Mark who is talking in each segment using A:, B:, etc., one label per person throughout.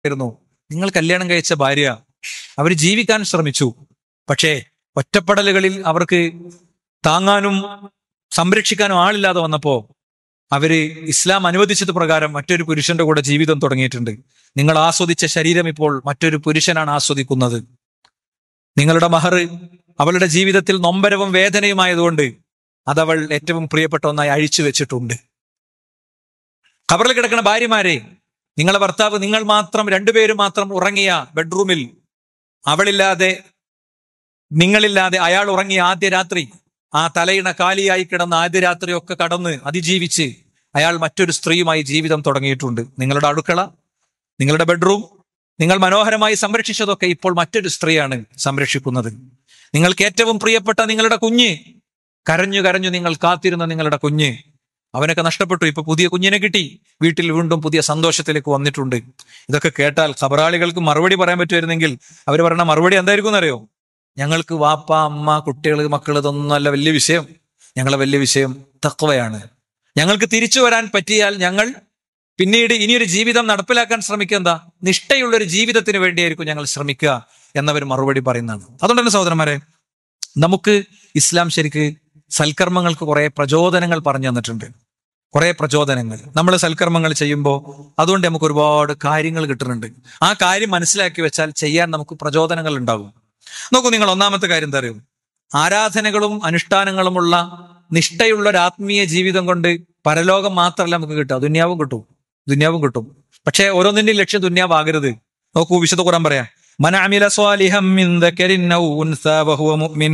A: ആയിരുന്നു നിങ്ങൾ കല്യാണം കഴിച്ച ഭാര്യ അവർ ജീവിക്കാൻ ശ്രമിച്ചു പക്ഷേ ഒറ്റപ്പെടലുകളിൽ അവർക്ക് താങ്ങാനും സംരക്ഷിക്കാനും ആളില്ലാതെ വന്നപ്പോ അവര് ഇസ്ലാം അനുവദിച്ചത് പ്രകാരം മറ്റൊരു പുരുഷന്റെ കൂടെ ജീവിതം തുടങ്ങിയിട്ടുണ്ട് നിങ്ങൾ ആസ്വദിച്ച ശരീരം ഇപ്പോൾ മറ്റൊരു പുരുഷനാണ് ആസ്വദിക്കുന്നത് നിങ്ങളുടെ മഹർ അവളുടെ ജീവിതത്തിൽ നൊമ്പരവും വേദനയുമായതുകൊണ്ട് അതവൾ ഏറ്റവും പ്രിയപ്പെട്ട ഒന്നായി അഴിച്ചു വെച്ചിട്ടുണ്ട് ഖബറിൽ കിടക്കുന്ന ഭാര്യമാരെ നിങ്ങളെ ഭർത്താവ് നിങ്ങൾ മാത്രം രണ്ടുപേരും മാത്രം ഉറങ്ങിയ ബെഡ്റൂമിൽ അവളില്ലാതെ നിങ്ങളില്ലാതെ അയാൾ ഉറങ്ങിയ ആദ്യ രാത്രി ആ തലയിണ കാലിയായി കിടന്ന ആദ്യ രാത്രിയൊക്കെ കടന്ന് അതിജീവിച്ച് അയാൾ മറ്റൊരു സ്ത്രീയുമായി ജീവിതം തുടങ്ങിയിട്ടുണ്ട് നിങ്ങളുടെ അടുക്കള നിങ്ങളുടെ ബെഡ്റൂം നിങ്ങൾ മനോഹരമായി സംരക്ഷിച്ചതൊക്കെ ഇപ്പോൾ മറ്റൊരു സ്ത്രീയാണ് സംരക്ഷിക്കുന്നത് നിങ്ങൾക്ക് ഏറ്റവും പ്രിയപ്പെട്ട നിങ്ങളുടെ കുഞ്ഞ് കരഞ്ഞു കരഞ്ഞു നിങ്ങൾ കാത്തിരുന്ന നിങ്ങളുടെ കുഞ്ഞ് അവനൊക്കെ നഷ്ടപ്പെട്ടു ഇപ്പൊ പുതിയ കുഞ്ഞിനെ കിട്ടി വീട്ടിൽ വീണ്ടും പുതിയ സന്തോഷത്തിലേക്ക് വന്നിട്ടുണ്ട് ഇതൊക്കെ കേട്ടാൽ ഖബറാളികൾക്ക് മറുപടി പറയാൻ പറ്റുമായിരുന്നെങ്കിൽ അവർ പറയുന്ന മറുപടി എന്തായിരിക്കും എന്നറിയോ ഞങ്ങൾക്ക് വാപ്പ അമ്മ കുട്ടികൾ മക്കൾ ഇതൊന്നും അല്ല വലിയ വിഷയം ഞങ്ങളെ വലിയ വിഷയം തക്വയാണ് ഞങ്ങൾക്ക് തിരിച്ചു വരാൻ പറ്റിയാൽ ഞങ്ങൾ പിന്നീട് ഇനിയൊരു ജീവിതം നടപ്പിലാക്കാൻ ശ്രമിക്കുക എന്താ നിഷ്ഠയുള്ള ഒരു ജീവിതത്തിന് വേണ്ടിയായിരിക്കും ഞങ്ങൾ ശ്രമിക്കുക എന്നവർ മറുപടി പറയുന്നതാണ് അതുകൊണ്ട് തന്നെ സഹോദരന്മാരെ നമുക്ക് ഇസ്ലാം ശരിക്ക് സൽക്കർമ്മങ്ങൾക്ക് കുറെ പ്രചോദനങ്ങൾ പറഞ്ഞു തന്നിട്ടുണ്ട് കുറെ പ്രചോദനങ്ങൾ നമ്മൾ സൽക്കർമ്മങ്ങൾ ചെയ്യുമ്പോൾ അതുകൊണ്ട് നമുക്ക് ഒരുപാട് കാര്യങ്ങൾ കിട്ടുന്നുണ്ട് ആ കാര്യം മനസ്സിലാക്കി വെച്ചാൽ ചെയ്യാൻ നമുക്ക് പ്രചോദനങ്ങൾ ഉണ്ടാകും നോക്കൂ നിങ്ങൾ ഒന്നാമത്തെ കാര്യം എന്താ അറിയും ആരാധനകളും അനുഷ്ഠാനങ്ങളുമുള്ള നിഷ്ഠയുള്ള ഒരു ആത്മീയ ജീവിതം കൊണ്ട് പരലോകം മാത്രമല്ല നമുക്ക് കിട്ടുക ദുന്യാവും കിട്ടും ദുന്യാവും കിട്ടും പക്ഷേ ഓരോന്നിന്റെയും ലക്ഷ്യം ദുന്യാവാകരുത് നോക്കൂ വിശുദ്ധ ഖുറാൻ പറയാം من عمل صالحا من ذكر أو أنثى وهو مؤمن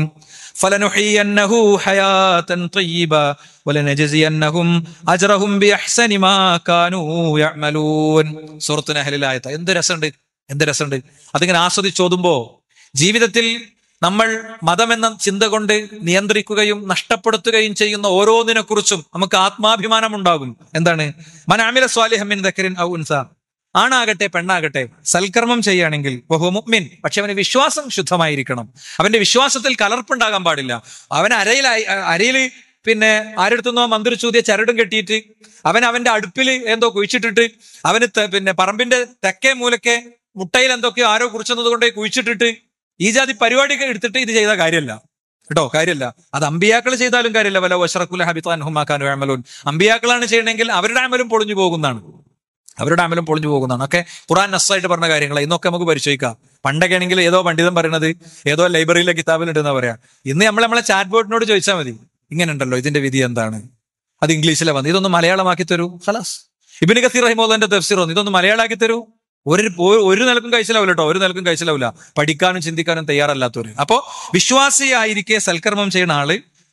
A: فلنحيينه حياة طيبة ولنجزينهم أجرهم بأحسن ما كانوا يعملون സൂറത്ത് നഹലിലായത്ത എന്ത് രസമുണ്ട് എന്ത് രസമുണ്ട് അതിങ്ങനെ ആസ്വദിച്ചോതുമ്പോ ജീവിതത്തിൽ നമ്മൾ മതമെന്ന ചിന്ത കൊണ്ട് നിയന്ത്രിക്കുകയും നഷ്ടപ്പെടുത്തുകയും ചെയ്യുന്ന ഓരോന്നിനെ കുറിച്ചും നമുക്ക് ആത്മാഭിമാനം ഉണ്ടാകും എന്താണ് മനാമില സ്വാലിഹമിൻ ദക്കരിൻ ഔ ഉൻസ ആണാകട്ടെ പെണ്ണാകട്ടെ സൽക്കർമ്മം ചെയ്യുകയാണെങ്കിൽ ബഹു മുഅ്മിൻ പക്ഷെ അവന് വിശ്വാസം ശുദ്ധമായിരിക്കണം അവന്റെ വിശ്വാസത്തിൽ കലർപ്പുണ്ടാകാൻ പാടില്ല അവൻ അരയിലായി അരയിൽ പിന്നെ ആരെടുത്തുന്നോ മന്ത്രിച്ചൂതിയ ചരടും കെട്ടിയിട്ട് അവൻ അവന്റെ അടുപ്പിൽ എന്തോ കുഴിച്ചിട്ടിട്ട് അവന് ത- പിന്നെ പറമ്പിന്റെ തെക്കേ മൂലക്കെ മുട്ടയിൽ എന്തൊക്കെയോ ആരോ കുറിച്ചെന്നത് കൊണ്ട് കുഴിച്ചിട്ടിട്ട് ഈ ജാതി പരിപാടിയൊക്കെ എടുത്തിട്ട് ഇത് ചെയ്ത കാര്യമല്ല കേട്ടോ കാര്യമല്ല അത് അമ്പിയാക്കൾ ചെയ്താലും കാര്യമില്ല വല്ല വഷറക്കുല ഹബിത്താൻ ഹുമാക്കാൻ അമലോൻ അമ്പിയാക്കളാണ് ചെയ്യണമെങ്കിൽ അവരുടെ അമലും പൊളിഞ്ഞു പോകുന്നതാണ് അവരുടെ അമലും പൊളിഞ്ഞു പോകുന്നതാണ് ഒക്കെ ഖുറാൻ നസ്സായിട്ട് പറഞ്ഞ കാര്യങ്ങൾ ഇന്നൊക്കെ നമുക്ക് പരിശോധിക്കാം പണ്ടൊക്കെ ആണെങ്കിൽ ഏതോ പണ്ഡിതൻ പറയുന്നത് ഏതോ ലൈബ്രറിയിലെ കിതാബിൽ ഉണ്ടെന്ന് പറയാം ഇന്ന് നമ്മൾ നമ്മളെ ചാറ്റ് ബോർഡിനോട് ചോദിച്ചാൽ മതി ഇങ്ങനെ ഉണ്ടല്ലോ ഇതിന്റെ വിധി എന്താണ് അത് ഇംഗ്ലീഷിലെ വന്ന് ഇതൊന്ന് മലയാളമാക്കി തരൂ ഖലാസ് ഇബിന് കസീർ റഹിമോദന്റെ തഫ്സീർ വന്നു ഇതൊന്ന് മലയാളമാക്കി തരൂ ഒരു ഒരു- ഒരു നിലക്കും കഴിച്ചിലാവില്ല കേട്ടോ ഒരു നിലക്കും കഴിച്ചിലാവില്ല പഠിക്കാനും ചിന്തിക്കാനും തയ്യാറല്ലാത്തവര് അപ്പോ വിശ്വാസിയായിരിക്കെ സൽക്കർമ്മം ചെയ്യുന്ന ആള്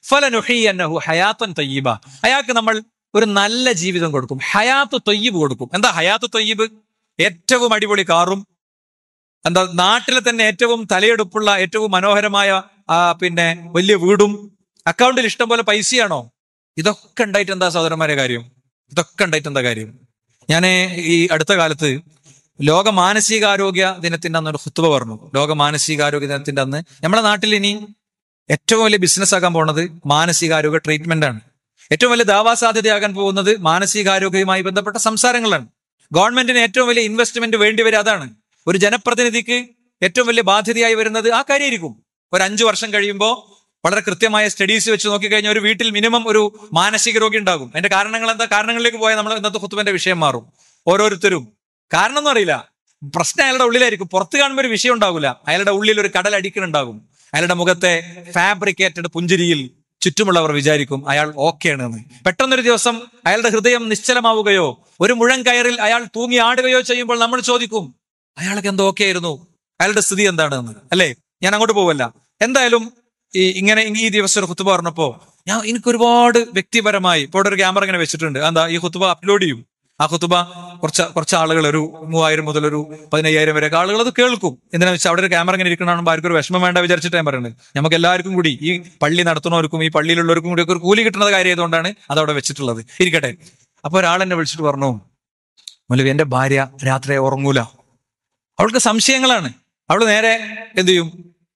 A: ഫലനുഹി ഹയാത്തൻ തയ്യബ അയാൾക്ക് നമ്മൾ ഒരു നല്ല ജീവിതം കൊടുക്കും ഹയാത്ത് തൊയ്യബ് കൊടുക്കും എന്താ ഹയാത്ത് തൊയ്യബ് ഏറ്റവും അടിപൊളി കാറും എന്താ നാട്ടിലെ തന്നെ ഏറ്റവും തലയെടുപ്പുള്ള ഏറ്റവും മനോഹരമായ ആ പിന്നെ വലിയ വീടും അക്കൗണ്ടിൽ ഇഷ്ടം പോലെ പൈസയാണോ ഇതൊക്കെ ഉണ്ടായിട്ട് എന്താ സഹോദരന്മാരെ കാര്യം ഇതൊക്കെ ഉണ്ടായിട്ട് എന്താ കാര്യം ഞാൻ ഈ അടുത്ത കാലത്ത് ലോക മാനസികാരോഗ്യ ദിനത്തിന്റെ അന്ന് ഒരു ഹുത്തുബ പറഞ്ഞു ലോക മാനസികാരോഗ്യ ദിനത്തിന്റെ അന്ന് നമ്മുടെ നാട്ടിൽ ഇനി ഏറ്റവും വലിയ ബിസിനസ് ആകാൻ പോകുന്നത് മാനസികാരോഗ്യ ട്രീറ്റ്മെന്റ് ആണ് ഏറ്റവും വലിയ ദാവാസാധ്യതയാകാൻ പോകുന്നത് മാനസികാരോഗ്യവുമായി ബന്ധപ്പെട്ട സംസാരങ്ങളാണ് ഗവൺമെന്റിന് ഏറ്റവും വലിയ ഇൻവെസ്റ്റ്മെന്റ് വേണ്ടി വരിക അതാണ് ഒരു ജനപ്രതിനിധിക്ക് ഏറ്റവും വലിയ ബാധ്യതയായി വരുന്നത് ആ കാര്യമായിരിക്കും ഒരു അഞ്ചു വർഷം കഴിയുമ്പോൾ വളരെ കൃത്യമായ സ്റ്റഡീസ് വെച്ച് നോക്കിക്കഴിഞ്ഞാൽ ഒരു വീട്ടിൽ മിനിമം ഒരു മാനസിക രോഗി ഉണ്ടാകും അതിന്റെ കാരണങ്ങൾ എന്താ കാരണങ്ങളിലേക്ക് പോയാൽ നമ്മൾ ഇന്നത്തെ കുത്തുബന്റെ വിഷയം മാറും ഓരോരുത്തരും കാരണം ഒന്നും അറിയില്ല പ്രശ്നം അയാളുടെ ഉള്ളിലായിരിക്കും പുറത്ത് കാണുമ്പോൾ ഒരു വിഷയം ഉണ്ടാവില്ല അയാളുടെ ഉള്ളിൽ ഒരു കടൽ അടിക്കണുണ്ടാകും അയാളുടെ മുഖത്തെ ഫാബ്രിക്കേറ്റഡ് പുഞ്ചിരിയിൽ ചുറ്റുമുള്ളവർ വിചാരിക്കും അയാൾ ഓക്കെ ആണെന്ന് പെട്ടെന്നൊരു ദിവസം അയാളുടെ ഹൃദയം നിശ്ചലമാവുകയോ ഒരു മുഴം കയറിൽ അയാൾ തൂങ്ങി ആടുകയോ ചെയ്യുമ്പോൾ നമ്മൾ ചോദിക്കും അയാൾക്ക് എന്തോ ഓക്കെ ആയിരുന്നു അയാളുടെ സ്ഥിതി എന്താണെന്ന് അല്ലേ ഞാൻ അങ്ങോട്ട് പോവല്ല എന്തായാലും ഈ ഇങ്ങനെ ഈ ദിവസം ഒരു കുത്തുബ പറഞ്ഞപ്പോ ഞാൻ എനിക്ക് ഒരുപാട് വ്യക്തിപരമായി ഇപ്പോൾ ഇവിടെ ഒരു ക്യാമറ ഇങ്ങനെ വെച്ചിട്ടുണ്ട് എന്താ ഈ കുത്തുബ അപ്ലോഡ് ചെയ്യും ആ കുത്തുബ കുറച്ച് കുറച്ച് ആളുകൾ ഒരു മൂവായിരം മുതൽ ഒരു പതിനയ്യായിരം വരെ ആളുകൾ അത് കേൾക്കും എന്തിനാ വെച്ചാൽ അവിടെ ഒരു ക്യാമറ ഇങ്ങനെ ഇരിക്കണമെന്ന് ആർക്കും ഒരു വിഷമം വേണ്ട വിചാരിച്ചിട്ട് ഞാൻ പറയുന്നത് നമുക്ക് എല്ലാവർക്കും കൂടി ഈ പള്ളി നടത്തുന്നവർക്കും ഈ പള്ളിയിലുള്ളവർക്കും കൂടി ഒക്കെ ഒരു കൂലി കിട്ടുന്ന കാര്യം ആയതുകൊണ്ടാണ് അത് അവിടെ വെച്ചിട്ടുള്ളത് ഇരിക്കട്ടെ അപ്പൊ ഒരാൾ എന്നെ വിളിച്ചിട്ട് പറഞ്ഞു മൊലവി എന്റെ ഭാര്യ രാത്രി ഉറങ്ങൂല അവൾക്ക് സംശയങ്ങളാണ് അവൾ നേരെ എന്ത് ചെയ്യും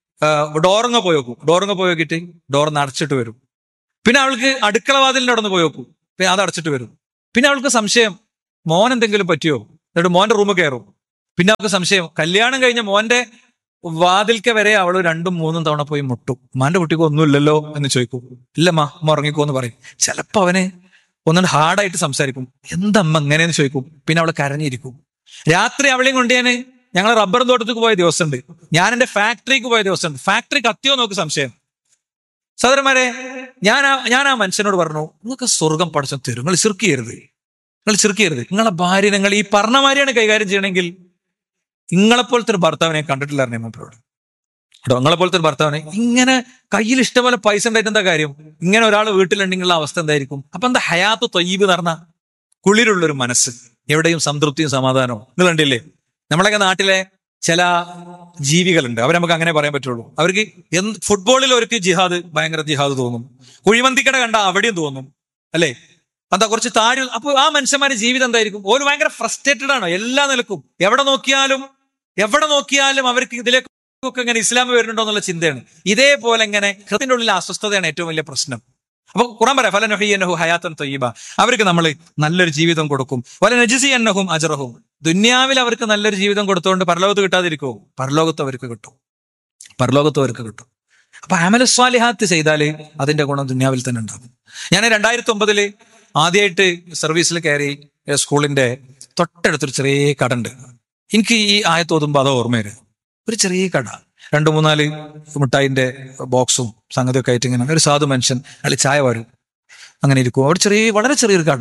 A: ഡോറങ്ങ പോയി നോക്കും ഡോറങ്ങ പോയി നോക്കിയിട്ട് ഡോർ അടച്ചിട്ട് വരും പിന്നെ അവൾക്ക് അടുക്കള വാതിലിന്റെ അവിടെ നിന്ന് പോയി നോക്കും പിന്നെ അത് അടച്ചിട്ട് വരും പിന്നെ അവൾക്ക് സംശയം മോൻ എന്തെങ്കിലും പറ്റിയോ എന്നിട്ട് മോന്റെ റൂമിൽ കയറും പിന്നെ അവർക്ക് സംശയം കല്യാണം കഴിഞ്ഞ മോന്റെ വാതിൽക്ക വരെ അവള് രണ്ടും മൂന്നും തവണ പോയി മുട്ടും ഉമ്മാന്റെ കുട്ടിക്ക് ഒന്നുമില്ലല്ലോ എന്ന് ചോദിക്കും ഇല്ലമ്മ അമ്മ ഉറങ്ങിക്കോ എന്ന് പറയും ചിലപ്പോ അവന് ഒന്നുകൊണ്ട് ഹാർഡായിട്ട് സംസാരിക്കും എന്തമ്മ എങ്ങനെയെന്ന് ചോദിക്കും പിന്നെ അവള് കരഞ്ഞിരിക്കും രാത്രി അവളെയും കൊണ്ട് ഞാൻ ഞങ്ങൾ റബ്ബർ തോട്ടത്തേക്ക് പോയ ദിവസമുണ്ട് ഞാൻ എന്റെ ഫാക്ടറിക്ക് പോയ ദിവസമുണ്ട് ഫാക്ടറി കത്തിയോ നോക്ക് സംശയം സഹോദരന്മാരെ ഞാൻ ആ ഞാൻ ആ മനുഷ്യനോട് പറഞ്ഞു നിങ്ങൾക്ക് സ്വർഗം പഠിച്ച തരും നിങ്ങൾ ചിർക്ക് ചെയ്യരുത് നിങ്ങൾ ചിർക്ക് ചെയ്യരുത് നിങ്ങളെ ഭാര്യ നിങ്ങൾ ഈ പറഞ്ഞ മാതിരിയാണ് കൈകാര്യം ചെയ്യണമെങ്കിൽ നിങ്ങളെപ്പോലത്തെ ഒരു ഭർത്താവിനെ കണ്ടിട്ടില്ലായിരുന്നു മൂപ്പരോട് കേട്ടോ നിങ്ങളെപ്പോലത്തെ ഒരു ഭർത്താവിനെ ഇങ്ങനെ കയ്യിൽ ഇഷ്ടംപോലെ പൈസ ഉണ്ടായിട്ട് എന്താ കാര്യം ഇങ്ങനെ ഒരാൾ വീട്ടിലുണ്ടെങ്കിലുള്ള അവസ്ഥ എന്തായിരിക്കും അപ്പൊ എന്താ ഹയാത്ത് തൊയ്യബ് എന്ന് പറഞ്ഞ കുളിരുള്ളൊരു മനസ്സ് എവിടെയും സംതൃപ്തിയും സമാധാനവും നിങ്ങൾ കണ്ടില്ലേ നമ്മളൊക്കെ നാട്ടിലെ ചില ജീവികളുണ്ട് അവരെ നമുക്ക് അങ്ങനെ പറയാൻ പറ്റുള്ളൂ അവർക്ക് എന്ത് ഫുട്ബോളിൽ അവർക്ക് ജിഹാദ് ഭയങ്കര ജിഹാദ് തോന്നും കുഴിമന്തിക്കട കണ്ട അവിടെയും തോന്നും അല്ലേ എന്താ കുറച്ച് താഴെ അപ്പൊ ആ മനുഷ്യന്മാരുടെ ജീവിതം എന്തായിരിക്കും ഓര് ഭയങ്കര ഫ്രസ്ട്രേറ്റഡ് ആണ് എല്ലാ നിലക്കും എവിടെ നോക്കിയാലും എവിടെ നോക്കിയാലും അവർക്ക് ഇതിലേക്കൊക്കെ ഇങ്ങനെ ഇസ്ലാം വരുന്നുണ്ടോ എന്നുള്ള ചിന്തയാണ് ഇതേപോലെ ഇങ്ങനെ ഹൃദയത്തിന്റെ ഉള്ളിൽ അസ്വസ്ഥതയാണ് ഏറ്റവും വലിയ പ്രശ്നം അപ്പൊ ഖുറാൻ പറയാം ഫല നഹു ഹയാത്തൻ തൊയ്യബ അവർക്ക് നമ്മൾ നല്ലൊരു ജീവിതം കൊടുക്കും വല നജിസി എന്നഹും അജറഹും ദുന്യാവിൽ അവർക്ക് നല്ലൊരു ജീവിതം കൊടുത്തുകൊണ്ട് പരലോകത്ത് കിട്ടാതിരിക്കുമോ പരലോകത്ത് അവർക്ക് കിട്ടും പരലോകത്ത് അവർക്ക് കിട്ടും അപ്പൊ അമല സ്വാലിഹാത്ത് ചെയ്താല് അതിന്റെ ഗുണം ദുന്യാവിൽ തന്നെ ഉണ്ടാകും ഞാൻ രണ്ടായിരത്തി ഒമ്പതില് ആദ്യമായിട്ട് സർവീസിൽ കയറി ഏ, സ്കൂളിന്റെ തൊട്ടടുത്തൊരു ചെറിയ കട ഉണ്ട് എനിക്ക് ഈ ആയത്ത് ഓതുമ്പോൾ അത് ഓർമ്മ വരും ഒരു ചെറിയ കട രണ്ടു മൂന്നാല് മിഠായിന്റെ ബോക്സും സംഗതിയൊക്കെ ആയിട്ട് ഇങ്ങനെ ഒരു സാധു മനുഷ്യൻ അയാൾ ചായ വരും അങ്ങനെ ഇരിക്കും അവിടെ ചെറിയ വളരെ ചെറിയൊരു കട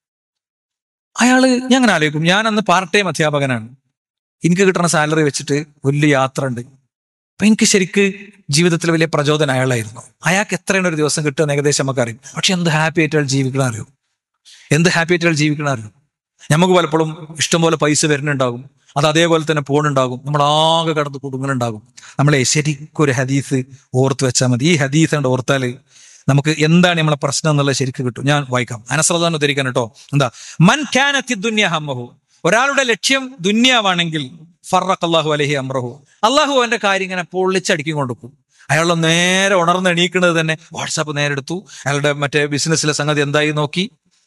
A: അയാള് ഞാൻ അങ്ങനെ ആലോചിക്കും ഞാൻ അന്ന് പാർട്ട് ടൈം അധ്യാപകനാണ് എനിക്ക് കിട്ടുന്ന സാലറി വെച്ചിട്ട് വലിയ യാത്ര ഉണ്ട് അപ്പൊ എനിക്ക് ശരിക്ക് ജീവിതത്തിൽ വലിയ പ്രചോദനം അയാളായിരുന്നു അയാൾക്ക് എത്രയാണ് ഒരു ദിവസം കിട്ടുമെന്ന് ഏകദേശം നമുക്ക് അറിയും പക്ഷെ എന്ത് ഹാപ്പി ആയിട്ട് അയാൾ ജീവിക്കണം അറിയോ എന്ത് ഹാപ്പി ആയിട്ട് അയാൾ ജീവിക്കണം അറിയോ നമുക്ക് പലപ്പോഴും ഇഷ്ടംപോലെ പൈസ വരുന്നുണ്ടാകും അത് അതേപോലെ തന്നെ പോണുണ്ടാകും നമ്മൾ ആകെ കടന്ന് കുടുങ്ങുന്നുണ്ടാകും നമ്മളെ ശരിക്കും ഒരു ഹദീസ് ഓർത്ത് വെച്ചാൽ മതി ഈ ഹദീസ് കണ്ട് ഓർത്താല് നമുക്ക് എന്താണ് നമ്മളെ പ്രശ്നം എന്നുള്ളത് ശരിക്കും കിട്ടും ഞാൻ വായിക്കാം അനസ്രദാൻ ഉദ്ധരിക്കാൻ കേട്ടോ എന്താ മൻ ഖാനത്തി ദുന്യ ഹമ്മഹു ഒരാളുടെ ലക്ഷ്യം ദുന്യാവാണെങ്കിൽ ഫറഖ് അള്ളാഹു അലഹി അമ്രഹു അള്ളാഹു അവന്റെ കാര്യം ഇങ്ങനെ പൊള്ളിച്ചടിക്കും കൊടുക്കും അയാൾ നേരെ ഉണർന്ന് എണീക്കുന്നത് തന്നെ വാട്സാപ്പ് നേരെ എടുത്തു അയാളുടെ മറ്റേ ബിസിനസ്സിലെ സംഗതി എന്തായി നോക്കി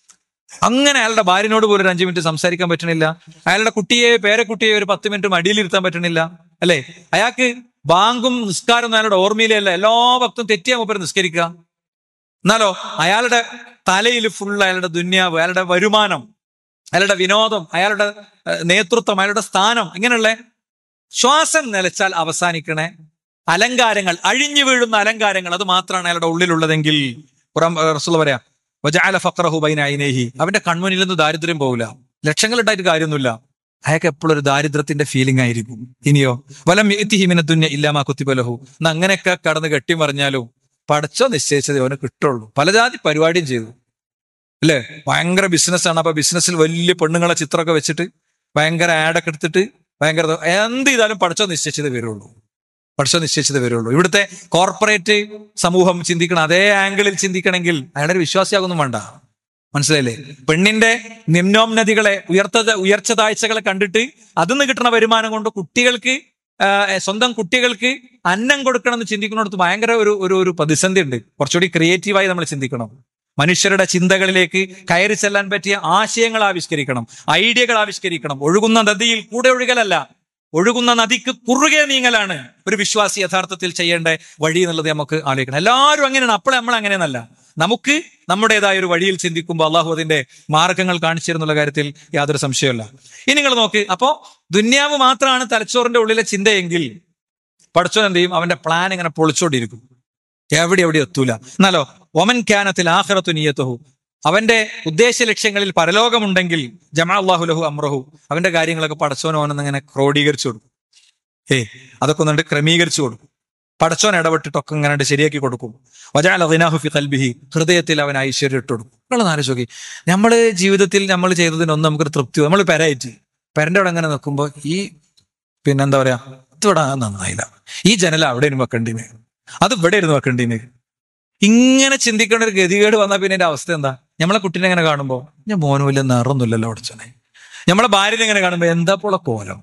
A: അങ്ങനെ അയാളുടെ ഭാര്യനോട് പോലും ഒരു അഞ്ചു മിനിറ്റ് സംസാരിക്കാൻ പറ്റണില്ല അയാളുടെ കുട്ടിയെ പേരക്കുട്ടിയെ ഒരു പത്ത് മിനിറ്റ് മടിയിലിരുത്താൻ പറ്റണില്ല അല്ലേ അയാൾക്ക് ബാങ്കും നിസ്കാരം അയാളുടെ ഓർമ്മയിലേ അല്ല എല്ലാ ഭക്തും തെറ്റിയാ മൂപ്പര് നിസ്കരിക്കുക എന്നാലോ അയാളുടെ തലയിൽ ഫുൾ അയാളുടെ ദുന്യാവ് അയാളുടെ വരുമാനം അയാളുടെ വിനോദം അയാളുടെ ഏഹ്, നേതൃത്വം അയാളുടെ സ്ഥാനം ഇങ്ങനെയുള്ള ശ്വാസം നിലച്ചാൽ അവസാനിക്കണേ അലങ്കാരങ്ങൾ അഴിഞ്ഞു വീഴുന്ന അലങ്കാരങ്ങൾ അത് മാത്രമാണ് അയാളുടെ ഉള്ളിലുള്ളതെങ്കിൽ ഖുറാൻ റസൂൽ പറയാ വജഅല ഫഖറഹു ബൈന ഐനൈഹി അവന്റെ കൺമുന്നിൽ നിന്ന് ദാരിദ്ര്യം പോകില്ല ലക്ഷങ്ങൾ ഉണ്ടായിട്ട് കാര്യമൊന്നുമില്ല അയാൾക്ക് എപ്പോഴും ഒരു ദാരിദ്ര്യത്തിന്റെ ഫീലിംഗ് ആയിരിക്കും ഇനിയോ വലം യഅ്തിഹി ദുന്യ ഇല്ലാമാ കുത്തിബലഹു എന്ന് അങ്ങനെയൊക്കെ കടന്ന് കെട്ടി മറിഞ്ഞാലും പടച്ചോ നിശ്ചയിച്ചത് അവന് കിട്ടുള്ളൂ പലജാതി പരിപാടിയും ചെയ്തു അല്ലേ ഭയങ്കര ബിസിനസ്സാണ് അപ്പൊ ബിസിനസ്സിൽ വലിയ പെണ്ണുങ്ങളെ ചിത്രമൊക്കെ വെച്ചിട്ട് ഭയങ്കര ആഡൊക്കെ എടുത്തിട്ട് ഭയങ്കര എന്ത് ചെയ്താലും പഠിച്ചോ നിശ്ചയിച്ചത് വരുള്ളൂ പഠിച്ചോ നിശ്ചയിച്ചത് വരുള്ളൂ ഇവിടുത്തെ കോർപ്പറേറ്റ് സമൂഹം ചിന്തിക്കണം അതേ ആംഗിളിൽ ചിന്തിക്കണമെങ്കിൽ അയാളുടെ ഒരു വിശ്വാസിയാകൊന്നും വേണ്ട മനസ്സിലായില്ലേ പെണ്ണിന്റെ നിമ്നോന്നതികളെ ഉയർത്ത ഉയർച്ച താഴ്ചകളെ കണ്ടിട്ട് അതിന്ന് കിട്ടുന്ന വരുമാനം കൊണ്ട് കുട്ടികൾക്ക് ആ, സ്വന്തം കുട്ടികൾക്ക് അന്നം കൊടുക്കണം എന്ന് ചിന്തിക്കുന്നിടത്ത് ഭയങ്കര ഒരു ഒരു ഒരു പ്രതിസന്ധി ഉണ്ട് കുറച്ചുകൂടി ക്രിയേറ്റീവായി നമ്മൾ ചിന്തിക്കണം മനുഷ്യരുടെ ചിന്തകളിലേക്ക് കയറി ചെല്ലാൻ പറ്റിയ ആശയങ്ങൾ ആവിഷ്കരിക്കണം ഐഡിയകൾ ആവിഷ്കരിക്കണം ഒഴുകുന്ന നദിയിൽ കൂടെ ഒഴുകലല്ല ഒഴുകുന്ന നദിക്ക് കുറുകെ നീങ്ങലാണ് ഒരു വിശ്വാസി യഥാർത്ഥത്തിൽ ചെയ്യേണ്ട വഴി എന്നുള്ളത് നമുക്ക് ആലോചിക്കണം എല്ലാവരും അങ്ങനെയാണ് അപ്പോൾ നമ്മൾ അങ്ങനെയെന്നല്ല നമുക്ക് നമ്മുടേതായ ഒരു വഴിയിൽ ചിന്തിക്കുമ്പോൾ അള്ളാഹു അതിന്റെ മാർഗങ്ങൾ കാണിച്ചു തരുന്നുള്ള കാര്യത്തിൽ യാതൊരു സംശയമല്ല ഇനി നിങ്ങൾ നോക്ക് അപ്പോ ദുന്യാവ് മാത്രമാണ് തലച്ചോറിന്റെ ഉള്ളിലെ ചിന്തയെങ്കിൽ പഠിച്ചോൻ എന്ത് ചെയ്യും അവന്റെ പ്ലാൻ ഇങ്ങനെ പൊളിച്ചോണ്ടിരിക്കും എവിടെ എവിടെ എത്തൂല എന്നാലോ ഒമൻ ക്യാനത്തിൽ ആഹ്റത്തു നീയത്തഹു അവന്റെ ഉദ്ദേശ ലക്ഷ്യങ്ങളിൽ പരലോകമുണ്ടെങ്കിൽ ജമാ അള്ളാഹു ലഹു അമ്രഹു അവന്റെ കാര്യങ്ങളൊക്കെ പടച്ചോൻ ഓനെന്നിങ്ങനെ ക്രോഡീകരിച്ചു കൊടുക്കും ഏ അതൊക്കെ ഒന്നുണ്ട് ക്രമീകരിച്ചു കൊടുക്കും പടച്ചോൻ ഇടപെട്ടിട്ടൊക്കെ ഇങ്ങനെ ശരിയാക്കി കൊടുക്കും വജാൽ അദിനാഹുഫി കൽബിഹി ഹൃദയത്തിൽ അവൻ ഐശ്വര്യം ഇട്ട് കൊടുക്കും നിങ്ങൾ ആലോചിച്ച് നോക്കി നമ്മള് ജീവിതത്തിൽ നമ്മൾ ചെയ്തതിനൊന്നും നമുക്കൊരു തൃപ്തി നമ്മൾ പെരയറ്റി പെരന്റെ അവിടെ അങ്ങനെ നിൽക്കുമ്പോൾ ഈ പിന്നെന്താ പറയാ ഇതിവിടെ നന്നായില്ല ഈ ജനൽ അവിടെ ഇരുന്ന് വെക്കണ്ടീന് അത് ഇവിടെ ഇരുന്ന് വെക്കണ്ടീന് ഇങ്ങനെ ചിന്തിക്കേണ്ട ഒരു ഗതികേട് വന്നാൽ പിന്നെ എന്റെ അവസ്ഥ എന്താ നമ്മളെ കുട്ടീനെ എങ്ങനെ കാണുമ്പോ ഞാൻ മോനും വലിയ നിറൊന്നുമില്ലല്ലോ അടച്ചനെ നമ്മളെ ഭാര്യനെ എങ്ങനെ കാണുമ്പോ എന്താ പോളെ കോലം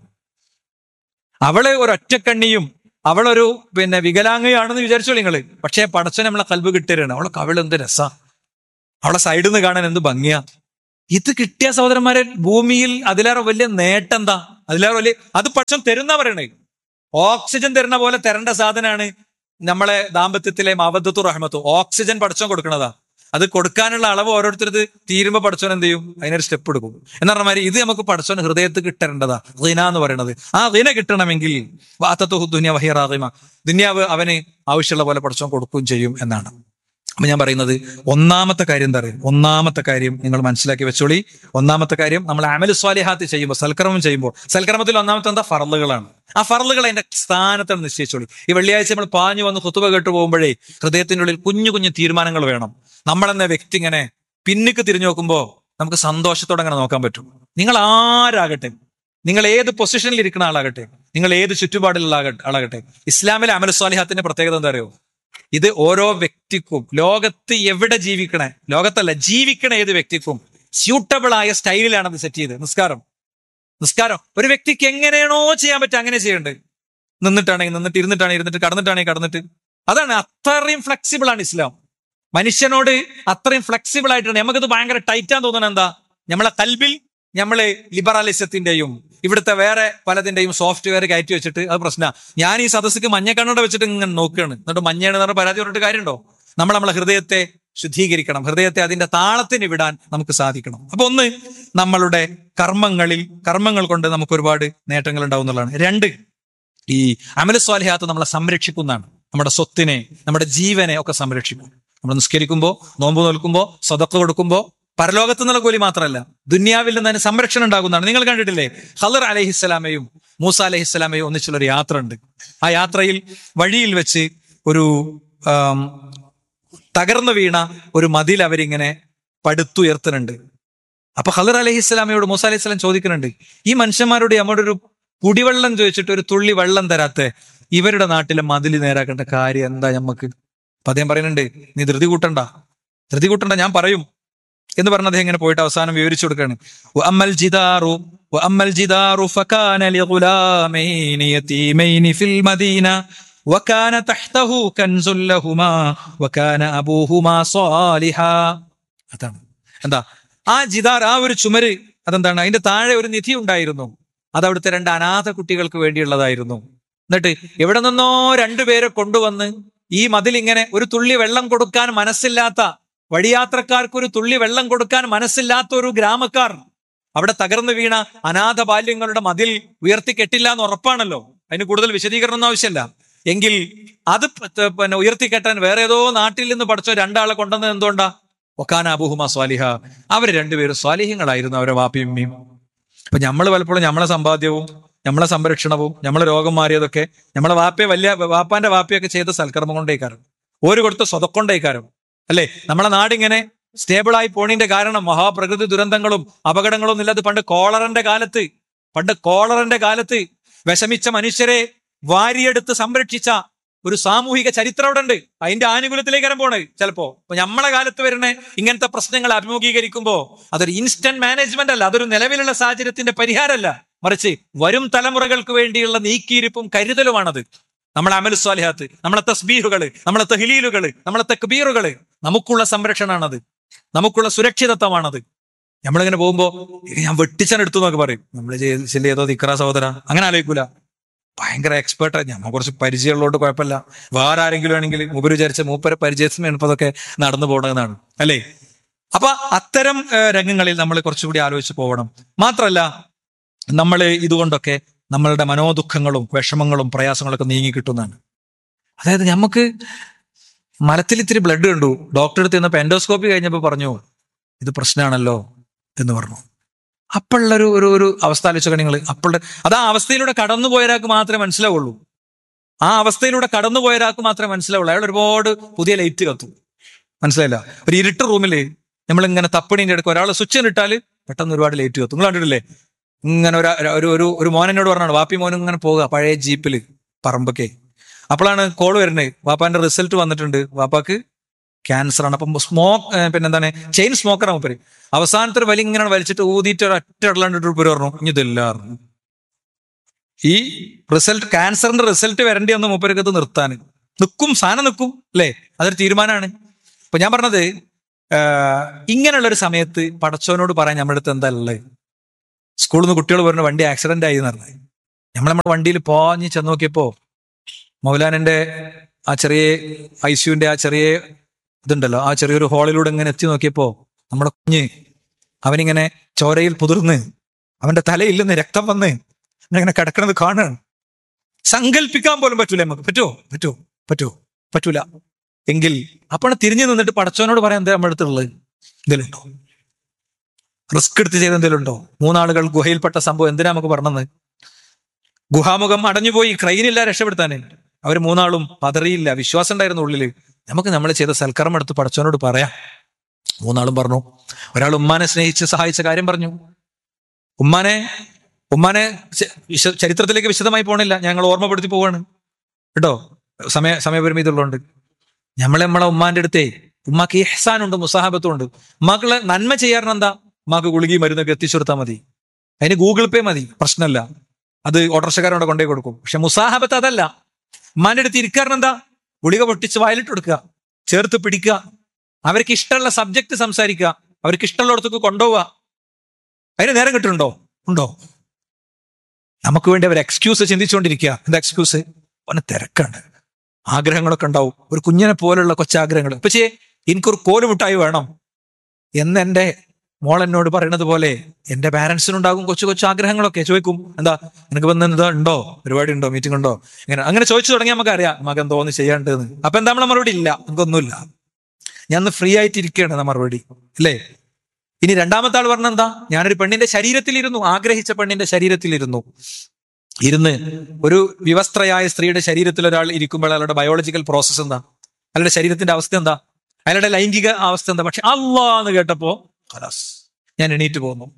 A: അവള് ഒരു ഒറ്റക്കണ്ണിയും അവളൊരു പിന്നെ വികലാംഗയാണെന്ന് വിചാരിച്ചോളൂ നിങ്ങള് പക്ഷേ പടച്ചൻ നമ്മളെ കൽബ് കിട്ടരുതാണ് അവളെ കവിൾ എന്ത് രസാ അവളെ സൈഡിൽ നിന്ന് കാണാൻ എന്ത് ഭംഗിയാ ഇത് കിട്ടിയ സഹോദരന്മാരെ ഭൂമിയിൽ അതിലേറെ വലിയ നേട്ടം എന്താ അതിലേറെ വലിയ അത് പക്ഷം തരുന്ന പറയണേ ഓക്സിജൻ തരുന്ന പോലെ തരേണ്ട സാധനമാണ് നമ്മളെ ദാമ്പത്യത്തിലെ മവദ്ദത്തു റഹ്മത്തു ഓക്സിജൻ പടച്ചോൻ കൊടുക്കണതാ അത് കൊടുക്കാനുള്ള അളവ് ഓരോരുത്തരത് തീരുമ്പോ പടച്ചോൻ എന്ത് ചെയ്യും അതിനൊരു സ്റ്റെപ്പ് എടുക്കും എന്ന് പറഞ്ഞ മാതിരി ഇത് നമുക്ക് പടച്ചോൻ ഹൃദയത്തിൽ കിട്ടേണ്ടതാ റീന എന്ന് പറയുന്നത് ആ റീന കിട്ടണമെങ്കിൽ വാത്തത്തു ദുനിയ വഹിറാഹിമ ദുനിയാവ് അവന് ആവശ്യമുള്ള പോലെ പടച്ചോൻ കൊടുക്കുകയും ചെയ്യും എന്നാണ് അപ്പൊ ഞാൻ പറയുന്നത് ഒന്നാമത്തെ കാര്യം എന്താ പറയുക ഒന്നാമത്തെ കാര്യം നിങ്ങൾ മനസ്സിലാക്കി വെച്ചോളി ഒന്നാമത്തെ കാര്യം നമ്മൾ അമൽ സ്വാലിഹാത്ത് ചെയ്യുമ്പോൾ സൽക്കർമ്മം ചെയ്യുമ്പോൾ സൽക്കർമ്മത്തിൽ ഒന്നാമത്തെ എന്താ ഫറലുകളാണ് ആ ഫറലുകൾ അതിന്റെ സ്ഥാനത്താണ് നിശ്ചയിച്ചോളി ഈ വെള്ളിയാഴ്ച നമ്മൾ പാഞ്ഞു വന്ന് കുത്തുവ കേട്ട് പോകുമ്പോഴേ ഹൃദയത്തിന്റെ ഉള്ളിൽ കുഞ്ഞു കുഞ്ഞു തീരുമാനങ്ങൾ വേണം നമ്മളെന്ന വ്യക്തി ഇങ്ങനെ പിന്നിക്ക് തിരിഞ്ഞു നോക്കുമ്പോൾ നമുക്ക് സന്തോഷത്തോടെ അങ്ങനെ നോക്കാൻ പറ്റും നിങ്ങൾ ആരാകട്ടെ നിങ്ങൾ ഏത് പൊസിഷനിൽ ഇരിക്കുന്ന ആളാകട്ടെ നിങ്ങൾ ഏത് ചുറ്റുപാടിലുള്ള ആകട്ടെ ആളാകട്ടെ ഇസ്ലാമിലെ അമൽ സ്വാലിഹാത്തിന്റെ പ്രത്യേകത എന്താ അറിയോ ഇത് ഓരോ വ്യക്തിക്കും ലോകത്ത് എവിടെ ജീവിക്കണേ ലോകത്തല്ല ജീവിക്കണ ഏത് വ്യക്തിക്കും സ്യൂട്ടബിൾ ആയ സ്റ്റൈലിലാണ് അത് സെറ്റ് ചെയ്തത് നിസ്കാരം നിസ്കാരം ഒരു വ്യക്തിക്ക് എങ്ങനെയാണോ ചെയ്യാൻ പറ്റുക അങ്ങനെ ചെയ്യേണ്ടത് നിന്നിട്ടാണെങ്കിൽ നിന്നിട്ട് ഇരുന്നിട്ടാണെങ്കിൽ ഇരുന്നിട്ട് കടന്നിട്ടാണെങ്കിൽ കടന്നിട്ട് അതാണ് അത്രയും ഫ്ലെക്സിബിൾ ആണ് ഇസ്ലാം മനുഷ്യനോട് അത്രയും ഫ്ലെക്സിബിൾ ആയിട്ടാണ് നമുക്കത് ഭയങ്കര ടൈറ്റാന്ന് തോന്നുന്നത് എന്താ നമ്മളെ കൽബിൽ നമ്മള് ലിബറലിസത്തിന്റെയും ഇവിടുത്തെ വേറെ പലതിന്റെയും സോഫ്റ്റ്വെയർ കയറ്റി വെച്ചിട്ട് അത് പ്രശ്ന ഞാൻ ഈ സദസ്സിക്ക് മഞ്ഞ കണ്ണട വെച്ചിട്ട് ഇങ്ങനെ നോക്കുകയാണ് എന്നിട്ട് മഞ്ഞയാണ് പറഞ്ഞ പരാതി പറഞ്ഞിട്ട് കാര്യമുണ്ടോ നമ്മൾ നമ്മളെ ഹൃദയത്തെ ശുദ്ധീകരിക്കണം ഹൃദയത്തെ അതിന്റെ താളത്തിന് വിടാൻ നമുക്ക് സാധിക്കണം അപ്പൊ ഒന്ന് നമ്മളുടെ കർമ്മങ്ങളിൽ കർമ്മങ്ങൾ കൊണ്ട് നമുക്ക് ഒരുപാട് നേട്ടങ്ങൾ ഉണ്ടാവും എന്നുള്ളതാണ് രണ്ട് ഈ അമല സ്വാലിഹാത്ത് നമ്മളെ സംരക്ഷിക്കുന്നതാണ് നമ്മുടെ സ്വത്തിനെ നമ്മുടെ ജീവനെ ഒക്കെ സംരക്ഷിക്കും നമ്മൾ നിസ്കരിക്കുമ്പോൾ നോമ്പ് നോൽക്കുമ്പോൾ സ്വതക്ക കൊടുക്കുമ്പോൾ പരലോകത്ത് നിന്നുള്ള കൂലി മാത്രമല്ല ദുന്യാവിൽ നിന്ന് അതിന് സംരക്ഷണം ഉണ്ടാകുന്നതാണ് നിങ്ങൾ കണ്ടിട്ടില്ലേ ഹലർ അലഹിസ്സലാമയും മൂസ അലഹിസ്സലാമയും ഒന്നിച്ചുള്ള ഒരു യാത്ര ഉണ്ട് ആ യാത്രയിൽ വഴിയിൽ വെച്ച് ഒരു ആം, തകർന്നു വീണ ഒരു മതിൽ അവരിങ്ങനെ പടുത്തുയർത്തുന്നുണ്ട് അപ്പൊ ഹലർ അലഹി ഇസ്ലാമയോട് മൂസ അലൈഹി സ്വലാം ചോദിക്കുന്നുണ്ട് ഈ മനുഷ്യന്മാരോട് നമ്മുടെ ഒരു കുടിവെള്ളം ചോദിച്ചിട്ട് ഒരു തുള്ളി വെള്ളം തരാത്ത ഇവരുടെ നാട്ടിലെ മതിൽ നേരാക്കേണ്ട കാര്യം എന്താ ഞമ്മക്ക് അപ്പൊ അദ്ദേഹം പറയുന്നുണ്ട് നീ ധൃതി കൂട്ടണ്ട ധൃതി കൂട്ടണ്ട ഞാൻ പറയും എന്ന് പറഞ്ഞ അദ്ദേഹം ഇങ്ങനെ പോയിട്ട് അവസാനം വിവരിച്ചു കൊടുക്കാണ് അമ്മൽ ജിദാറു അമ്മൽ ജിദാറു ഫകാന لغلامين يتيمين في المدينة وكان تحته كنز لهما وكان أبوهما صالحا അതാണ് എന്താ ആ ജിദാർ ആ ഒരു ചുമര് അതെന്താണ് അതിന്റെ താഴെ ഒരു നിധി ഉണ്ടായിരുന്നു അത് അവിടുത്തെ രണ്ട് അനാഥ കുട്ടികൾക്ക് വേണ്ടിയുള്ളതായിരുന്നു എന്നിട്ട് എവിടെ നിന്നോ രണ്ടുപേരെ കൊണ്ടുവന്ന് ഈ മതിൽ ഇങ്ങനെ ഒരു തുള്ളി വെള്ളം കൊടുക്കാൻ മനസ്സില്ലാത്ത വഴിയാത്രക്കാർക്ക് ഒരു തുള്ളി വെള്ളം കൊടുക്കാൻ മനസ്സില്ലാത്ത ഒരു ഗ്രാമക്കാർ അവിടെ തകർന്നു വീണ അനാഥ ബാല്യങ്ങളുടെ മതിൽ ഉയർത്തി കെട്ടില്ല എന്ന് ഉറപ്പാണല്ലോ അതിന് കൂടുതൽ വിശദീകരണം ഒന്നും ആവശ്യമില്ല എങ്കിൽ അത് പ- ത- പിന്നെ ഉയർത്തി കെട്ടാൻ വേറെ ഏതോ നാട്ടിൽ നിന്ന് പഠിച്ച രണ്ടാളെ കൊണ്ടുവന്നത് എന്തുകൊണ്ടാ ഒക്കാന അബുഹുമ സ്വാലിഹ അവർ രണ്ടുപേരും സ്വാലിഹ്യങ്ങളായിരുന്നു അവരെ വാപ്പിയും ഉമ്മയും അപ്പൊ നമ്മൾ പലപ്പോഴും നമ്മളെ സമ്പാദ്യവും നമ്മളെ സംരക്ഷണവും നമ്മളെ രോഗം മാറിയതൊക്കെ നമ്മളെ വാപ്പയെ വലിയ വാപ്പാന്റെ വാപ്പയൊക്കെ ചെയ്ത സൽക്കർമ്മം കൊണ്ടേക്കാരം ഓര് കൊടുത്ത സ്വതക്കൊണ്ടേക്കാരം അല്ലെ നമ്മളെ നാടിങ്ങനെ സ്റ്റേബിൾ ആയി പോണിന്റെ കാരണം മഹാപ്രകൃതി ദുരന്തങ്ങളും അപകടങ്ങളൊന്നും ഇല്ലാതെ പണ്ട് കോളറിന്റെ കാലത്ത് പണ്ട് കോളറിന്റെ കാലത്ത് വിഷമിച്ച മനുഷ്യരെ വാരിയെടുത്ത് സംരക്ഷിച്ച ഒരു സാമൂഹിക ചരിത്രം അവിടെ ഉണ്ട് അതിന്റെ ആനുകൂല്യത്തിലേക്കാരം പോണത് ചിലപ്പോ ഇപ്പൊ നമ്മളെ കാലത്ത് വരുന്ന ഇങ്ങനത്തെ പ്രശ്നങ്ങൾ അഭിമുഖീകരിക്കുമ്പോ അതൊരു ഇൻസ്റ്റന്റ് മാനേജ്മെന്റ് അല്ല അതൊരു നിലവിലുള്ള സാഹചര്യത്തിന്റെ പരിഹാരമല്ല മറിച്ച് വരും തലമുറകൾക്ക് വേണ്ടിയുള്ള നീക്കിയിരിപ്പും കരുതലുമാണത് നമ്മളെ അമൽ സ്വാലിഹാത്ത് നമ്മളെ തസ്ബീഹുകള് നമ്മളെ തഹ്ലീലുകള് നമ്മളെ തക്ബീറുകള് നമുക്കുള്ള സംരക്ഷണമാണത് നമുക്കുള്ള സുരക്ഷിതത്വമാണത് നമ്മളിങ്ങനെ പോകുമ്പോ "ഇത് ഞാൻ വെട്ടിച്ചാൻ എടുത്തു എന്നൊക്കെ പറയും നമ്മൾ ചെല്ലി ഏതോ ദിക്ര സഹോദര അങ്ങനെ ആലോചിക്കൂല ഭയങ്കര എക്സ്പേർട്ട് ഞമ്മ കുറച്ച് പരിചയമുള്ളതുകൊണ്ട് കുഴപ്പമില്ല വേറെ ആരെങ്കിലും ആണെങ്കിൽ മൂപ്പര് വിചാരിച്ച മൂപ്പരെ പരിചയത്തിന് ഇപ്പൊ അതൊക്കെ നടന്നു പോകണമെന്നാണ് അല്ലേ അപ്പൊ അത്തരം ഏഹ്, രംഗങ്ങളിൽ നമ്മൾ കുറച്ചുകൂടി ആലോചിച്ച് പോകണം മാത്രല്ല നമ്മൾ ഇതുകൊണ്ടൊക്കെ നമ്മളുടെ മനോദുഃഖങ്ങളും വിഷമങ്ങളും പ്രയാസങ്ങളൊക്കെ നീങ്ങി കിട്ടുന്നതാണ് അതായത് നമുക്ക് മലത്തിൽ ഇത്തിരി ബ്ലഡ് കണ്ടു ഡോക്ടർ അടുത്ത് ചെന്നപ്പോ എൻഡോസ്കോപ്പി കഴിഞ്ഞപ്പോൾ പറഞ്ഞു ഇത് പ്രശ്നമാണല്ലോ എന്ന് പറഞ്ഞു അപ്പോഴുള്ള ഒരു ഒരു ഒരു അവസ്ഥ ആലോചിച്ചൊക്കെ നിങ്ങൾ അപ്പോഴുടെ അത് ആ അവസ്ഥയിലൂടെ കടന്നു പോയ ഒരാൾക്ക് മാത്രമേ മനസ്സിലാവുള്ളൂ ആ അവസ്ഥയിലൂടെ കടന്നു പോയ ഒരാൾക്ക് മാത്രമേ മനസ്സിലാവുള്ളൂ അയാൾ ഒരുപാട് പുതിയ ലൈറ്റ് കത്തും മനസ്സിലായില്ല ഒരു ഇരുട്ട് റൂമില് നമ്മളിങ്ങനെ തപ്പണീന്റെ അടുക്ക് ഒരാൾ സ്വിച്ച് ഇട്ടാല് പെട്ടെന്ന് ഒരുപാട് ലൈറ്റ് കത്തും നിങ്ങൾ കണ്ടിട്ടില്ലേ ഇങ്ങനെ ഒരു ഒരു ഒരു ഒരു മോനോട് പറഞ്ഞാണ് വാപ്പി മോനും ഇങ്ങനെ പോവുക പഴയ ജീപ്പില് പറമ്പൊക്കെ അപ്പോഴാണ് കോൾ വരുന്നത് വാപ്പാന്റെ റിസൾട്ട് വന്നിട്ടുണ്ട് വാപ്പാക്ക് ക്യാൻസർ ആണ് അപ്പം സ്മോക്ക് പിന്നെന്താണ് ചെയിൻ സ്മോക്കർ മൂപ്പര് അവസാനത്തെ ഒരു വലി ഇങ്ങനെ വലിച്ചിട്ട് ഊതിയിട്ട് ഒരു ഒറ്റ ഇടലാണ്ടിട്ട് ഒരു പറഞ്ഞു ഇനി ഇതില്ല പറഞ്ഞു. ഈ റിസൾട്ട് ക്യാൻസറിന്റെ റിസൾട്ട് വരേണ്ടി വന്ന് മൂപ്പരക്കത്ത് നിർത്താൻ നിൽക്കും സാധനം നിൽക്കും അല്ലേ അതൊരു തീരുമാനമാണ് അപ്പൊ ഞാൻ പറഞ്ഞത് ആഹ് ഇങ്ങനെയുള്ള ഒരു സമയത്ത് പടച്ചോനോട് പറയാൻ നമ്മുടെ അടുത്ത് എന്താ ഉള്ളത് സ്കൂളിൽ നിന്ന് കുട്ടികൾ പറഞ്ഞ വണ്ടി ആക്സിഡന്റ് ആയി എന്ന് പറഞ്ഞത് നമ്മൾ നമ്മുടെ വണ്ടിയിൽ പോഞ്ഞ് ചെന്ന് നോക്കിയപ്പോ മൗലാനന്റെ ആ ചെറിയ ഐസിയുന്റെ ആ ചെറിയ ഇതുണ്ടല്ലോ ആ ചെറിയൊരു ഹോളിലൂടെ ഇങ്ങനെ എത്തി നോക്കിയപ്പോ നമ്മുടെ കുഞ്ഞ് അവനിങ്ങനെ ചോരയിൽ പുതിർന്ന് അവന്റെ തലയിൽ നിന്ന് രക്തം വന്ന് ഇങ്ങനെ കിടക്കണത് കാണുകയാണ് സങ്കല്പിക്കാൻ പോലും പറ്റൂല നമുക്ക് പറ്റുമോ പറ്റുമോ പറ്റുമോ പറ്റൂല എങ്കിൽ അപ്പോൾ തിരിഞ്ഞു നിന്നിട്ട് പടച്ചവനോട് പറയാൻ എന്താ നമ്മുടെ അടുത്തുള്ളത് എന്തെങ്കിലുണ്ടോ റിസ്ക് എടുത്ത് ചെയ്ത എന്തെങ്കിലും ഉണ്ടോ മൂന്നാളുകൾ ഗുഹയിൽപ്പെട്ട സംഭവം എന്തിനാ നമുക്ക് പറഞ്ഞത് ഗുഹാമുഖം അടഞ്ഞുപോയി ക്രൈനില്ല രക്ഷപ്പെടുത്താനേ അവർ മൂന്നാളും പതറിയില്ല വിശ്വാസം ഉണ്ടായിരുന്നു ഉള്ളില് നമുക്ക് നമ്മൾ ചെയ്ത സൽക്കർമ്മം എടുത്ത് പടച്ചവനോട് പറയാം മൂന്നാളും പറഞ്ഞു ഒരാൾ ഉമ്മാനെ സ്നേഹിച്ച് സഹായിച്ച കാര്യം പറഞ്ഞു ഉമ്മാനെ ഉമ്മാനെ ച- വിശ- ചരിത്രത്തിലേക്ക് വിശദമായി പോണില്ല ഞങ്ങൾ ഓർമ്മപ്പെടുത്തി പോവാണ് കേട്ടോ സമയ സമയപരിമിതി ഉള്ളതുകൊണ്ട് നമ്മളെ നമ്മളെ ഉമ്മാന്റെ അടുത്തേ ഉമ്മാക്ക് ഇഹ്സാനുണ്ട് മുസാഹബത്തും ഉണ്ട് ഉമ്മാക്കുള്ള നന്മ ചെയ്യാറുണ്ട് എന്താ ഉമ്മാക്ക് ഗുളികയും മരുന്നൊക്കെ എത്തിച്ചു കൊടുത്താൽ മതി അതിന് ഗൂഗിൾ പേ മതി പ്രശ്നമല്ല അത് ഓട്ടർഷക്കാരോടെ കൊണ്ടേ കൊടുക്കും പക്ഷെ മുസാഹബത്ത് അതല്ല ഉമ്മാന്റെ അടുത്ത് ഇരിക്കാറുണ്ട് എന്താ ഗുളിക പൊട്ടിച്ച് വയലിട്ട് കൊടുക്കുക ചേർത്ത് പിടിക്കുക അവർക്ക് ഇഷ്ടമുള്ള സബ്ജക്ട് സംസാരിക്കുക അവർക്ക് ഇഷ്ടമുള്ളിടത്തേക്ക് കൊണ്ടുപോവുക അതിന് നേരം കിട്ടുന്നുണ്ടോ ഉണ്ടോ നമുക്ക് വേണ്ടി അവർ എക്സ്ക്യൂസ് ചിന്തിച്ചുകൊണ്ടിരിക്കുക എന്താ എക്സ്ക്യൂസ് അവന് തിരക്കാണ് ആഗ്രഹങ്ങളൊക്കെ ഉണ്ടാവും ഒരു കുഞ്ഞിനെ പോലുള്ള കൊച്ചാഗ്രഹങ്ങൾ പക്ഷേ എനിക്കൊരു കോലുമുട്ടായി വേണം എന്ന് എൻ്റെ മോൾ എന്നോട് പറയുന്നത് പോലെ എൻ്റെ പാരൻസിനുണ്ടാകും കൊച്ചു കൊച്ചു ആഗ്രഹങ്ങളൊക്കെ ചോദിക്കും എന്താ നിനക്ക് വന്ന് എന്താ ഉണ്ടോ പരിപാടി ഉണ്ടോ മീറ്റിംഗ് ഉണ്ടോ ഇങ്ങനെ അങ്ങനെ ചോദിച്ചു തുടങ്ങിയാൽ നമുക്ക് അറിയാം നമുക്ക് എന്തോ ഒന്ന് ചെയ്യാണ്ടെന്ന് അപ്പൊ എന്താ നമ്മളെ മറുപടി ഇല്ല നമുക്കൊന്നുമില്ല ഞാൻ ഒന്ന് ഫ്രീ ആയിട്ട് ഇരിക്കുകയാണ് എന്ന മറുപടി അല്ലേ ഇനി രണ്ടാമത്തെ ആൾ പറഞ്ഞ എന്താ ഞാനൊരു പെണ്ണിന്റെ ശരീരത്തിലിരുന്നു ആഗ്രഹിച്ച പെണ്ണിന്റെ ശരീരത്തിലിരുന്നു ഇരുന്ന് ഒരു വിവസ്ത്രയായ സ്ത്രീയുടെ ശരീരത്തിൽ ഒരാൾ ഇരിക്കുമ്പോൾ അയാളുടെ ബയോളജിക്കൽ പ്രോസസ്സ് എന്താ അയാളുടെ ശരീരത്തിന്റെ അവസ്ഥ എന്താ അയാളുടെ ലൈംഗിക അവസ്ഥ എന്താ പക്ഷെ അള്ളാ എന്ന് കേട്ടപ്പോ ഖലാസ് ഞാൻ എണീറ്റ് പോന്നു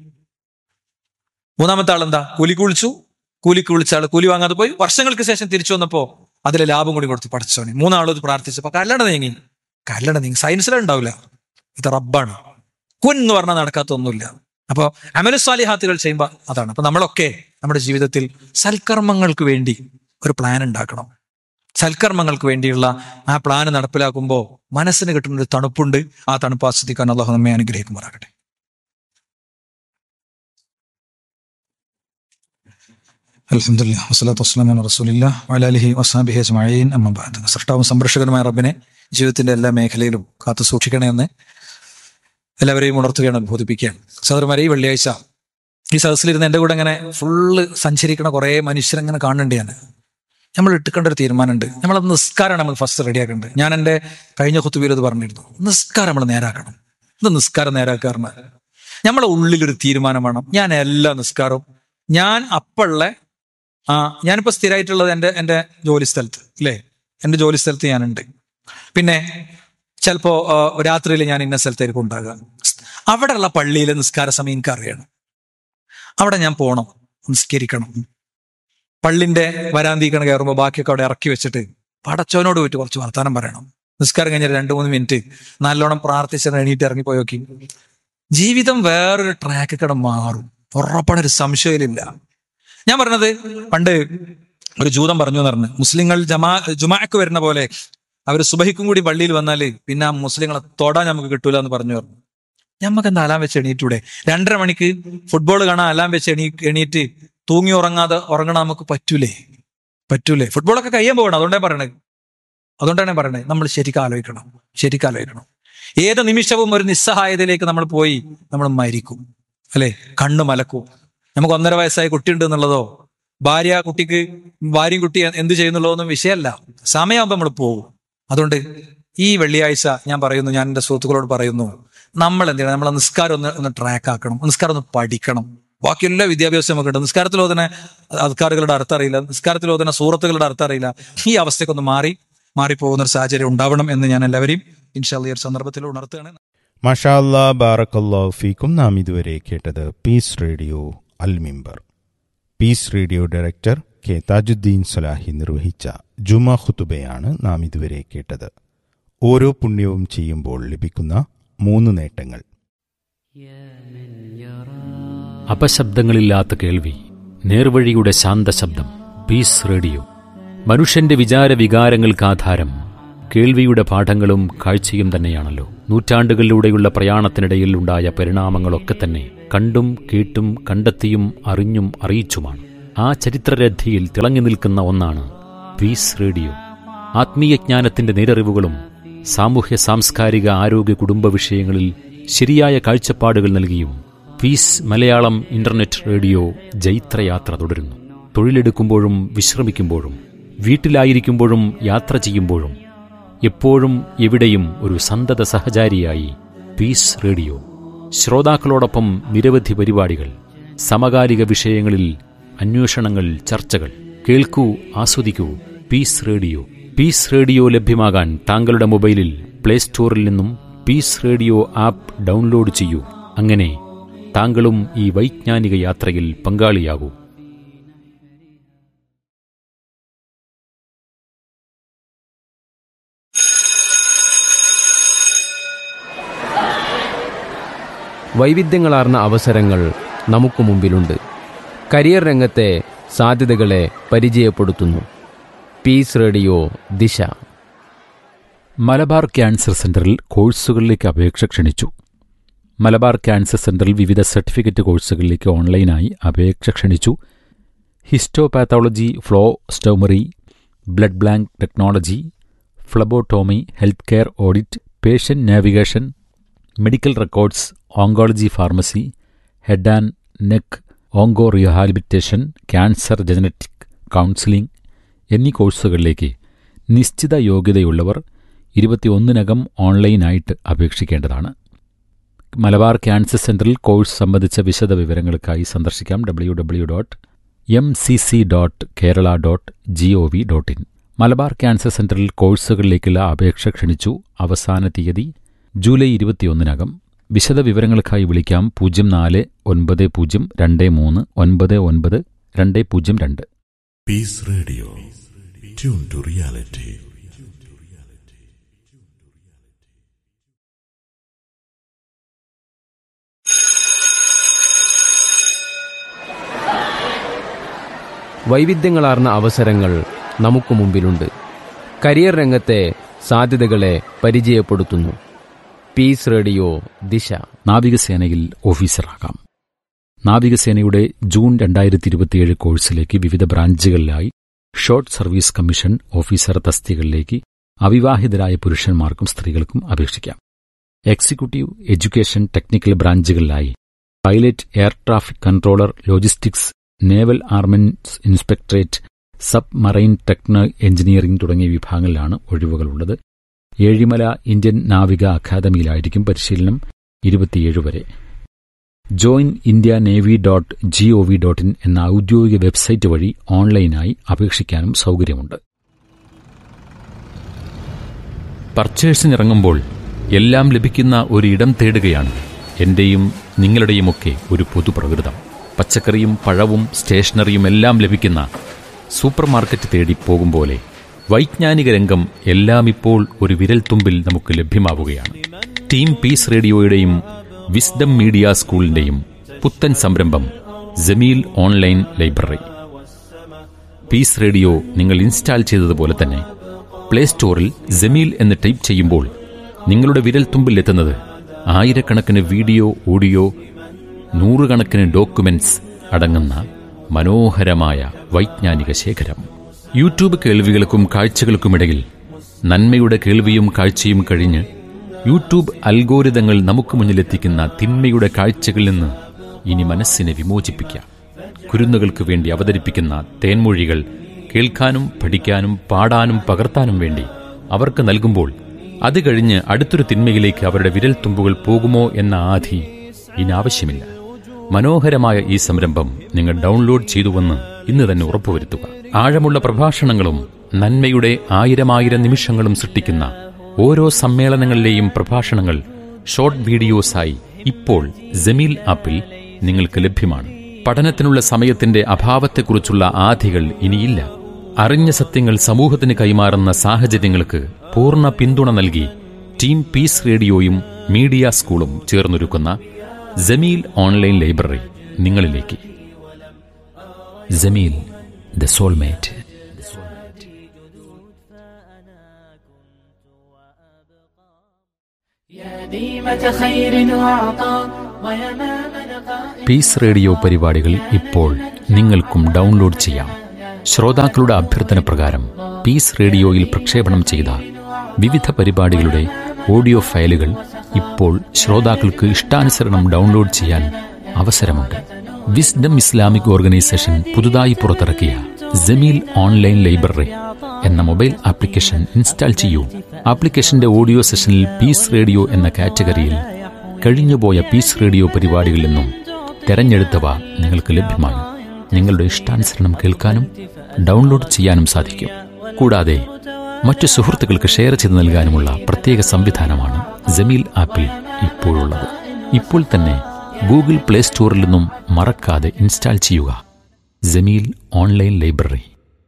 A: മൂന്നാമത്തെ ആൾ എന്താ കൂലി കുളിച്ചു കൂലിക്ക് വിളിച്ച ആൾ കൂലി വാങ്ങാതെ പോയി വർഷങ്ങൾക്ക് ശേഷം തിരിച്ചു വന്നപ്പോ അതിലെ ലാഭം കൂടി കൊടുത്തു പഠിച്ചോനെ മൂന്നാളും പ്രാർത്ഥിച്ചപ്പോ കല്ലട നീങ്ങി കല്ലട നീങ്ങി സയൻസിലുണ്ടാവില്ല ഇത് റബ്ബാണ് കുൻ എന്ന് പറഞ്ഞാൽ നടക്കാത്തൊന്നുമില്ല അപ്പൊ അമലുസ്വാലിഹാത്തുകൾ ചെയ്യുമ്പോൾ അതാണ് അപ്പൊ നമ്മളൊക്കെ നമ്മുടെ ജീവിതത്തിൽ സൽക്കർമ്മങ്ങൾക്ക് വേണ്ടി ഒരു പ്ലാൻ ഉണ്ടാക്കണം സൽക്കർമ്മങ്ങൾക്ക് വേണ്ടിയുള്ള ആ പ്ലാൻ നടപ്പിലാക്കുമ്പോൾ മനസ്സിന് കിട്ടുന്ന ഒരു തണുപ്പുണ്ട് ആ തണുപ്പ് ആസ്വദിക്കാൻ അള്ളാഹു നമ്മെ അനുഗ്രഹിക്കുമാറാകട്ടെ അലഹമില്ല വസ്സലാത്തു വസ്സലാം അലാ റസൂലില്ലാ വഅലാലിഹി വസ്ഹാബിഹി അജ്മഈൻ അമ്മ ബഅദ് സൃഷ്ടാവും സംരക്ഷകനുമായ റബ്ബിനെ ജീവിതത്തിന്റെ എല്ലാ മേഖലയിലും കാത്തു സൂക്ഷിക്കണമെന്ന് എല്ലാവരെയും ഉണർത്തുകയാണ് ബോധിപ്പിക്കുകയാണ് സഹോദരന്മാരെ ഈ വെള്ളിയാഴ്ച ഈ സദസ്സിലിരുന്ന് എൻ്റെ കൂടെ ഇങ്ങനെ ഫുള്ള് സഞ്ചരിക്കണ കുറേ മനുഷ്യരങ്ങനെ കാണുന്നുണ്ട് ഞാൻ നമ്മൾ ഇട്ടുക്കേണ്ട ഒരു തീരുമാനമുണ്ട് നമ്മൾ നിസ്കാരമാണ് നമ്മൾ ഫസ്റ്റ് റെഡിയാക്കേണ്ടത് ഞാൻ എൻ്റെ കഴിഞ്ഞ കുത്തുബീൽ ഇത് പറഞ്ഞിരുന്നു നിസ്കാരം നമ്മൾ നേരാക്കണം ഇത് നിസ്കാരം നേരാക്കാറിന് നമ്മളെ ഉള്ളിലൊരു തീരുമാനം വേണം ഞാൻ എല്ലാ നിസ്കാരവും ഞാൻ അപ്പുള്ള ആ ഞാനിപ്പോൾ സ്ഥിരമായിട്ടുള്ളത് എൻ്റെ എൻ്റെ ജോലി സ്ഥലത്ത് അല്ലേ എൻ്റെ ജോലി സ്ഥലത്ത് ഞാനുണ്ട് പിന്നെ ചിലപ്പോൾ രാത്രിയിൽ ഞാൻ ഇന്ന സ്ഥലത്തായിരിക്കും ഉണ്ടാകുക അവിടെയുള്ള പള്ളിയിലെ നിസ്കാര സമയം എനിക്ക് അറിയണം അവിടെ ഞാൻ പോകണം നിസ്കരിക്കണം പള്ളിന്റെ വരാന്തീക്കണ കയറുമ്പോൾ ബാക്കിയൊക്കെ അവിടെ ഇറക്കി വെച്ചിട്ട് പടച്ചോനോട് പോയിട്ട് കുറച്ച് വർത്താനം പറയണം നിസ്കാരം കഴിഞ്ഞ രണ്ട് മൂന്ന് മിനിറ്റ് നല്ലോണം പ്രാർത്ഥിച്ച് എണീറ്റ് ഇറങ്ങിപ്പോയി നോക്കി ജീവിതം വേറൊരു ട്രാക്ക് കട മാറും ഉറപ്പാണ് ഒരു സംശയമില്ല ഞാൻ പറഞ്ഞത് പണ്ട് ഒരു ജൂതം പറഞ്ഞു എന്ന് പറഞ്ഞു മുസ്ലിങ്ങൾ ജമാ ജുമാക്ക് വരുന്ന പോലെ അവർ സുബഹിക്കും കൂടി പള്ളിയിൽ വന്നാല് പിന്നെ ആ മുസ്ലിങ്ങളെ തൊടാൻ നമുക്ക് കിട്ടൂല എന്ന് പറഞ്ഞു പറഞ്ഞു ഞമ്മക്ക് എന്താ അലാം വെച്ച് എണീറ്റൂടെ രണ്ടര മണിക്ക് ഫുട്ബോൾ കാണാൻ അലാം വെച്ച് എണീ എണീറ്റ് തൂങ്ങി ഉറങ്ങാതെ ഉറങ്ങണ നമുക്ക് പറ്റൂലേ പറ്റൂലേ ഫുട്ബോളൊക്കെ കഴിയാൻ പോകണം അതുകൊണ്ടേ പറയണത് അതുകൊണ്ടാണ് ഞാൻ പറയണത് നമ്മൾ ശരിക്കും ആലോചിക്കണം ശരിക്കും ആലോചിക്കണം ഏത് നിമിഷവും ഒരു നിസ്സഹായതയിലേക്ക് നമ്മൾ പോയി നമ്മൾ മരിക്കും അല്ലെ കണ്ണ് മലക്കും നമുക്ക് ഒന്നര വയസ്സായ കുട്ടിയുണ്ട് എന്നുള്ളതോ ഭാര്യ കുട്ടിക്ക് ഭാര്യയും കുട്ടി എന്ത് ചെയ്യുന്നുള്ളതൊന്നും വിഷയമല്ല സമയമാകുമ്പോൾ നമ്മൾ പോകും അതുകൊണ്ട് ഈ വെള്ളിയാഴ്ച ഞാൻ പറയുന്നു ഞാൻ എൻ്റെ സുഹൃത്തുക്കളോട് പറയുന്നു നമ്മൾ എന്ത് ചെയ്യണം നമ്മളെ നിസ്കാരം ഒന്ന് ഒന്ന് ട്രാക്ക് ആക്കണം നിസ്കാരം ഒന്ന് പഠിക്കണം ബാക്കി എല്ലാ വിദ്യാഭ്യാസം നമുക്ക് ഉണ്ട് നിസ്കാരത്തിൽ ഓതുന്ന അധികാരികളുടെ അർത്ഥം അറിയില്ല നിസ്കാരത്തിൽ ഓതുന്ന സൂറത്തുകളുടെ അർത്ഥം അറിയില്ല ഈ അവസ്ഥയ്ക്കൊന്ന് മാറി മാറിപ്പോകുന്ന ഒരു സാഹചര്യം ഉണ്ടാവണം എന്ന് ഞാൻ എല്ലാവരെയും ഇൻഷാല്ല ഈ ഒരു സന്ദർഭത്തിൽ ഉണർത്തുകയാണ്
B: മഷാല്ലാ ബാറക്കല്ലാ ഫീക്കും നാം ഇതുവരെ കേട്ടത് പീസ് റേഡിയോ അൽ മിമ്പർ peace radio director K Thajudheen Salahi നിർവഹിച്ച ജുമ ഖുതുബയാണ് നാം ഇതുവരെ കേട്ടത് ഓരോ പുണ്യവും ചെയ്യുമ്പോൾ ലഭിക്കുന്ന മൂന്ന് നേട്ടങ്ങൾ
C: അപശബ്ദങ്ങളില്ലാത്ത കേൾവി നേർവഴിയുടെ ശാന്തശബ്ദം പീസ് റേഡിയോ മനുഷ്യന്റെ വിചാര വികാരങ്ങൾക്ക് ആധാരം കേൾവിയുടെ പാഠങ്ങളും കാഴ്ചയും തന്നെയാണല്ലോ നൂറ്റാണ്ടുകളിലൂടെയുള്ള പ്രയാണത്തിനിടയിൽ ഉണ്ടായ പരിണാമങ്ങളൊക്കെ തന്നെ കണ്ടും കേട്ടും കണ്ടെത്തിയും അറിഞ്ഞും അറിയിച്ചുമാണ് ആ ചരിത്രരഥിയിൽ തിളങ്ങി നിൽക്കുന്ന ഒന്നാണ് പീസ് റേഡിയോ ആത്മീയജ്ഞാനത്തിന്റെ നേരറിവുകളും സാമൂഹ്യ സാംസ്കാരിക ആരോഗ്യ കുടുംബ വിഷയങ്ങളിൽ ശരിയായ കാഴ്ചപ്പാടുകൾ നൽകിയും പീസ് മലയാളം ഇന്റർനെറ്റ് റേഡിയോ ജൈത്രയാത്ര തുടരുന്നു തൊഴിലെടുക്കുമ്പോഴും വിശ്രമിക്കുമ്പോഴും വീട്ടിലായിരിക്കുമ്പോഴും യാത്ര ചെയ്യുമ്പോഴും എപ്പോഴും എവിടെയും ഒരു സന്തത സഹചാരിയായി പീസ് റേഡിയോ ശ്രോതാക്കളോടൊപ്പം നിരവധി പരിപാടികൾ സമകാലിക വിഷയങ്ങളിൽ അന്വേഷണങ്ങൾ ചർച്ചകൾ കേൾക്കൂ ആസ്വദിക്കൂ പീസ് റേഡിയോ പീസ് റേഡിയോ ലഭ്യമാകാൻ താങ്കളുടെ മൊബൈലിൽ പ്ലേ സ്റ്റോറിൽ നിന്നും പീസ് റേഡിയോ ആപ്പ് ഡൗൺലോഡ് ചെയ്യൂ അങ്ങനെ താങ്കളും ഈ വൈജ്ഞാനിക യാത്രയിൽ പങ്കാളിയാകൂ
D: വൈവിധ്യങ്ങളാർന്ന അവസരങ്ങൾ നമുക്ക് മുമ്പിലുണ്ട് കരിയർ രംഗത്തെ സാധ്യതകളെ പരിചയപ്പെടുത്തുന്നു പീസ് റേഡിയോ ദിശ
C: മലബാർ ക്യാൻസർ സെന്ററിൽ കോഴ്സുകളിലേക്ക് അപേക്ഷ ക്ഷണിച്ചു മലബാർ ക്യാൻസർ സെന്ററിൽ വിവിധ സർട്ടിഫിക്കറ്റ് കോഴ്സുകളിലേക്ക് ഓൺലൈനായി അപേക്ഷ ക്ഷണിച്ചു histopathology flow cytometry blood bank technology phlebotomy health care audit patient navigation medical records oncology pharmacy head and neck onco rehabilitation cancer genetic counselling എന്നീ കോഴ്സുകളിലേക്ക് നിശ്ചിത യോഗ്യതയുള്ളവർ ഇരുപത്തിയൊന്നിനകം ഓൺലൈനായിട്ട് അപേക്ഷിക്കേണ്ടതാണ് മലബാർ ക്യാൻസർ സെന്ററിൽ കോഴ്സ് സംബന്ധിച്ച വിശദ വിവരങ്ങൾക്കായി സന്ദർശിക്കാം W W dot M C C dot Kerala dot G O V dot in Malabar cancer സെന്ററിൽ കോഴ്സുകളിലേക്കുള്ള അപേക്ഷ ക്ഷണിച്ചു അവസാന തീയതി ജൂലൈ ഇരുപത്തിയൊന്നിനകം വിശദ വിവരങ്ങൾക്കായി വിളിക്കാം പൂജ്യം നാല് ഒൻപത് പൂജ്യം രണ്ട് മൂന്ന് ഒൻപത് ഒൻപത് രണ്ട് പൂജ്യം രണ്ട്
E: Peace Radio. Tune to reality.
D: വൈവിധ്യങ്ങളാർന്ന അവസരങ്ങൾ നമുക്ക് മുമ്പിലുണ്ട് കരിയർ രംഗത്തെ സാധ്യതകളെ പരിചയപ്പെടുത്തുന്നു പീസ് റേഡിയോ ദിശ
C: നാവികസേനയിൽ ഓഫീസറാകാം നാവികസേനയുടെ ജൂൺ രണ്ടായിരത്തി ഇരുപത്തിയേഴ് കോഴ്സിലേക്ക് വിവിധ ബ്രാഞ്ചുകളിലായി ഷോർട്ട് സർവീസ് കമ്മീഷൻ ഓഫീസർ തസ്തികകളിലേക്ക് അവിവാഹിതരായ പുരുഷന്മാർക്കും സ്ത്രീകൾക്കും അപേക്ഷിക്കാം എക്സിക്യൂട്ടീവ് എഡ്യൂക്കേഷൻ ടെക്നിക്കൽ ബ്രാഞ്ചുകളിലായി pilot air traffic controller logistics naval armaments inspectorate sub marine techno engineering തുടങ്ങിയ വിഭാഗങ്ങളിലാണ് ഒഴിവുകളുള്ളത് ഏഴിമല ഇന്ത്യൻ നാവിക അക്കാദമിയിലായിരിക്കും പരിശീലനം ഇരുപത്തിയേഴ് വരെ join India navy dot G O V dot in എന്ന ഔദ്യോഗിക വെബ്സൈറ്റ് വഴി ഓൺലൈനായി അപേക്ഷിക്കാനും സൗകര്യമുണ്ട് പർച്ചേഴ്സിനിറങ്ങുമ്പോൾ എല്ലാം ലഭിക്കുന്ന ഒരു ഇടം തേടുകയാണ് എന്റെയും നിങ്ങളുടെയുമൊക്കെ ഒരു പൊതുപ്രകൃതം പച്ചക്കറിയും പഴവും സ്റ്റേഷനറിയും എല്ലാം ലഭിക്കുന്ന സൂപ്പർ മാർക്കറ്റ് തേടി പോകും പോലെ വൈജ്ഞാനിക രംഗം എല്ലാം ഇപ്പോൾ ഒരു വിരൽത്തുമ്പിൽ നമുക്ക് ലഭ്യമാവുകയാണ് ടീം പീസ് റേഡിയോയുടെയും വിസ്ഡം മീഡിയ സ്കൂളിന്റെയും പുത്തൻ സംരംഭം Jameel online library peace radio നിങ്ങൾ ഇൻസ്റ്റാൾ ചെയ്തതുപോലെ തന്നെ പ്ലേ സ്റ്റോറിൽ ജമീൽ എന്ന് ടൈപ്പ് ചെയ്യുമ്പോൾ നിങ്ങളുടെ വിരൽത്തുമ്പിൽ എത്തുന്നത് ആയിരക്കണക്കിന് വീഡിയോ ഓഡിയോ നൂറുകണക്കിന് ഡോക്യുമെന്റ്സ് അടങ്ങുന്ന മനോഹരമായ വൈജ്ഞാനിക ശേഖരം യൂട്യൂബ് കേൾവികൾക്കും കാഴ്ചകൾക്കുമിടയിൽ നന്മയുടെ കേൾവിയും കാഴ്ചയും കഴിഞ്ഞ് യൂട്യൂബ് അൽഗോരിതങ്ങൾ നമുക്ക് മുന്നിലെത്തിക്കുന്ന തിന്മയുടെ കാഴ്ചകളിൽ നിന്ന് ഇനി മനസ്സിനെ വിമോചിപ്പിക്കാം കുരുന്നുകൾക്ക് വേണ്ടി അവതരിപ്പിക്കുന്ന തേൻമൊഴികൾ കേൾക്കാനും പഠിക്കാനും പാടാനും പകർത്താനും വേണ്ടി അവർക്ക് നൽകുമ്പോൾ അത് കഴിഞ്ഞ് അടുത്തൊരു തിന്മയിലേക്ക് അവരുടെ വിരൽത്തുമ്പുകൾ പോകുമോ എന്ന ആധി ഇനി ആവശ്യമില്ല മനോഹരമായ ഈ സംരംഭം നിങ്ങൾ ഡൗൺലോഡ് ചെയ്തുവെന്ന് ഇന്ന് തന്നെ ഉറപ്പുവരുത്തുക ആഴമുള്ള പ്രഭാഷണങ്ങളും നന്മയുടെ ആയിരമായിരം നിമിഷങ്ങളും സൃഷ്ടിക്കുന്ന ഓരോ സമ്മേളനങ്ങളിലെയും പ്രഭാഷണങ്ങൾ ഷോർട്ട് വീഡിയോസായി ഇപ്പോൾ ജമീൽ ആപ്പിൽ നിങ്ങൾക്ക് ലഭ്യമാണ് പഠനത്തിനുള്ള സമയത്തിന്റെ അഭാവത്തെക്കുറിച്ചുള്ള ആധികൾ ഇനിയില്ല അറിഞ്ഞ സത്യങ്ങൾ സമൂഹത്തിന് കൈമാറുന്ന സാഹചര്യങ്ങൾക്ക് പൂർണ്ണ പിന്തുണ നൽകി ടീം പീസ് റേഡിയോയും മീഡിയ സ്കൂളും ചേർന്നൊരുക്കുന്ന ജമീൽ ഓൺലൈൻ ലൈബ്രറി നിങ്ങളിലേക്ക് Jameel the soulmate
F: ديمة خير وعطاء ويمام لقاء
C: peace radio പരിപാടികൾ ഇപ്പോൾ നിങ്ങൾക്കും ഡൗൺലോഡ് ചെയ്യാം ശ്രോതാക്കളുടെ അഭ്യർത്ഥന പ്രകാരം പീസ് റേഡിയോയിൽ പ്രക്ഷേപണം ചെയ്ത വിവിധ പരിപാടികളുടെ ഓഡിയോ ഫയലുകൾ ഇപ്പോൾ ശ്രോതാക്കൾക്ക് ഇഷ്ടാനുസരണം ഡൗൺലോഡ് ചെയ്യാൻ അവസരമുണ്ട് വിസ്ഡം ഇസ്ലാമിക് ഓർഗനൈസേഷൻ പുതുതായി പുറത്തിറക്കിയ ജമീൽ ഓൺലൈൻ ലൈബ്രറി എന്ന മൊബൈൽ ആപ്ലിക്കേഷൻ ഇൻസ്റ്റാൾ ചെയ്യൂ ആപ്ലിക്കേഷന്റെ ഓഡിയോ സെഷനിൽ പീസ് റേഡിയോ എന്ന കാറ്റഗറിയിൽ കഴിഞ്ഞുപോയ പീസ് റേഡിയോ പരിപാടികളിൽ നിന്നും തെരഞ്ഞെടുത്തവ നിങ്ങൾക്ക് ലഭ്യമാണ് നിങ്ങളുടെ ഇഷ്ടാനുസരണം കേൾക്കാനും ഡൗൺലോഡ് ചെയ്യാനും സാധിക്കും കൂടാതെ മറ്റു സുഹൃത്തുക്കൾക്ക് ഷെയർ ചെയ്ത് നൽകാനുമുള്ള പ്രത്യേക സംവിധാനമാണ് ജമീൽ ആപ്പിൽ ഇപ്പോഴുള്ളത് ഇപ്പോൾ തന്നെ ഗൂഗിൾ പ്ലേ സ്റ്റോറിൽ നിന്നും മറക്കാതെ ഇൻസ്റ്റാൾ ചെയ്യുക ജമീൽ ഓൺലൈൻ ലൈബ്രറി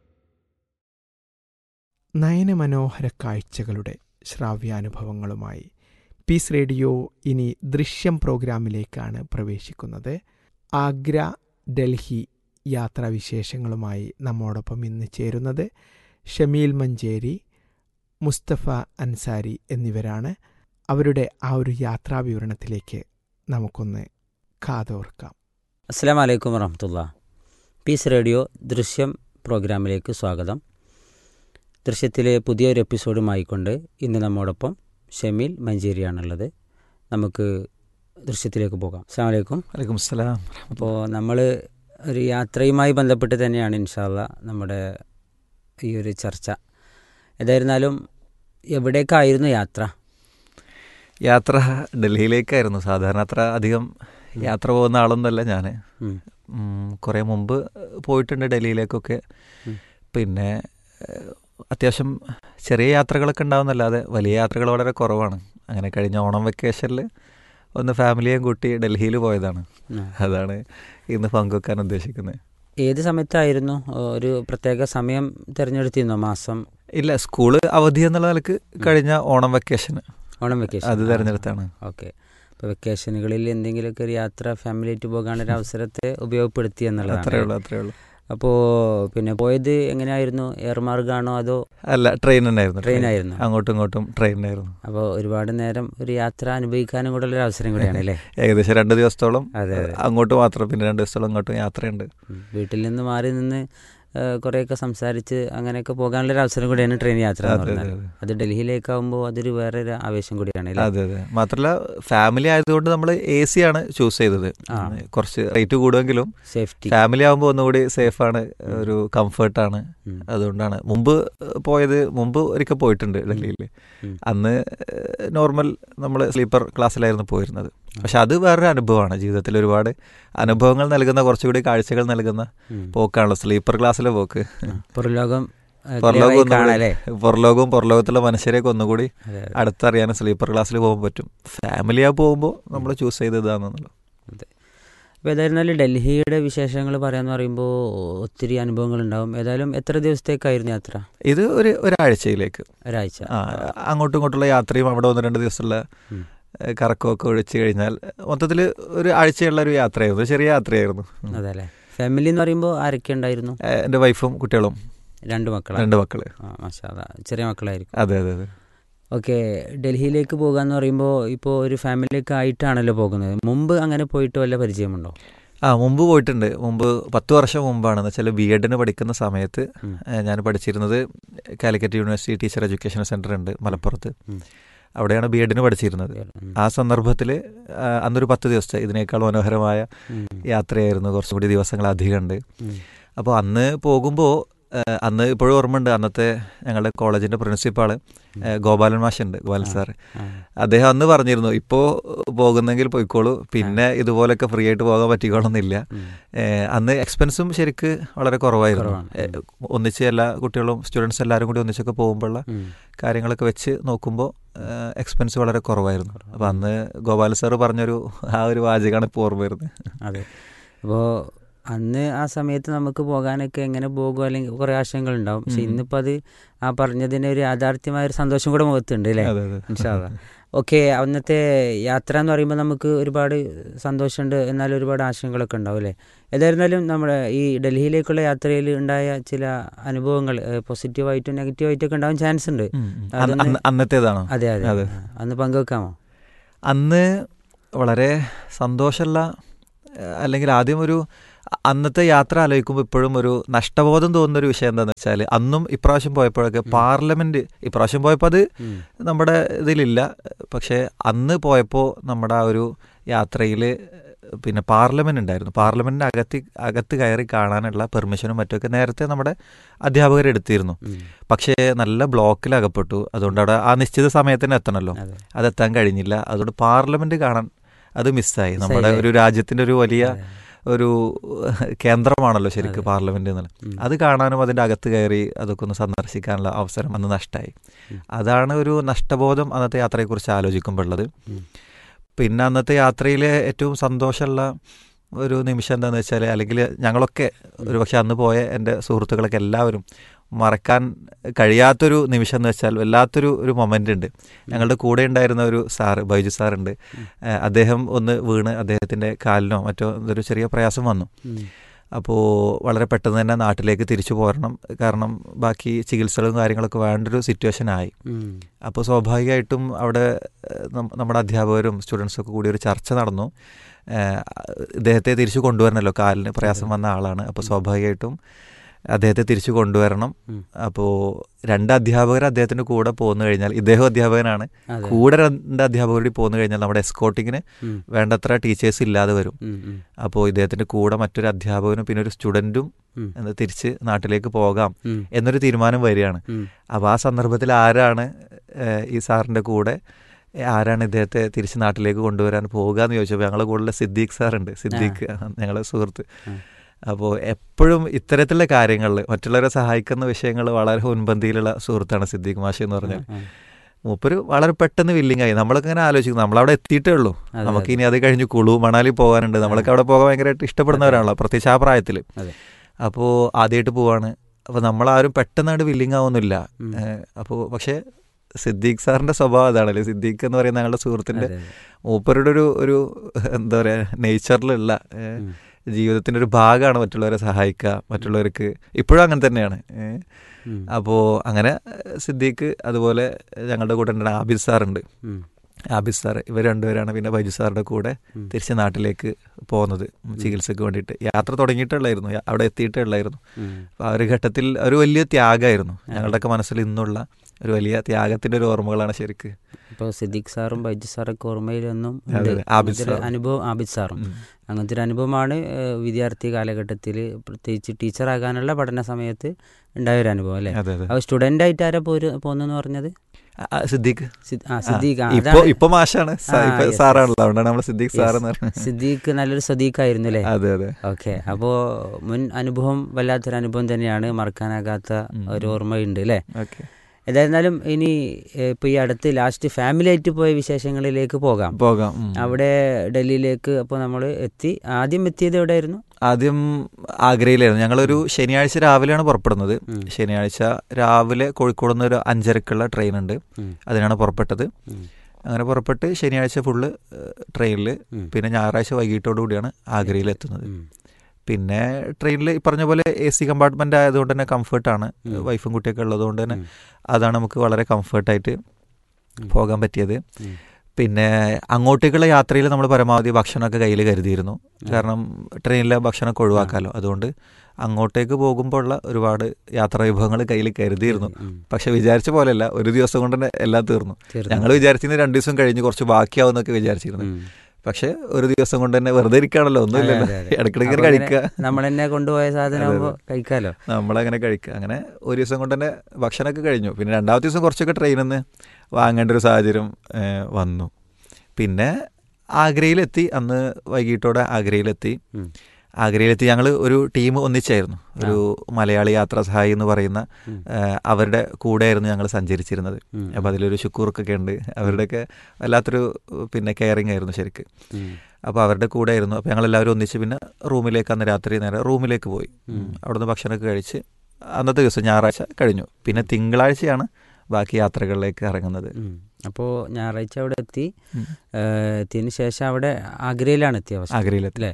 G: നയനമനോഹര കാഴ്ചകളുടെ ശ്രാവ്യാനുഭവങ്ങളുമായി പീസ് റേഡിയോ ഇനി ദൃശ്യം പ്രോഗ്രാമിലേക്കാണ് പ്രവേശിക്കുന്നത് ആഗ്ര ഡൽഹി യാത്രാവിശേഷങ്ങളുമായി നമ്മോടൊപ്പം ഇന്ന് ചേരുന്നത് ഷമീൽ മഞ്ചേരി മുസ്തഫ അൻസാരി എന്നിവരാണ് അവരുടെ ആ ഒരു യാത്രാവിവരണത്തിലേക്ക് നമുക്കൊന്ന് കാതോർക്കാം
H: അസ്സാം വലൈക്കും വറഹമത്തുള്ള പീസ് റേഡിയോ ദൃശ്യം പ്രോഗ്രാമിലേക്ക് സ്വാഗതം ദൃശ്യത്തിലെ പുതിയൊരു എപ്പിസോഡുമായിക്കൊണ്ട് ഇന്ന് നമ്മോടൊപ്പം ഷമീൽ മഞ്ചേരിയാണുള്ളത് നമുക്ക് ദൃശ്യത്തിലേക്ക് പോകാം അസ്സാം വലൈക്കും
A: വലൈക്കും അസ്സലാം
H: അപ്പോൾ നമ്മൾ ഒരു യാത്രയുമായി ബന്ധപ്പെട്ട് തന്നെയാണ് ഇൻഷാല്ല നമ്മുടെ ഈ ഒരു ചർച്ച ഏതായിരുന്നാലും എവിടേക്കായിരുന്നു യാത്ര
I: യാത്ര ഡൽഹിയിലേക്കായിരുന്നു സാധാരണ അത്ര അധികം യാത്ര പോകുന്ന ആളൊന്നുമല്ല ഞാൻ
H: ഉം.
I: കുറേ മുമ്പ് പോയിട്ടുണ്ട് ഡൽഹിയിലേക്കൊക്കെ
H: ഉം.
I: പിന്നെ ഏഹ്, അത്യാവശ്യം ചെറിയ യാത്രകളൊക്കെ ഉണ്ടാവുന്നല്ലാതെ വലിയ യാത്രകൾ വളരെ കുറവാണ് അങ്ങനെ കഴിഞ്ഞ ഓണം വെക്കേഷനിൽ ഒന്ന് ഫാമിലിയെയും കൂട്ടി ഡൽഹിയിൽ പോയതാണ്
H: ഉം.
I: അതാണ് ഇന്ന് പങ്കുവെക്കാൻ ഉദ്ദേശിക്കുന്നത്
H: ഏത് സമയത്തായിരുന്നു ഒരു പ്രത്യേക സമയം തിരഞ്ഞെടുത്തിരുന്നോ മാസം
I: ഇല്ല സ്കൂള് അവധി എന്നുള്ള നിലക്ക് കഴിഞ്ഞ ഓണം വെക്കേഷന്
H: ഓണം വെക്കേഷൻ
I: അത് തിരഞ്ഞെടുത്താണ്
H: ഓക്കെ അപ്പോൾ വെക്കേഷനുകളിൽ എന്തെങ്കിലുമൊക്കെ ഒരു യാത്ര ഫാമിലി ആയിട്ട് പോകാനൊരു അവസരത്തെ ഉപയോഗപ്പെടുത്തി
I: അത്രേ
H: എന്നുള്ളതാണ്
I: ഉള്ളൂ അത്രേ ഉള്ളൂ
H: അപ്പോൾ പിന്നെ പോയത് എങ്ങനെയായിരുന്നു എയർ മാർഗാണോ അതോ
I: അല്ല ട്രെയിൻ തന്നെയായിരുന്നു
H: ട്രെയിൻ ആയിരുന്നു
I: അങ്ങോട്ടും ഇങ്ങോട്ടും ട്രെയിനായിരുന്നു
H: അപ്പോൾ ഒരുപാട് നേരം ഒരു യാത്ര അനുഭവിക്കാനും കൂടെ ഒരു അവസരം കൂടിയാണ് അല്ലേ
I: ഏകദേശം രണ്ട് ദിവസത്തോളം
H: അതെ അതെ
I: അങ്ങോട്ട് മാത്രം പിന്നെ രണ്ട് ദിവസത്തോളം ഇങ്ങോട്ടും യാത്രയുണ്ട്
H: ഉം. വീട്ടിൽ നിന്ന് മാറി നിന്ന് ആ, കുറേയൊക്കെ സംസാരിച്ച് അങ്ങനെയൊക്കെ പോകാനുള്ള ഒരു അവസരം കൂടിയാണ് ട്രെയിൻ യാത്ര എന്ന്
I: അതെ, അതെ,
H: പറഞ്ഞാൽ
I: അതെ.
H: അത് ഡൽഹിയിലേക്കാവുമ്പോൾ അതൊരു വേറെ ഒരു ആവേശം കൂടിയാണ് അല്ലേ
I: അതെ അതെ മാത്രമല്ല ഫാമിലി ആയതുകൊണ്ട് നമ്മൾ എ സി ആണ് ചൂസ് ചെയ്തത്
H: ആ.
I: കുറച്ച് റേറ്റ് കൂടുമെങ്കിലും
H: സേഫ്റ്റി
I: ഫാമിലി ആകുമ്പോൾ ഒന്നുകൂടി സേഫാണ് ഒരു കംഫർട്ടാണ്
H: ഉം.
I: അതുകൊണ്ടാണ് മുമ്പ് പോയത് മുമ്പ് ഒരിക്കൽ പോയിട്ടുണ്ട് ഡൽഹിയിൽ
H: ഉം.
I: അന്ന് നോർമൽ നമ്മൾ സ്ലീപ്പർ ക്ലാസ്സിലായിരുന്നു പോയിരുന്നത് പക്ഷെ അത് വേറൊരു അനുഭവമാണ് ജീവിതത്തിൽ ഒരുപാട് അനുഭവങ്ങൾ നൽകുന്ന കുറച്ചുകൂടി കാഴ്ചകൾ നൽകുന്ന
H: ഉം.
I: പോക്കാണല്ലോ സ്ലീപ്പർ ക്ലാസ്സിലെ പോക്ക്
H: പുറലോകം ആ, clear
I: പുറലോകം
H: ആയി
I: ഒന്നുകൂടി
H: കാണാം അല്ലേ
I: പുറലോകവും പുറലോകത്തുള്ള മനുഷ്യരെയൊക്കെ ഒന്നുകൂടി
H: അതെ അതെ.
I: അടുത്തറിയാൻ സ്ലീപ്പർ ക്ലാസ്സിൽ പോകാൻ പറ്റും ഫാമിലിയാ പോകുമ്പോൾ നമ്മൾ ചൂസ് ചെയ്ത് ഇതാണെന്നുള്ളൂ
H: അപ്പോൾ ഏതായിരുന്നാലും ഡൽഹിയുടെ വിശേഷങ്ങൾ പറയാന്ന് പറയുമ്പോൾ ഒത്തിരി അനുഭവങ്ങൾ ഉണ്ടാവും ഏതായാലും എത്ര ദിവസത്തേക്കായിരുന്നു യാത്ര
I: ഇത് ഒരു ഒരാഴ്ചയിലേക്ക്
H: ഒരാഴ്ച
I: ആ അങ്ങോട്ടും ഇങ്ങോട്ടുള്ള യാത്രയും അവിടെ ഒന്ന് രണ്ട് ദിവസമുള്ള
H: ഉം.
I: ഏഹ്, കറക്കമൊക്കെ ഒഴിച്ച് കഴിഞ്ഞാൽ മൊത്തത്തിൽ ഒരു ആഴ്ചയുള്ള ഒരു യാത്രയായിരുന്നു ചെറിയ യാത്രയായിരുന്നു ഉം.
H: അതെ അല്ലേ ഫാമിലി എന്ന് പറയുമ്പോൾ ആരൊക്കെ ഉണ്ടായിരുന്നു
I: ഏഹ്, എൻ്റെ വൈഫും കുട്ടികളും
H: രണ്ട് മക്കളാണ്
I: രണ്ട് മക്കള്
H: ആ മാഷാ അല്ലാ. ചെറിയ മക്കളായിരിക്കും
I: അതെ അതെ അതെ
H: ഓക്കെ ഡൽഹിയിലേക്ക് പോകാന്ന് പറയുമ്പോൾ ഇപ്പോൾ ഒരു ഫാമിലിയൊക്കെ ആയിട്ടാണല്ലോ പോകുന്നത് മുമ്പ് അങ്ങനെ പോയിട്ട് വല്ല പരിചയമുണ്ടോ
I: ആ മുമ്പ് പോയിട്ടുണ്ട് മുമ്പ് പത്ത് വർഷം മുമ്പാണെന്ന് വെച്ചാൽ ബി എഡിന് പഠിക്കുന്ന സമയത്ത്
H: ഉം.
I: ഏഹ്, ഞാൻ പഠിച്ചിരുന്നത് Calicut university teacher education centre ഉണ്ട് മലപ്പുറത്ത്
H: ഉം.
I: അവിടെയാണ് ബി എഡിന് പഠിച്ചിരുന്നത്
H: ഉം.
I: ആ സന്ദർഭത്തിൽ അന്നൊരു പത്ത് ദിവസത്തെ ഇതിനേക്കാൾ മനോഹരമായ
H: ഉം.
I: യാത്രയായിരുന്നു കുറച്ചുകൂടി ദിവസങ്ങൾ അധികമുണ്ട്
H: ഉം.
I: അപ്പോൾ അന്ന് പോകുമ്പോൾ അന്ന് ഇപ്പോഴും ഓർമ്മയുണ്ട് അന്നത്തെ ഞങ്ങളുടെ കോളേജിൻ്റെ പ്രിൻസിപ്പാൾ ഗോപാലൻ മാഷുണ്ട് ഗോപാലൻ സാർ
H: ആ.
I: അദ്ദേഹം അന്ന് പറഞ്ഞിരുന്നു ഇപ്പോൾ പോകുന്നെങ്കിൽ പോയിക്കോളൂ പിന്നെ ഇതുപോലൊക്കെ ഫ്രീ ആയിട്ട് പോകാൻ പറ്റിക്കോളന്നില്ല
H: ഉം.
I: ഏഹ് അന്ന് എക്സ്പെൻസും ശരിക്ക് വളരെ കുറവായിരുന്നു
H: കുറവാണ്.
I: ഏഹ് ഒന്നിച്ച് എല്ലാ കുട്ടികളും സ്റ്റുഡൻസ് എല്ലാവരും കൂടി ഒന്നിച്ചൊക്കെ പോകുമ്പോഴുള്ള
H: ഉം.
I: കാര്യങ്ങളൊക്കെ വെച്ച് നോക്കുമ്പോൾ എക്സ്പെൻസ് വളരെ കുറവായിരുന്നു അപ്പോൾ അന്ന് ഗോപാല സാറ് പറഞ്ഞൊരു ആ ഒരു വാചകമാണ് ഇപ്പോൾ ഓർമ്മ വരുന്നത്
H: അതെ അപ്പോൾ അന്ന് ആ സമയത്ത് നമുക്ക് പോകാനൊക്കെ എങ്ങനെ പോകും അല്ലെങ്കിൽ കുറേ ആശയങ്ങൾ ഉണ്ടാവും പക്ഷെ
I: ഉം.
H: ഇന്നിപ്പോൾ അത് ആ പറഞ്ഞതിന് ഒരു യാഥാർത്ഥ്യമായ ഒരു സന്തോഷം കൂടെ മുഖത്തുണ്ട് അല്ലേ
I: അതെ അതെ
H: ഇൻഷാല്ല ഓക്കെ അന്നത്തെ യാത്ര എന്ന് പറയുമ്പോൾ നമുക്ക് ഒരുപാട് സന്തോഷമുണ്ട് എന്നാൽ ഒരുപാട് ആശയങ്ങളൊക്കെ ഉണ്ടാവും അല്ലേ ഏതായിരുന്നാലും നമ്മുടെ ഈ ഡൽഹിയിലേക്കുള്ള യാത്രയിൽ ഉണ്ടായ ചില അനുഭവങ്ങൾ പോസിറ്റീവായിട്ടും നെഗറ്റീവായിട്ടും ഒക്കെ ഉണ്ടാവാൻ ചാൻസ് ഉണ്ട്
I: ഉം, ഉം. അന്ന്-
H: അതൊന്ന്
I: അന്ന് അന്നത്തേതാണോ
H: അതെ അതെ
I: അതെ.
H: ആ, അന്ന് പങ്കുവെക്കാമോ
I: അന്ന് വളരെ സന്തോഷമുള്ള ഏഹ്, അല്ലെങ്കിൽ ആദ്യം ഒരു അന്നത്തെ യാത്ര ആലോചിക്കുമ്പോൾ ഇപ്പോഴും ഒരു നഷ്ടബോധം തോന്നുന്ന ഒരു വിഷയം എന്താണെന്ന് വെച്ചാൽ അന്നും ഇപ്രാവശ്യം പോയപ്പോഴൊക്കെ പാർലമെന്റ് ഇപ്രാവശ്യം പോയപ്പോൾ അത്
H: ഉം.
I: നമ്മുടെ ഇതിലില്ല പക്ഷേ അന്ന് പോയപ്പോൾ നമ്മുടെ ആ ഒരു യാത്രയിൽ പിന്നെ പാർലമെന്റ് ഉണ്ടായിരുന്നു പാർലമെന്റിന്റെ അകത്ത് അകത്ത് കയറി കാണാനുള്ള പെർമിഷനും മറ്റുമൊക്കെ നേരത്തെ നമ്മുടെ അധ്യാപകർ എടുത്തിരുന്നു
H: ഉം.
I: പക്ഷേ നല്ല ബ്ലോക്കിൽ അകപ്പെട്ടു അതുകൊണ്ട് അവിടെ ആ നിശ്ചിത സമയത്തിന് എത്തണമല്ലോ
H: അതെ.
I: അതെത്താൻ കഴിഞ്ഞില്ല അതുകൊണ്ട് പാർലമെന്റ് കാണാൻ അത് മിസ്സായി നമ്മുടെ
H: മിസ്സായില്ലേ?
I: ഒരു രാജ്യത്തിന്റെ ഒരു വലിയ
H: അതെ.
I: ഒരു കേന്ദ്രമാണല്ലോ ശരിക്കും
H: അതെ.
I: പാർലമെന്റ് എന്നുള്ളത്
H: ഉം.
I: അത് കാണാനും അതിന്റെ അകത്ത് കയറി അതൊക്കെ ഒന്ന് സന്ദർശിക്കാനുള്ള അവസരം അന്ന് നഷ്ടമായി
H: ഉം.
I: അതാണ് ഒരു നഷ്ടബോധം അന്നത്തെ യാത്രയെക്കുറിച്ച് ആലോചിക്കുമ്പോൾ ഉള്ളത്
H: ഉം.
I: പിന്നെ അന്നത്തെ യാത്രയിലെ ഏറ്റവും സന്തോഷമുള്ള ഒരു നിമിഷം എന്താണെന്ന് വെച്ചാൽ അല്ലെങ്കിൽ ഞങ്ങളൊക്കെ ഒരു പക്ഷെ അന്ന് പോയ എൻ്റെ സുഹൃത്തുക്കളൊക്കെ എല്ലാവരും മറക്കാൻ കഴിയാത്തൊരു നിമിഷം എന്ന് വെച്ചാൽ വല്ലാത്തൊരു ഒരു മൊമെൻ്റ് ഉണ്ട് ഞങ്ങളുടെ കൂടെ ഉണ്ടായിരുന്ന ഒരു സാറ് ബൈജു സാറുണ്ട് ഏഹ് അദ്ദേഹം ഒന്ന് വീണ് അദ്ദേഹത്തിൻ്റെ കാലിനോ മറ്റോ ഒരു ചെറിയ പ്രയാസം വന്നു
H: ഉം.
I: അപ്പോൾ വളരെ പെട്ടെന്ന് തന്നെ നാട്ടിലേക്ക് തിരിച്ചു പോരണം കാരണം ബാക്കി ചികിത്സകളും കാര്യങ്ങളൊക്കെ വേണ്ടൊരു സിറ്റുവേഷൻ ആയി
H: ഉം.
I: അപ്പോൾ സ്വാഭാവികമായിട്ടും അവിടെ ഏഹ്, നം- നമ്മുടെ അധ്യാപകരും സ്റ്റുഡൻസൊക്കെ കൂടി ഒരു ചർച്ച നടന്നു ഏഹ്, ഇദ്ദേഹത്തെ തിരിച്ചു കൊണ്ടുവരണമല്ലോ കാലിന് പ്രയാസം വന്ന ആളാണ് അപ്പോൾ സ്വാഭാവികമായിട്ടും അദ്ദേഹത്തെ തിരിച്ചു കൊണ്ടുവരണം
H: ഉം.
I: അപ്പോൾ രണ്ട് അധ്യാപകർ അദ്ദേഹത്തിൻ്റെ കൂടെ പോന്നു കഴിഞ്ഞാൽ ഇദ്ദേഹം അധ്യാപകനാണ്
H: അതെ.
I: കൂടെ രണ്ട് അധ്യാപകർ കൂടി പോന്നു കഴിഞ്ഞാൽ നമ്മുടെ എസ്കോട്ടിങ്ങിന്
H: ഉം.
I: വേണ്ടത്ര ടീച്ചേഴ്സ് ഇല്ലാതെ വരും
H: ഉം. ഉം.
I: അപ്പോൾ ഇദ്ദേഹത്തിൻ്റെ കൂടെ മറ്റൊരു അധ്യാപകനും പിന്നെ ഒരു സ്റ്റുഡൻറ്റും
H: ഉം.
I: എന്ന് തിരിച്ച് നാട്ടിലേക്ക് പോകാം
H: ഉം.
I: എന്നൊരു തീരുമാനം വരികയാണ്
H: ഉം.
I: അപ്പോൾ ആ സന്ദർഭത്തിൽ ആരാണ് ഏഹ്, ഈ സാറിൻ്റെ കൂടെ ഏഹ്, ആരാണ് ഇദ്ദേഹത്തെ തിരിച്ച് നാട്ടിലേക്ക് കൊണ്ടുവരാൻ പോകുക എന്ന് ചോദിച്ചപ്പോൾ ഞങ്ങളെ കൂടെ സിദ്ദീഖ് സാറുണ്ട് സിദ്ദീഖ് ഞങ്ങളെ സുഹൃത്ത്
H: ആ.
I: അപ്പോൾ എപ്പോഴും ഇത്തരത്തിലുള്ള കാര്യങ്ങളിൽ മറ്റുള്ളവരെ സഹായിക്കുന്ന വിഷയങ്ങൾ വളരെ മുൻപന്തിയിലുള്ള സുഹൃത്താണ് സിദ്ദീഖ് മാഷി എന്ന് പറഞ്ഞാൽ
H: ആ.
I: മൂപ്പര് വളരെ പെട്ടെന്ന് വില്ലിങ് ആയി നമ്മളൊക്കെ ഇങ്ങനെ ആലോചിക്കും നമ്മളവിടെ എത്തിയിട്ടേ ഉള്ളൂ
H: അതെ,
I: നമുക്ക്
H: അതെ.
I: ഇനി അത് കഴിഞ്ഞ് കുളു മണാലി പോകാനുണ്ട് നമ്മളൊക്കെ അവിടെ പോകാൻ ഭയങ്കരമായിട്ട് ഇഷ്ടപ്പെടുന്നവരാണല്ലോ പ്രത്യേകിച്ച് ആ പ്രായത്തിൽ
H: അതെ.
I: അപ്പോൾ ആദ്യമായിട്ട് പോവാണ് അപ്പോൾ നമ്മളാരും പെട്ടെന്നായിട്ട് വില്ലിങ് ആവുന്നില്ല
H: ഉം.
I: അപ്പോൾ പക്ഷേ സിദ്ദീഖ് സാറിന്റെ സ്വഭാവം അതാണല്ലേ സിദ്ദീഖ് എന്ന് പറയുന്ന ഞങ്ങളുടെ സുഹൃത്തിന്റെ
H: അതെ, അതെ.
I: മൂപ്പരുടെ ഒരു ഒരു എന്താ പറയുക നേച്ചറിലുള്ള ഏഹ്,
H: ഉം.
I: ജീവിതത്തിന്റെ ഒരു ഭാഗമാണ് മറ്റുള്ളവരെ സഹായിക്കുക മറ്റുള്ളവർക്ക് ഇപ്പോഴും അങ്ങനെ തന്നെയാണ് ഏഹ്.
H: ഉം.
I: അപ്പോൾ അങ്ങനെ ഏഹ്, സിദ്ദീഖ് അതുപോലെ ഞങ്ങളുടെ കൂടെ ഉണ്ട് ആബിദ് സാറുണ്ട്
H: ഉം.
I: ആബിദ് സാർ ഇവർ രണ്ടുപേരാണ് പിന്നെ ബൈജു സാറിന്റെ കൂടെ
H: ഉം.
I: തിരിച്ച് നാട്ടിലേക്ക് പോകുന്നത് ചികിത്സക്ക് വേണ്ടിയിട്ട് യാത്ര തുടങ്ങിയിട്ടുള്ളായിരുന്നു യാ- അവിടെ എത്തിയിട്ടുള്ളായിരുന്നു
H: ഉം.
I: അപ്പോൾ ആ ഒരു ഘട്ടത്തിൽ ഒരു വലിയ ത്യാഗമായിരുന്നു ഞങ്ങളുടെയൊക്കെ മനസ്സിൽ ഇന്നുള്ള ഒരു വലിയ ത്യാഗത്തിന്റെ ഒരു ഓർമ്മകളാണ് ശരിക്ക്
H: ഇപ്പോൾ സിദ്ദീഖ് സാറും ബൈജു സാറൊക്കെ ഓർമ്മയിലൊന്നും
I: അതെ,
H: ഉണ്ട്.
I: അതെ. ആബിദ്
H: അങ്ങനത്തെ ഒരു
I: സാർ.
H: അനുഭവം ആബിദ് സാറും
I: ഉം.
H: അങ്ങനത്തെ ഒരു അനുഭവമാണ് ഏഹ്, വിദ്യാർത്ഥി കാലഘട്ടത്തിൽ പ്രത്യേകിച്ച് ടീച്ചറാകാനുള്ള പഠന സമയത്ത് ഉണ്ടായ ഒരു അനുഭവം അല്ലേ
I: അതെ അതെ
H: അപ്പോൾ സ്റ്റുഡൻ്റ് ആയിട്ട് ആരാ പോര് പോന്നെന്ന് പറഞ്ഞത്
I: ആ, ആ, സിദ്ദീഖ്
H: സിദ്- ആ സിദ്ദീഖ് ആ,
I: ഇപ്പൊ
H: അതാണ്.
I: ഇപ്പൊ മാഷാണ് സ-
H: ആ,
I: ഇപ്പൊ
H: yes,
I: സാറാണല്ലോ അതുകൊണ്ടാണ് നമ്മൾ സിദ്ദീഖ്
H: Yes.
I: സാർ എന്ന് പറഞ്ഞത്
H: സിദ്ദീഖ് നല്ലൊരു സദീഖായിരുന്നു അല്ലേ
I: അതെ അതെ
H: ഓക്കെ അപ്പോൾ മുൻ അനുഭവം വല്ലാത്തൊരു അനുഭവം തന്നെയാണ് മറക്കാനാകാത്ത
I: ഉം.
H: ഒരു ഓർമ്മയുണ്ട് അല്ലേ
I: ഓക്കെ
H: ഏതായിരുന്നാലും ഇനി ഇപ്പോൾ ഈ അടുത്ത് ലാസ്റ്റ് ഫാമിലി ആയിട്ട് പോയ വിശേഷങ്ങളിലേക്ക് പോകാം
I: പോകാം ഉം.
H: അവിടെ ഡൽഹിയിലേക്ക് അപ്പോൾ നമ്മൾ എത്തി ആദ്യം എത്തിയത് എവിടെയായിരുന്നു
I: ആദ്യം ആഗ്രയിലായിരുന്നു ഞങ്ങളൊരു ശനിയാഴ്ച രാവിലെയാണ് പുറപ്പെടുന്നത്
H: ഉം.
I: ശനിയാഴ്ച രാവിലെ കോഴിക്കോട് നിന്ന് ഒരു അഞ്ചരക്കുള്ള ട്രെയിൻ ഉണ്ട്
H: ഉം.
I: അതിനാണ് പുറപ്പെട്ടത്
H: ഉം.
I: അങ്ങനെ പുറപ്പെട്ട് ശനിയാഴ്ച ഫുള്ള് ട്രെയിനിൽ
H: ഉം.
I: പിന്നെ ഞായറാഴ്ച വൈകിട്ടോടു കൂടിയാണ് ആഗ്രയിൽ എത്തുന്നത്
H: ഉം.
I: പിന്നെ ട്രെയിനിൽ ഈ പറഞ്ഞ പോലെ എ സി കമ്പാർട്ട്മെന്റ് ആയതുകൊണ്ട് തന്നെ കംഫർട്ടാണ്
H: ഉം.
I: വൈഫും കുട്ടിയൊക്കെ ഉള്ളതുകൊണ്ട് തന്നെ
H: ഉം.
I: അതാണ് നമുക്ക് വളരെ കംഫർട്ടായിട്ട്
H: ഉം.
I: പോകാൻ പറ്റിയത്
H: ഉം.
I: പിന്നെ അങ്ങോട്ടേക്കുള്ള യാത്രയിൽ നമ്മൾ പരമാവധി ഭക്ഷണമൊക്കെ കയ്യിൽ കരുതിയിരുന്നു കാരണം ട്രെയിനിലെ ഭക്ഷണമൊക്കെ ഒഴിവാക്കാമല്ലോ അതുകൊണ്ട് അങ്ങോട്ടേക്ക് പോകുമ്പോൾ ഉള്ള ഒരുപാട് യാത്രാ വിഭവങ്ങൾ കയ്യിൽ കരുതിയിരുന്നു
H: ഉം.
I: പക്ഷെ വിചാരിച്ച പോലെയല്ല ഒരു ദിവസം കൊണ്ട് തന്നെ എല്ലാം തീർന്നു
H: തീർന്നു.
I: ഞങ്ങൾ വിചാരിച്ചിരുന്നത് രണ്ട് ദിവസം കഴിഞ്ഞ് കുറച്ച് ബാക്കിയാവുന്നൊക്കെ വിചാരിച്ചിരുന്നു
H: ഉം.
I: പക്ഷെ ഒരു ദിവസം കൊണ്ട് തന്നെ വെറുതെ ഇരിക്കുകയാണല്ലോ ഒന്നുമില്ലല്ലോ
H: അതെ, അതെ.
I: ഇടയ്ക്കിടയ്ക്ക്
H: അപ്പൊ
I: കഴിക്കുക
H: ഇങ്ങനെ നമ്മൾ തന്നെ കൊണ്ടുപോയ സാധനമാകുമ്പോൾ കഴിക്കാലോ
I: നമ്മളങ്ങനെ കഴിക്കുക അങ്ങനെ ഒരു ദിവസം കൊണ്ട് തന്നെ ഭക്ഷണമൊക്കെ കഴിഞ്ഞു പിന്നെ രണ്ടാമത്തെ ദിവസം കുറച്ചൊക്കെ ട്രെയിനിൽ നിന്ന് വാങ്ങേണ്ട ഒരു സാഹചര്യം ഏഹ്, വന്നു പിന്നെ ആഗ്രയിലെത്തി അന്ന് വൈകിട്ടോടെ ആഗ്രയിലെത്തി
H: ഉം.
I: ആഗ്രയിലെത്തി ഞങ്ങൾ ഒരു ടീം ഒന്നിച്ചായിരുന്നു ഒരു മലയാളി യാത്രാ സഹായി എന്ന് പറയുന്ന
H: ഉം.
I: ഏഹ്, അവരുടെ കൂടെയായിരുന്നു ഞങ്ങൾ സഞ്ചരിച്ചിരുന്നത്
H: ഉം.
I: അപ്പോൾ അതിലൊരു ശുക്കൂർക്കൊക്കെ ഉണ്ട് അവരുടെയൊക്കെ വല്ലാത്തൊരു പിന്നെ കെയറിങ് ആയിരുന്നു ശരിക്ക്
H: ഉം.
I: അപ്പോൾ അവരുടെ കൂടെ ആയിരുന്നു അപ്പോൾ ഞങ്ങളെല്ലാവരും ഒന്നിച്ച് പിന്നെ റൂമിലേക്ക് അന്ന് രാത്രി നേരെ റൂമിലേക്ക് പോയി
H: ഉം.
I: അവിടുന്ന് ഭക്ഷണമൊക്കെ കഴിച്ച് അന്നത്തെ ദിവസം ഞായറാഴ്ച കഴിഞ്ഞു പിന്നെ തിങ്കളാഴ്ചയാണ് ബാക്കി യാത്രകളിലേക്ക് ഇറങ്ങുന്നത്
H: ഉം. അപ്പോൾ ഞായറാഴ്ച അവിടെ എത്തി
I: ഉം.
H: ഏഹ്, എത്തിയതിന് ശേഷം അവിടെ ആഗ്രയിലാണ് എത്തിയ അവസ്ഥ
I: ആഗ്രയിലെത്തി
H: അല്ലേ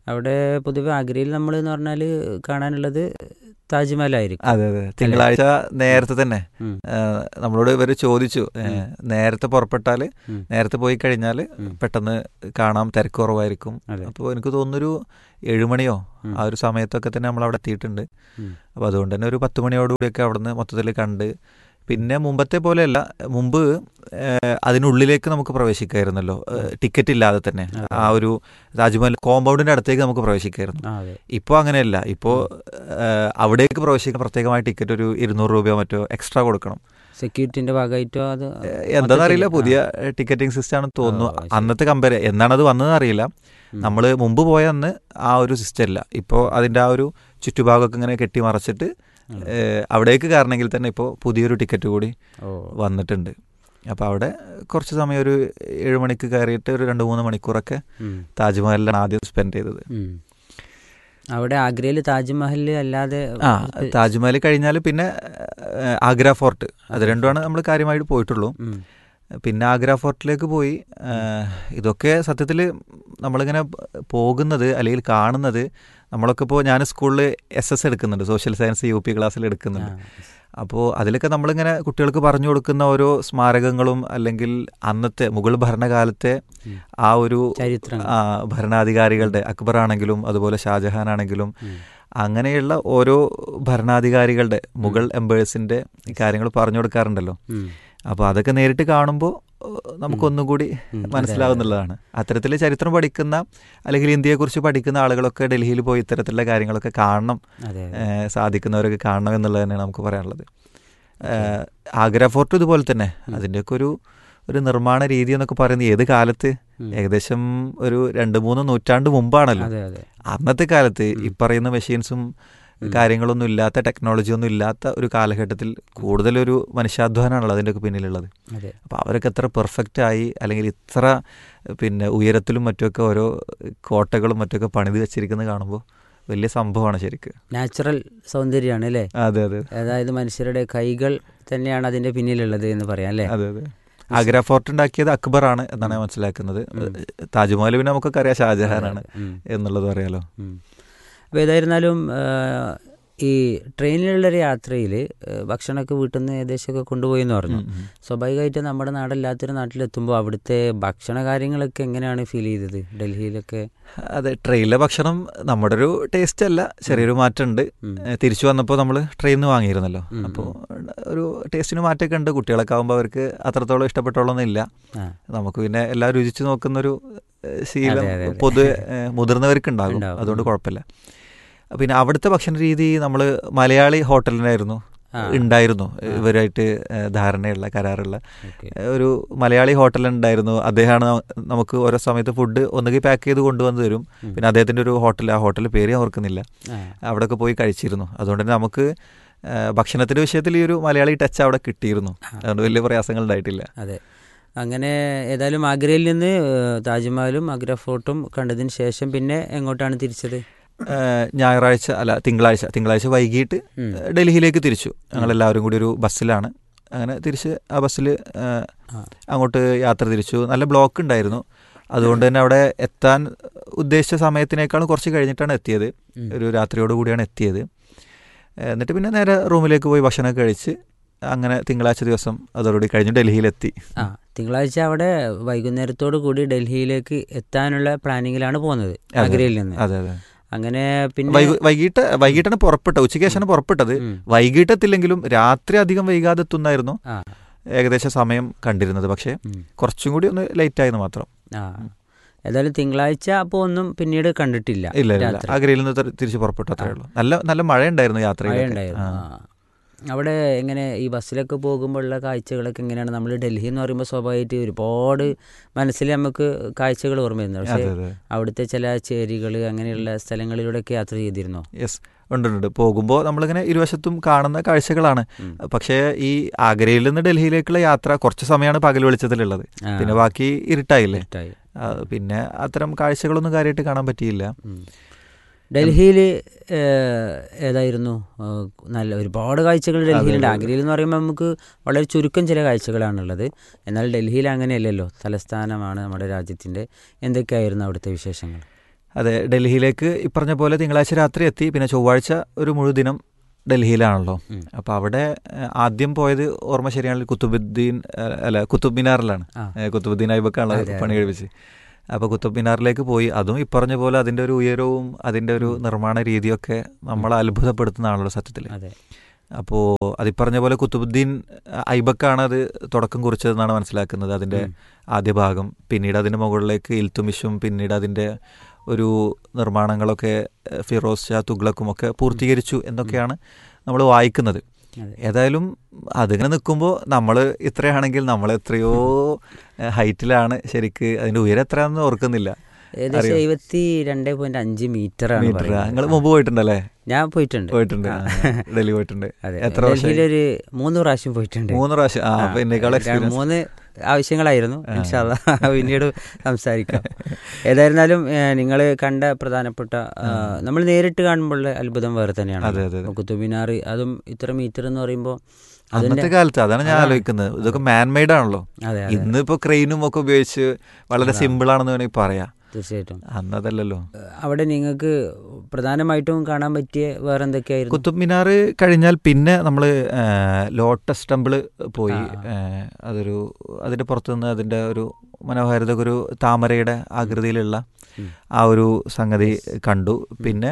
H: അവിടെ പൊതുവെ ആഗ്രയിൽ നമ്മൾ എന്ന് പറഞ്ഞാൽ കാണാനുള്ളത് താജ്മഹലായിരിക്കും
I: അതെ അതെ തിങ്കളാഴ്ച നേരത്തെ തന്നെ
H: ഉം.
I: ആ, നമ്മളോട് ഇവർ ചോദിച്ചു ഏ, നേരത്തെ പുറപ്പെട്ടാൽ
H: ഉം.
I: നേരത്തെ പോയി കഴിഞ്ഞാൽ
H: ഉം.
I: പെട്ടെന്ന് കാണാം തിരക്ക് കുറവായിരിക്കും
H: അതെ.
I: അപ്പോൾ എനിക്ക് തോന്നുന്നൊരു ഏഴുമണിയോ
H: ഉം.
I: ആ ഒരു സമയത്തൊക്കെ തന്നെ നമ്മൾ അവിടെ എത്തിയിട്ടുണ്ട്
H: ഉം.
I: അപ്പോൾ അതുകൊണ്ട് തന്നെ ഒരു പത്ത് മണിയോടുകൂടിയൊക്കെ അവിടുന്ന് മൊത്തത്തിൽ കണ്ട് പിന്നെ മുമ്പത്തെ പോലെയല്ല മുമ്പ് ഏഹ്, അതിനുള്ളിലേക്ക് നമുക്ക് പ്രവേശിക്കായിരുന്നല്ലോ ഏഹ്, ടിക്കറ്റ് ഇല്ലാതെ തന്നെ ആ ഒരു താജ്മഹൽ കോമ്പൗണ്ടിന്റെ അടുത്തേക്ക് നമുക്ക് പ്രവേശിക്കായിരുന്നു
H: ആ അതെ
I: ഇപ്പോൾ അങ്ങനെയല്ല ഇപ്പോൾ അവിടേക്ക് പ്രവേശിക്കാൻ പ്രത്യേകമായ ടിക്കറ്റ് ഒരു ഇരുന്നൂറ് രൂപയോ മറ്റോ എക്സ്ട്രാ കൊടുക്കണം
H: സെക്യൂരിറ്റിന്റെ ഭാഗമായിട്ടോ അത്
I: ഏഹ്, എന്താണെന്നറിയില്ല
H: മൊത്തത്തില്,
I: പുതിയ ടിക്കറ്റിംഗ് സിസ്റ്റം ആണെന്ന് തോന്നുന്നു
H: ആ, ശരി.
I: അന്നത്തെ കമ്പയർ എന്നാണത് വന്നതെന്ന് അറിയില്ല
H: ഉം.
I: നമ്മൾ മുമ്പ് പോയ അന്ന് ആ ഒരു സിസ്റ്റം ഇല്ല ഇപ്പോൾ അതിൻ്റെ ആ ഒരു ചുറ്റുഭാഗമൊക്കെ ഇങ്ങനെ കെട്ടി മറച്ചിട്ട്
H: ഉം.
I: ഏഹ്, അവിടേക്ക് കയറണമെങ്കിൽ തന്നെ ഇപ്പോൾ പുതിയൊരു ടിക്കറ്റ് കൂടി
H: ഓ
I: വന്നിട്ടുണ്ട് അപ്പോൾ അവിടെ കുറച്ച് സമയം ഒരു ഏഴ് മണിക്ക് കയറിയിട്ട് ഒരു രണ്ട് മൂന്ന് മണിക്കൂറൊക്കെ
H: ഉം.
I: താജ്മഹലിലാണ് ആദ്യം സ്പെൻഡ് ചെയ്തത്
H: ഉം. അവിടെ ആഗ്രയിൽ താജ്മഹൽ അല്ലാതെ
I: ആ താജ്മഹൽ കഴിഞ്ഞാൽ പിന്നെ ഏഹ്, ആഗ്ര ഫോർട്ട് അത് രണ്ടുമാണ് നമ്മൾ കാര്യമായിട്ട് പോയിട്ടുള്ളൂ
H: ഉം.
I: പിന്നെ ആഗ്ര ഫോർട്ടിലേക്ക് പോയി ഏഹ്, ഇതൊക്കെ സത്യത്തിൽ നമ്മളിങ്ങനെ പോകുന്നത് അല്ലെങ്കിൽ കാണുന്നത് നമ്മളൊക്കെ ഇപ്പോൾ ഞാൻ സ്കൂളിൽ എസ് എസ് എടുക്കുന്നുണ്ട് സോഷ്യൽ സയൻസ് യു പി ക്ലാസ്സിൽ എടുക്കുന്നുണ്ട് അപ്പോൾ അതിലൊക്കെ നമ്മളിങ്ങനെ കുട്ടികൾക്ക് പറഞ്ഞു കൊടുക്കുന്ന ഓരോ സ്മാരകങ്ങളും അല്ലെങ്കിൽ അന്നത്തെ മുഗൾ ഭരണകാലത്തെ
H: ഉം.
I: ആ ഒരു
H: ചരിത്രം
I: ആ, ഭരണാധികാരികളുടെ അക്ബർ ആണെങ്കിലും അതുപോലെ ഷാജഹാൻ ആണെങ്കിലും
H: ഉം.
I: അങ്ങനെയുള്ള ഓരോ ഭരണാധികാരികളുടെ മുഗൾ എംബേഴ്സിന്റെ കാര്യങ്ങൾ പറഞ്ഞു കൊടുക്കാറുണ്ടല്ലോ
H: ഉം.
I: അപ്പോൾ അതൊക്കെ നേരിട്ട് കാണുമ്പോൾ നമുക്കൊന്നും കൂടി
H: ഉം. അതെ,
I: മനസ്സിലാവുന്നുള്ളതാണ് അത്തരത്തിൽ ചരിത്രം പഠിക്കുന്ന അല്ലെങ്കിൽ ഇന്ത്യയെക്കുറിച്ച് പഠിക്കുന്ന ആളുകളൊക്കെ ഡൽഹിയിൽ പോയി ഇത്തരത്തിലുള്ള കാര്യങ്ങളൊക്കെ കാണണം
H: അതെ അതെ.
I: ഏഹ് സാധിക്കുന്നവരൊക്കെ കാണണം എന്നുള്ളത് തന്നെയാണ് നമുക്ക് പറയാനുള്ളത് ഏഹ് ആഗ്ര ഫോർട്ട് ഇതുപോലെ തന്നെ അതിൻ്റെയൊക്കെ ഒരു ഒരു നിർമ്മാണ രീതി എന്നൊക്കെ പറയുന്നത് ഏത് കാലത്ത്
H: ഉം.
I: ഏകദേശം ഒരു രണ്ട് മൂന്ന് നൂറ്റാണ്ട് മുമ്പാണല്ലോ
H: അതെ അതെ
I: അന്നത്തെ കാലത്ത് ഈ പറയുന്ന മെഷീൻസും കാര്യങ്ങളൊന്നും ഇല്ലാത്ത ടെക്നോളജി ഒന്നും ഇല്ലാത്ത ഒരു കാലഘട്ടത്തിൽ കൂടുതലൊരു മനുഷ്യാധ്വാനമാണല്ലോ അതിൻ്റെയൊക്കെ പിന്നിലുള്ളത്
H: അതെ
I: അപ്പോൾ അവരൊക്കെ എത്ര പെർഫെക്റ്റ് ആയി അല്ലെങ്കിൽ ഇത്ര പിന്നെ ഉയരത്തിലും മറ്റുമൊക്കെ ഓരോ കോട്ടകളും മറ്റൊക്കെ പണിത് വെച്ചിരിക്കുന്നത് കാണുമ്പോൾ വലിയ സംഭവമാണ് ശരിക്ക്
H: നാച്ചുറൽ സൗന്ദര്യമാണ് അല്ലേ
I: അതെ അതെ
H: അതായത് മനുഷ്യരുടെ കൈകൾ തന്നെയാണ് അതിന്റെ പിന്നിലുള്ളത് എന്ന് പറയാം അല്ലേ
I: അതെ അതെ ആഗ്ര ഫോർട്ട് ഉണ്ടാക്കിയത് അക്ബറാണ് എന്നാണ് ഞാൻ മനസ്സിലാക്കുന്നത് താജ്മഹൽ പിന്നെ നമുക്കൊക്കെ അറിയാം ഷാജഹാനാണ്
H: ഉം.
I: എന്നുള്ളത് അറിയാലോ
H: ഉം. അപ്പോൾ ഏതായിരുന്നാലും ആ, ഈ ട്രെയിനിലുള്ളൊരു യാത്രയിൽ ഭക്ഷണമൊക്കെ വീട്ടിൽ നിന്ന് ഏകദേശമൊക്കെ കൊണ്ടുപോയി എന്ന് പറഞ്ഞു
I: ഉം, ഉം.
H: സ്വാഭാവികമായിട്ട് നമ്മുടെ നാടല്ലാത്തൊരു നാട്ടിലെത്തുമ്പോൾ അവിടുത്തെ ഭക്ഷണ കാര്യങ്ങളൊക്കെ എങ്ങനെയാണ് ഫീൽ ചെയ്തത് ഡൽഹിയിലൊക്കെ
I: അതെ ട്രെയിനിലെ ഭക്ഷണം നമ്മുടെ ഒരു ടേസ്റ്റ് അല്ല ചെറിയൊരു മാറ്റമുണ്ട്
H: ഉം.
I: ഏഹ് തിരിച്ചു വന്നപ്പോൾ നമ്മൾ ട്രെയിനിൽ നിന്ന് വാങ്ങിയിരുന്നല്ലോ
H: ഉം,
I: അപ്പോൾ ഒരു ടേസ്റ്റിന് മാറ്റമൊക്കെ ഉണ്ട് കുട്ടികളൊക്കെ ആകുമ്പോൾ അവർക്ക് അത്രത്തോളം ഇഷ്ടപ്പെട്ടോളൊന്നും ഇല്ല
H: ആ
I: നമുക്ക് പിന്നെ എല്ലാം രുചിച്ച് നോക്കുന്നൊരു ഏഹ് ശീലം
H: അതെ, അതെ, അതെ.
I: പൊതു മുതിർന്നവർക്ക് ഉണ്ടാകും
H: ഉണ്ടാവും.
I: അതുകൊണ്ട്
H: ഉം.
I: കുഴപ്പമില്ല പിന്നെ അവിടുത്തെ ഭക്ഷണ രീതി നമ്മൾ മലയാളി ഹോട്ടലിനായിരുന്നു
H: ആ.
I: ഉണ്ടായിരുന്നു ഇവരായിട്ട് ഏഹ് ധാരണയുള്ള കരാറുള്ള
H: ഓക്കെ
I: ഏഹ് ഒരു മലയാളി ഹോട്ടൽ ഉണ്ടായിരുന്നു അദ്ദേഹമാണ് ന- നമുക്ക് ഓരോ സമയത്ത് ഫുഡ് ഒന്നുകിൽ പാക്ക് ചെയ്ത് കൊണ്ടുവന്ന് തരും
H: ഉം.
I: പിന്നെ അദ്ദേഹത്തിൻ്റെ ഒരു ഹോട്ടൽ ആ ഹോട്ടൽ പേര് ഞാൻ ഓർക്കുന്നില്ല
H: ആ
I: അവിടെയൊക്കെ പോയി കഴിച്ചിരുന്നു അതുകൊണ്ട് തന്നെ നമുക്ക് ഏഹ് ഭക്ഷണത്തിന്റെ വിഷയത്തിൽ ഈ ഒരു മലയാളി ടച്ച് അവിടെ കിട്ടിയിരുന്നു അതുകൊണ്ട് വലിയ പ്രയാസങ്ങൾ ഉണ്ടായിട്ടില്ല
H: അതെ അങ്ങനെ ഏതായാലും ആഗ്രയിൽ നിന്ന് ഏഹ്, താജ്മഹലും ആഗ്ര ഫോർട്ടും കണ്ടതിന് ശേഷം പിന്നെ എങ്ങോട്ടാണ് തിരിച്ചത്
I: ഏഹ് ഞായറാഴ്ച അല്ല തിങ്കളാഴ്ച തിങ്കളാഴ്ച വൈകിട്ട്
H: ഉം.
I: ഏഹ് ഡൽഹിയിലേക്ക് തിരിച്ചു ഞങ്ങളെല്ലാവരും കൂടി ഒരു ബസ്സിലാണ് അങ്ങനെ തിരിച്ച് ആ ബസ്സിൽ
H: ആ.
I: അങ്ങോട്ട് യാത്ര തിരിച്ചു നല്ല ബ്ലോക്ക് ഉണ്ടായിരുന്നു അതുകൊണ്ട് തന്നെ അവിടെ എത്താൻ ഉദ്ദേശിച്ച സമയത്തിനേക്കാളും കുറച്ച് കഴിഞ്ഞിട്ടാണ് എത്തിയത്
H: ഉം.
I: ഒരു രാത്രിയോട് കൂടിയാണ് എത്തിയത് ഏഹ് എന്നിട്ട് പിന്നെ നേരെ റൂമിലേക്ക് പോയി ഭക്ഷണമൊക്കെ കഴിച്ച് അങ്ങനെ തിങ്കളാഴ്ച ദിവസം അതോടുകൂടി കഴിഞ്ഞു ഡൽഹിയിലെത്തി
H: ആ തിങ്കളാഴ്ച അവിടെ വൈകുന്നേരത്തോടു കൂടി ഡൽഹിയിലേക്ക് എത്താനുള്ള പ്ലാനിങ്ങിലാണ് പോകുന്നത്
I: അതെ.
H: ആഗ്രയിൽ നിന്ന്
I: അതെ അതെ
H: അങ്ങനെ പിന്നെ
I: വൈകു- വൈകിട്ട് വൈകിട്ടാണ് പുറപ്പെട്ടത് ഉച്ചയ്ക്ക് ശേഷമാണ് പുറപ്പെട്ടത്
H: ഉം.
I: വൈകിട്ടെത്തില്ലെങ്കിലും രാത്രി അധികം വൈകാതെ എത്തുന്നായിരുന്നു
H: ആ
I: ഏകദേശം സമയം കണ്ടിരുന്നത് പക്ഷേ
H: ഉം.
I: കുറച്ചും കൂടി ഒന്ന് ലേറ്റ് ആയെന്ന് മാത്രം
H: ആ ഏതായാലും തിങ്കളാഴ്ച അപ്പോൾ ഒന്നും പിന്നീട് കണ്ടിട്ടില്ല
I: ഇല്ല ഇല്ല
H: രാത്രി.
I: ആഗ്രയിൽ നിന്ന് തി- തിരിച്ച് പുറപ്പെട്ടു അത്രേ ഉള്ളൂ നല്ല നല്ല മഴ ഉണ്ടായിരുന്നു യാത്രയിൽ
H: മഴയുണ്ടായിരുന്നു ആ. അവിടെ എങ്ങനെ ഈ ബസ്സിലൊക്കെ പോകുമ്പോഴുള്ള കാഴ്ചകളൊക്കെ എങ്ങനെയാണ് നമ്മൾ ഡൽഹി എന്ന് പറയുമ്പോൾ സ്വാഭാവികമായിട്ട് ഒരുപാട് മനസ്സിൽ നമുക്ക് കാഴ്ചകൾ ഓർമ്മ വരുന്നു പക്ഷേ
I: അതെ അതെ
H: അവിടുത്തെ ചില ചേരികൾ അങ്ങനെയുള്ള സ്ഥലങ്ങളിലൂടെയൊക്കെ യാത്ര ചെയ്തിരുന്നോ
I: യെസ് ഉണ്ട് ഉണ്ട് പോകുമ്പോൾ നമ്മളിങ്ങനെ ഇരുവശത്തും കാണുന്ന കാഴ്ചകളാണ്
H: ഉം.
I: പക്ഷേ ഈ ആഗ്രയിൽ നിന്ന് ഡൽഹിയിലേക്കുള്ള യാത്ര കുറച്ച് സമയമാണ് പകൽ വെളിച്ചത്തിലുള്ളത്
H: ആ.
I: പിന്നെ ബാക്കി ഇരുട്ടായില്ലേ
H: ഇഷ്ടായി.
I: ആ, പിന്നെ അത്തരം കാഴ്ചകളൊന്നും കാര്യമായിട്ട് കാണാൻ പറ്റിയില്ല
H: ഉം. ഡൽഹിയിൽ ഏതായിരുന്നു ആ, നല്ല ഒരുപാട് കാഴ്ചകൾ ഡൽഹിയിലുണ്ട് ആഗ്രയിൽ എന്ന് പറയുമ്പോൾ നമുക്ക് വളരെ ചുരുക്കം ചില കാഴ്ചകളാണുള്ളത് എന്നാൽ ഡൽഹിയിൽ അങ്ങനെയല്ലല്ലോ തലസ്ഥാനമാണ് നമ്മുടെ രാജ്യത്തിൻ്റെ എന്തൊക്കെയായിരുന്നു അവിടുത്തെ വിശേഷങ്ങൾ
I: അതെ ഡൽഹിയിലേക്ക് ഈ പറഞ്ഞ പോലെ തിങ്കളാഴ്ച രാത്രി എത്തി പിന്നെ ചൊവ്വാഴ്ച ഒരു മുഴുദിനം ഡൽഹിയിലാണല്ലോ
H: ഉം.
I: അപ്പോൾ അവിടെ ഏഹ്, ആദ്യം പോയത് ഓർമ്മ ശരിയാണെങ്കിൽ കുത്തുബുദ്ദീൻ ഏഹ്, അല്ല കുത്തുബ് മിനാറിലാണ്
H: ആ.
I: ഏഹ്, കുത്തുബുദ്ദീൻ ഐബക്കാണ്
H: അതെ, അതെ.
I: പണി കഴിപ്പിച്ച് അപ്പോൾ കുത്തുബ് മിനാറിലേക്ക് പോയി അതും ഈ പറഞ്ഞ പോലെ അതിൻ്റെ ഒരു ഉയരവും അതിൻ്റെ ഒരു നിർമ്മാണ രീതിയൊക്കെ നമ്മളെ അത്ഭുതപ്പെടുത്തുന്നതാണല്ലോ സത്യത്തിൽ
H: അതെ
I: അപ്പോൾ അതി പറഞ്ഞ പോലെ കുത്തുബുദ്ദീൻ ഐബക്കാണ് അത് തുടക്കം കുറിച്ചതെന്നാണ് മനസ്സിലാക്കുന്നത് അതിൻ്റെ
H: ഉം.
I: ആദ്യ ഭാഗം പിന്നീട് അതിൻ്റെ മുകളിലേക്ക് ഇൽത്തുമിഷും പിന്നീട് അതിൻ്റെ ഒരു നിർമ്മാണങ്ങളൊക്കെ ഏഹ്, ഫിറോസ് ഷാ തുഗ്ലക്കും ഒക്കെ പൂർത്തീകരിച്ചു എന്നൊക്കെയാണ് നമ്മൾ വായിക്കുന്നത്
H: അതെ.
I: ഏതായാലും അതിങ്ങനെ നിൽക്കുമ്പോൾ നമ്മൾ ഇത്രയാണെങ്കിൽ നമ്മൾ എത്രയോ ഏഹ്, ഹൈറ്റിലാണ് ശരിക്ക് അതിൻ്റെ ഉയരം എത്രയാണെന്ന് ഓർക്കുന്നില്ല
H: ഏകദേശം
I: അറിയോ?
H: എഴുപത്തി രണ്ട് പോയിന്റ് അഞ്ച് മീറ്റർ ആണ്
I: മീറ്റർ
H: പറയുന്നത്.
I: നിങ്ങൾ മുമ്പ് പോയിട്ടുണ്ടല്ലേ
H: ഞാൻ പോയിട്ടുണ്ട്
I: പോയിട്ടുണ്ട്
H: ആ.
I: ആ, ഡൽഹി പോയിട്ടുണ്ട്
H: അതെ
I: എത്ര വർഷം
H: ഡൽഹിയിലൊരു മൂന്ന് പ്രാവശ്യം പോയിട്ടുണ്ട്
I: മൂന്ന് പ്രാവശ്യം ആ
H: ആ,
I: അപ്പൊ എന്നേക്കാൾ
H: രണ്ട്
I: എക്സ്പീരിയൻസ്
H: മൂന്ന് ആവശ്യങ്ങളായിരുന്നു
I: ആ.
H: ഇൻഷാല്ല പിന്നീട് സംസാരിക്കാം ഏതായിരുന്നാലും നിങ്ങൾ കണ്ട പ്രധാനപ്പെട്ട നമ്മൾ നേരിട്ട് കാണുമ്പോൾ അത്ഭുതം വേറെ തന്നെയാണ്
I: അതെ, അതെ, അതെ.
H: കുത്തുബിനാർ അതും ഇത്ര മീറ്റർ എന്ന് പറയുമ്പോൾ
I: അന്നത്തെ കാലത്ത് അതാണ് ഞാൻ
H: അതാണ്.
I: ആലോചിക്കുന്നത് ഇതൊക്കെ മാൻമെയ്ഡ് ആണല്ലോ
H: അതെ അതെ
I: ഇന്നിപ്പോ ക്രെയിനും ഒക്കെ ഉപയോഗിച്ച് വളരെ
H: അതാണ്.
I: സിമ്പിൾ ആണെന്ന് വേണമെങ്കിൽ പറയാം
H: തീർച്ചയായിട്ടും
I: അന്നതല്ലല്ലോ
H: അവിടെ നിങ്ങൾക്ക് പ്രധാനമായിട്ടും കാണാൻ പറ്റിയ വേറെ എന്തൊക്കെയായിരുന്നു
I: കുത്തുബ് മിനാർ കഴിഞ്ഞാൽ പിന്നെ നമ്മൾ ലോട്ടസ് ടെമ്പിള് പോയി
H: ആ.
I: ഏഹ്, അതൊരു അതിന്റെ പുറത്തു നിന്ന് അതിന്റെ ഒരു മനോഹാരിത ഒരു താമരയുടെ ആകൃതിയിലുള്ള
H: ഉം.
I: ആ ഒരു സംഗതി കണ്ടു പിന്നെ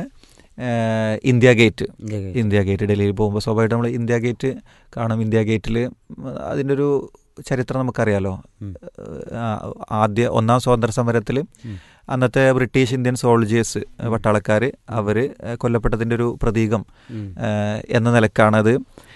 I: ഏഹ്, India gate
H: India gate.
I: India gate ഡൽഹിയിൽ പോകുമ്പോൾ സ്വാഭാവികമായിട്ട് നമ്മൾ ഇന്ത്യ ഗേറ്റ് കാണും ഇന്ത്യ ഗേറ്റിൽ അതിൻ്റെ ഒരു ചരിത്രം നമുക്കറിയാലോ
H: ഉം.
I: ആ, ആദ്യ ഒന്നാം സ്വാതന്ത്ര്യ സമരത്തിൽ
H: ഉം.
I: അന്നത്തെ ബ്രിട്ടീഷ് ഇന്ത്യൻ സോൾജേഴ്സ് പട്ടാളക്കാർ അവർ കൊല്ലപ്പെട്ടതിൻ്റെ ഒരു പ്രതീകം
H: ഉം.
I: ഏഹ്, എന്ന നിലക്കാണത്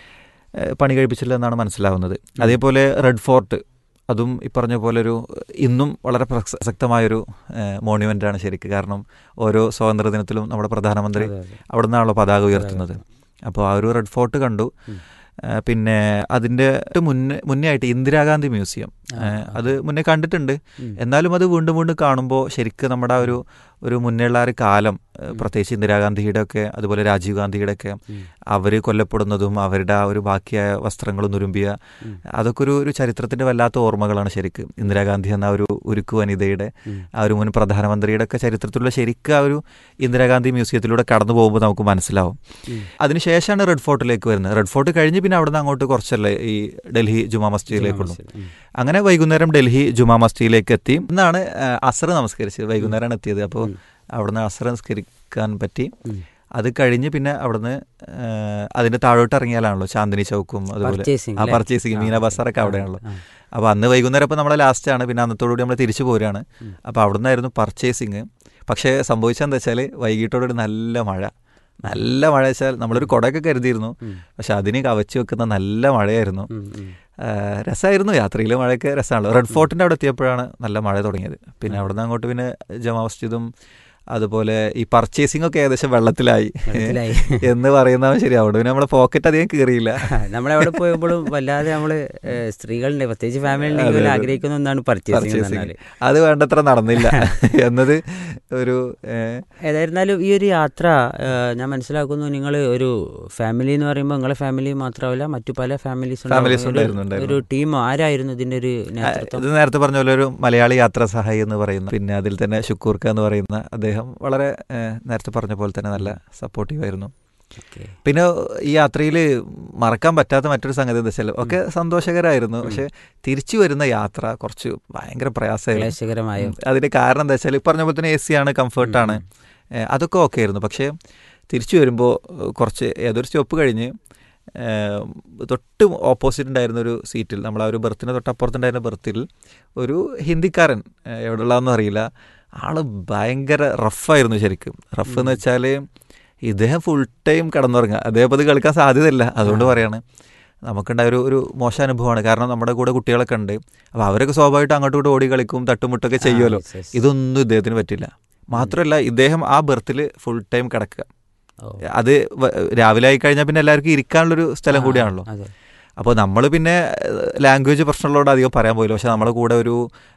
I: ഏഹ്, പണി കഴിപ്പിച്ചിട്ടുള്ളതെന്നാണ് മനസ്സിലാവുന്നത് അതേപോലെ റെഡ് ഫോർട്ട് അതും ഈ പറഞ്ഞ പോലെ ഒരു ഇന്നും വളരെ പ്രസക്തമായൊരു മോണ്യുമെൻ്റ് ആണ് ശരിക്ക് കാരണം ഓരോ സ്വാതന്ത്ര്യ ദിനത്തിലും നമ്മുടെ പ്രധാനമന്ത്രി
H: അതെ, അതെ.
I: അവിടെ നിന്നാണല്ലോ പതാക ഉയർത്തുന്നത് അപ്പോൾ ആ ഒരു റെഡ് ഫോർട്ട് കണ്ടു
H: ഉം.
I: ആ, പിന്നെ അതിൻ്റെ മുന്നേ മുന്നേ ആയിട്ട് ഇന്ദിരാഗാന്ധി മ്യൂസിയം
H: ആ,
I: ഏ,
H: ആ.
I: അത് മുന്നേ കണ്ടിട്ടുണ്ട്
H: ഉം.
I: എന്നാലും അത് വീണ്ടും വീണ്ടും കാണുമ്പോൾ ശരിക്കും നമ്മുടെ ആ ഒരു ഒരു മുന്നേയുള്ള ആ ഒരു കാലം ഏ,
H: ഉം.
I: പ്രത്യേകിച്ച് ഇന്ദിരാഗാന്ധിയുടെ ഒക്കെ അതുപോലെ രാജീവ് ഗാന്ധിയുടെ ഒക്കെ
H: ഉം.
I: അവർ കൊല്ലപ്പെടുന്നതും അവരുടെ ആ ഒരു ബാക്കിയായ വസ്ത്രങ്ങൾ നുരുമ്പിയ
H: ഉം.
I: അതൊക്കെ ഒരു ഒരു ചരിത്രത്തിൻ്റെ വല്ലാത്ത ഓർമ്മകളാണ് ശരിക്കും ഇന്ദിരാഗാന്ധി എന്ന ആ ഒരു ഉരുക്കു വനിതയുടെ
H: ഉം.
I: ആ ഒരു മുൻ പ്രധാനമന്ത്രിയുടെ ഒക്കെ ചരിത്രത്തിലുള്ള ശരിക്കും ആ ഒരു ഇന്ദിരാഗാന്ധി മ്യൂസിയത്തിലൂടെ കടന്നു പോകുമ്പോൾ നമുക്ക് മനസ്സിലാവും
H: ഉം.
I: അതിനുശേഷമാണ് റെഡ് ഫോർട്ടിലേക്ക് വരുന്നത് റെഡ് ഫോർട്ട് കഴിഞ്ഞ് പിന്നെ അവിടെ നിന്ന് അങ്ങോട്ട് കുറച്ചല്ലേ ഈ ഡൽഹി ജുമാ മസ്ജിദിലേക്കുള്ളൂ
H: ഉം.
I: അങ്ങനെ വൈകുന്നേരം ഡൽഹി ജുമാ മസ്ജിദിലേക്ക് എത്തി ഇന്നാണ് അസർ നമസ്കരിച്ചത് വൈകുന്നേരമാണ് എത്തിയത് അപ്പോൾ
H: ഉം.
I: അവിടുന്ന് അസർ നമസ്കരിക്കാൻ പറ്റി
H: ഉം.
I: അത് കഴിഞ്ഞ് പിന്നെ അവിടുന്ന് ആ, അതിന്റെ താഴോട്ട് ഇറങ്ങിയാലാണല്ലോ ചാന്ദിനി ചൗക്കും അതുപോലെ
H: Purchasing
I: ആ
H: അല്ലേ?
I: പർച്ചേസിങ്
H: ആ,
I: മീന
H: ഓക്കേ.
I: ബസാറൊക്കെ
H: ആ,
I: അവിടെയാണല്ലോ
H: ആ.
I: അപ്പോൾ അന്ന് വൈകുന്നേരം ഇപ്പോൾ നമ്മളെ ലാസ്റ്റ് ആണ് പിന്നെ അന്നത്തോടുകൂടി നമ്മൾ തിരിച്ചു പോരുകയാണ്
H: ഉം.
I: അപ്പോൾ അവിടെ നിന്നായിരുന്നു പർച്ചേസിങ് പക്ഷേ സംഭവിച്ചതെന്താ വെച്ചാൽ വൈകിട്ടോടുകൂടി നല്ല മഴ നല്ല മഴ വെച്ചാൽ നമ്മളൊരു കുടയൊക്കെ കരുതിയിരുന്നു
H: ഉം.
I: പക്ഷെ അതിന് കവച്ച് വെക്കുന്ന നല്ല മഴയായിരുന്നു
H: ഉം. ഉം.
I: ആഹ് രസമായിരുന്നു യാത്രയിൽ മഴയൊക്കെ രസമാണല്ലോ റെഡ് ഫോർട്ടിൻ്റെ അവിടെ എത്തിയപ്പോഴാണ് നല്ല മഴ തുടങ്ങിയത് പിന്നെ അവിടെ നിന്ന് അങ്ങോട്ട് പിന്നെ ജമാ മസ്ജിദും അതുപോലെ ഈ പർച്ചേസിംഗ് ഒക്കെ ഏകദേശം വെള്ളത്തിലായി
H: വെള്ളത്തിലായി.
I: എന്ന് പറയുന്നവൻ ശരി അവിടെ പിന്നെ നമ്മളെ പോക്കറ്റ് അധികം കീറിയില്ല
H: നമ്മളെവിടെ പോയപ്പോഴും വല്ലാതെ നമ്മള് ഏഹ്, സ്ത്രീകളുണ്ട് പ്രത്യേകിച്ച് ഫാമിലി
I: അതെ,
H: ഉണ്ടെങ്കിൽ
I: അതെ.
H: ആഗ്രഹിക്കുന്ന ഒന്നാണ് പർച്ചേസിംഗ്
I: പർച്ചേസിംഗ് അത് വേണ്ടത്ര നടന്നില്ല എന്നത് ഒരു ഏഹ്,
H: ഏതായിരുന്നാലും ഈ ഒരു യാത്ര ഏഹ്, ഞാൻ മനസ്സിലാക്കുന്നു നിങ്ങൾ ഒരു ഫാമിലി എന്ന് പറയുമ്പോൾ നിങ്ങളെ ഫാമിലി മാത്രമല്ല മറ്റു പല ഫാമിലീസ്
I: Families ഉണ്ടായിരുന്നു,
H: ഒരു
I: ഉണ്ടായിരുന്നു.
H: ടീം ആരായിരുന്നു ഇതിന്റെ ഒരു നേതൃത്വം
I: ഇത് നേരത്തെ പറഞ്ഞ പോലെ ഒരു മലയാളി യാത്രാ സഹായി എന്ന് പറയുന്ന പിന്നെ അതിൽ തന്നെ ഷുക്കൂർക്ക എന്ന് പറയുന്ന അദ്ദേഹം വളരെ ഏഹ്, നേരത്തെ പറഞ്ഞ പോലെ തന്നെ നല്ല സപ്പോർട്ടീവ് ആയിരുന്നു
H: ഓക്കേ.
I: പിന്നെ ഈ യാത്രയിൽ മറക്കാൻ പറ്റാത്ത മറ്റൊരു സംഗതി എന്താ വെച്ചാൽ ഒക്കെ സന്തോഷകരമായിരുന്നു പക്ഷെ തിരിച്ചു വരുന്ന യാത്ര കുറച്ച് ഭയങ്കര പ്രയാസമായിരുന്നു
H: ക്ലേശകരമായ
I: ഉം. അതിന്റെ കാരണം എന്താ വെച്ചാൽ പറഞ്ഞ പോലെ തന്നെ എ സി ആണ് കംഫർട്ടാണ് അതൊക്കെ ഓക്കെ ആയിരുന്നു പക്ഷേ തിരിച്ചു വരുമ്പോൾ കുറച്ച് ഏതൊരു സ്റ്റോപ്പ് കഴിഞ്ഞ് ഏഹ്, തൊട്ട് ഓപ്പോസിറ്റ് ഉണ്ടായിരുന്ന ഒരു സീറ്റിൽ നമ്മൾ ആ ഒരു ബർത്തിന് തൊട്ടപ്പുറത്തുണ്ടായിരുന്ന ബർത്തിൽ ഒരു ഹിന്ദിക്കാരൻ ഏഹ്, എവിടെയുള്ളതെന്ന് അറിയില്ല ആള് ഭയങ്കര റഫായിരുന്നു ശരിക്കും റഫ് എന്ന് വെച്ചാൽ ഇദ്ദേഹം ഫുൾ ടൈം കിടന്നുറങ്ങുക അദ്ദേഹം അത് കളിക്കാൻ സാധ്യതയില്ല അതുകൊണ്ട് പറയാണ് നമുക്കുണ്ടായ ഒരു ഒരു മോശം അനുഭവമാണ് കാരണം നമ്മുടെ കൂടെ കുട്ടികളൊക്കെ ഉണ്ട് അപ്പോൾ അവരൊക്കെ സ്വാഭാവികമായിട്ട് അങ്ങോട്ടും ഇങ്ങോട്ടും ഓടി കളിക്കും തട്ടുമുട്ടൊക്കെ ചെയ്യുമല്ലോ
H: yes, yes.
I: ഇതൊന്നും ഇദ്ദേഹത്തിന് പറ്റില്ല മാത്രമല്ല ഇദ്ദേഹം ആ ബർത്തിൽ ഫുൾ ടൈം കിടക്കുക
H: ഓ.
I: അത് വ- രാവിലെ ആയി കഴിഞ്ഞാൽ പിന്നെ എല്ലാവർക്കും ഇരിക്കാനുള്ളൊരു സ്ഥലം
H: ആ,
I: കൂടിയാണല്ലോ
H: അതെ
I: അപ്പോൾ നമ്മൾ പിന്നെ ലാംഗ്വേജ് പ്രശ്നമുള്ളതുകൊണ്ട് അധികം പറയാൻ പോയില്ല പക്ഷെ നമ്മുടെ കൂടെ ഒരു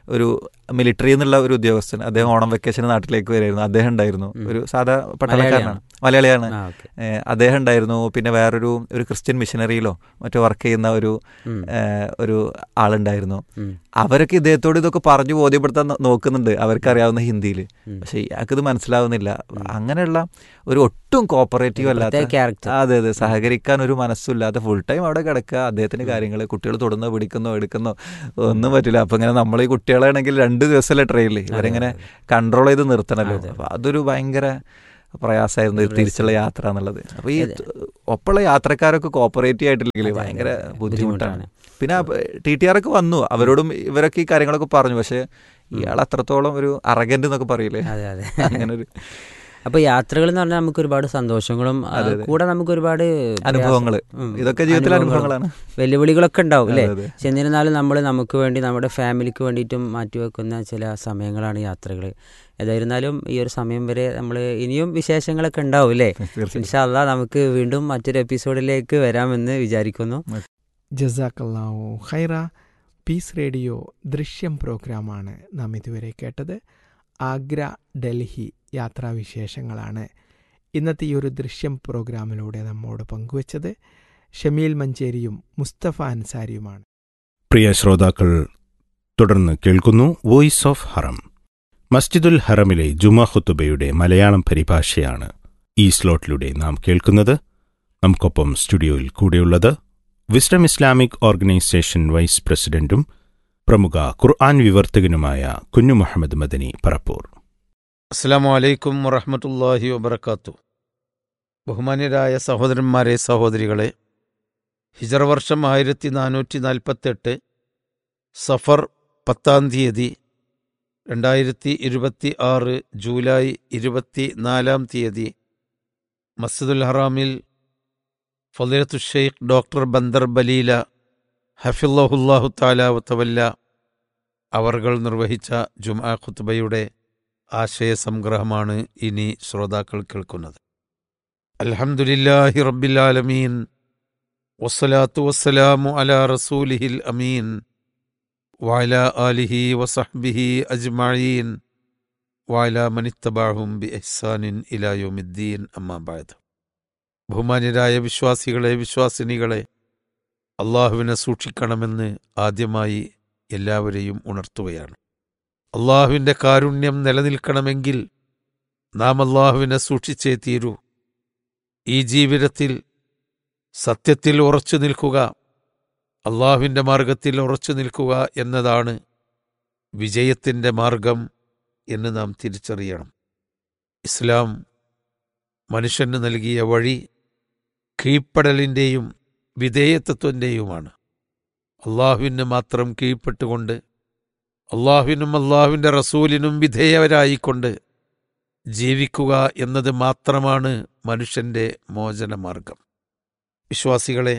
I: ഒരു മിലിറ്ററി എന്നുള്ള ഒരു ഉദ്യോഗസ്ഥൻ അദ്ദേഹം ഓണം വെക്കേഷന് നാട്ടിലേക്ക് വരായിരുന്നു അദ്ദേഹം ഉണ്ടായിരുന്നു
H: ഉം.
I: ഒരു സാധാ പട്ടാളക്കാരനാണ് മലയാളിയാണ്
H: ആ ഓക്കെ
I: ഏഹ് അദ്ദേഹം ഉണ്ടായിരുന്നു പിന്നെ വേറൊരു ഒരു ക്രിസ്ത്യൻ മിഷനറിയിലോ മറ്റോ വർക്ക് ചെയ്യുന്ന ഒരു
H: ഉം.
I: ഏഹ് ഒരു ആളുണ്ടായിരുന്നു
H: ഉം.
I: അവരൊക്കെ ഇദ്ദേഹത്തോട് ഇതൊക്കെ പറഞ്ഞു ബോധ്യപ്പെടുത്താൻ നോ- നോക്കുന്നുണ്ട് അവർക്ക് അറിയാവുന്ന ഹിന്ദിയിൽ
H: ഉം.
I: പക്ഷെ ഇയാൾക്കിത് മനസ്സിലാവുന്നില്ല അങ്ങനെയുള്ള ഒരു ഒട്ടും കോപ്പറേറ്റീവ്
H: പ്രത്യേക
I: അല്ലാത്ത
H: ക്യാരക്ടർ
I: അതെ അതെ സഹകരിക്കാൻ ഒരു മനസ്സുമില്ലാതെ ഫുൾ ടൈം അവിടെ കിടക്കുക അദ്ദേഹത്തിന്റെ കാര്യങ്ങൾ കുട്ടികൾ തൊടുന്നോ പിടിക്കുന്നോ എടുക്കുന്നോ ഒന്നും പറ്റില്ല അപ്പൊ ഇങ്ങനെ നമ്മൾ ഈ കുട്ടികളാണെങ്കിൽ രണ്ട് ദിവസമല്ലേ ട്രെയിനിൽ ഇവരെങ്ങനെ കൺട്രോൾ ചെയ്ത് നിർത്തണല്ലോ
H: അതെ.
I: അപ്പൊ അതൊരു ഭയങ്കര പ്രയാസമായിരുന്നു ഈ
H: ഒരു
I: തിരിച്ചുള്ള യാത്ര എന്നുള്ളത് അപ്പൊ ഈ
H: അതെ.
I: ഒപ്പമുള്ള യാത്രക്കാരൊക്കെ കോപ്പറേറ്റീവ് ആയിട്ടില്ലെങ്കിൽ
H: അതെ,
I: ഭയങ്കര
H: അതെ.
I: ബുദ്ധിമുട്ടാണ് പിന്നെ ടി ടി ആർ ഒക്കെ വന്നു അവരോടും ഇവരൊക്കെ ഈ കാര്യങ്ങളൊക്കെ പറഞ്ഞു പക്ഷെ ഇയാൾ അത്രത്തോളം ഒരു അറഗന്റ് എന്നൊക്കെ പറയില്ലേ
H: അതെ അതെ
I: അങ്ങനെ ഒരു
H: അപ്പൊ യാത്രകൾ എന്ന് പറഞ്ഞാൽ നമുക്ക് ഒരുപാട് സന്തോഷങ്ങളും ആ,
I: അതെ, അതെ.
H: കൂടെ നമുക്ക് ഒരുപാട്
I: അനുഭവങ്ങള്
H: ഉം,
I: ഇതൊക്കെ ജീവിതത്തിലെ
H: അനുഭവങ്ങളും,
I: അനുഭവങ്ങളാണ്
H: വെല്ലുവിളികളൊക്കെ ഉണ്ടാവും അല്ലേ
I: അതെ, അതെ.
H: പക്ഷെ എന്നിരുന്നാലും നമ്മൾ നമുക്ക് വേണ്ടി നമ്മുടെ ഫാമിലിക്ക് വേണ്ടിയിട്ടും മാറ്റിവെക്കുന്ന ചില സമയങ്ങളാണ് യാത്രകൾ ഏതായിരുന്നാലും ഈ ഒരു സമയം വരെ നമ്മൾ ഇനിയും വിശേഷങ്ങളൊക്കെ ഉണ്ടാവും അല്ലേ
I: തീർച്ചയായും
H: ഇൻഷാല്ല നമുക്ക് വീണ്ടും മറ്റൊരു എപ്പിസോഡിലേക്ക് വരാമെന്ന് വിചാരിക്കുന്നു
G: ജസാക്കല്ലാവു ഹൈറ പീസ് റേഡിയോ ദൃശ്യം പ്രോഗ്രാമാണ് നാം ഇതുവരെ കേട്ടത് ആഗ്ര ഡൽഹി യാത്രാവിശേഷങ്ങളാണ് ഇന്നത്തെ ഈ ഒരു ദൃശ്യം പ്രോഗ്രാമിലൂടെ നമ്മോട് പങ്കുവച്ചത് ഷമീൽ മഞ്ചേരിയും മുസ്തഫ അൻസാരിയുമാണ്
B: പ്രിയ ശ്രോതാക്കൾ തുടർന്ന് കേൾക്കുന്നു വോയിസ് ഓഫ് ഹറം മസ്ജിദുൽ ഹറമിലെ ജുമാ ഖുത്തുബയുടെ മലയാളം പരിഭാഷയാണ് ഈ സ്ലോട്ടിലൂടെ നാം കേൾക്കുന്നത് നമുക്കൊപ്പം സ്റ്റുഡിയോയിൽ കൂടെയുള്ളത് വിസ്ഡം ഇസ്ലാമിക് ഓർഗനൈസേഷൻ വൈസ് പ്രസിഡന്റും പ്രമുഖ ഖുർആൻ വിവർത്തകനുമായ കുഞ്ഞു മുഹമ്മദ് മദനി പറപ്പൂർ
J: അസ്സാം വലൈക്കും വറഹമത്തല്ലാഹി വബർക്കാത്തു ബഹുമാന്യരായ സഹോദരന്മാരെ സഹോദരികളെ ഹിജറ വർഷം ആയിരത്തി നാനൂറ്റി നാൽപ്പത്തെട്ട് സഫർ പത്താം തീയതി രണ്ടായിരത്തി ഇരുപത്തി ആറ് ജൂലൈ ഇരുപത്തി നാലാം തീയതി മസ്ജിദുൽ ഹറാമിൽ ഫലീലത്തു ഷെയ്ഖ് ഡോക്ടർ ബന്ദർ ബലീല ഹഫിള്ളാഹുല്ലാഹു താല വത്തവല്ല അവർകൾ നിർവഹിച്ച ജുമാ ഖുത്ബയുടെ ആശയസംഗ്രഹമാണ് ഇനി ശ്രോതാക്കൾ കേൾക്കുന്നത് അൽഹംദുലില്ലാഹി റബ്ബിലാലമീൻ വസ്സലാത്തു വസ്സലാമു അലാ റസൂലിഹിൽ അമീൻ വഅല ആലിഹി വസഹ്ബിഹി അജ്മഈൻ വഅല മനിത്തബഅഹും ബി ഇഹ്സാനിൻ ഇലാ യൗമിദ്ദീൻ അമ്മാ ബഅദ് ബഹുമാന്യരായ വിശ്വാസികളെ വിശ്വാസിനികളെ അള്ളാഹുവിനെ സൂക്ഷിക്കണമെന്ന് ആദ്യമായി എല്ലാവരെയും ഉണർത്തുകയാണ് അള്ളാഹുവിൻ്റെ കാരുണ്യം നിലനിൽക്കണമെങ്കിൽ നാം അള്ളാഹുവിനെ സൂക്ഷിച്ചേ തീരൂ ഈ ജീവിതത്തിൽ സത്യത്തിൽ ഉറച്ചു നിൽക്കുക അള്ളാഹുവിൻ്റെ മാർഗത്തിൽ ഉറച്ചു നിൽക്കുക എന്നതാണ് വിജയത്തിൻ്റെ മാർഗം എന്ന് നാം തിരിച്ചറിയണം ഇസ്ലാം മനുഷ്യന് നൽകിയ വഴി കീഴ്പ്പെടലിൻ്റെയും വിധേയത്വത്തിൻ്റെയുമാണ് അള്ളാഹുവിന് മാത്രം കീഴ്പ്പെട്ടുകൊണ്ട് അള്ളാഹുവിനും അള്ളാഹുവിൻ്റെ റസൂലിനും വിധേയവരായിക്കൊണ്ട് ജീവിക്കുക എന്നത് മാത്രമാണ് മനുഷ്യന്റെ മോചനമാർഗം വിശ്വാസികളെ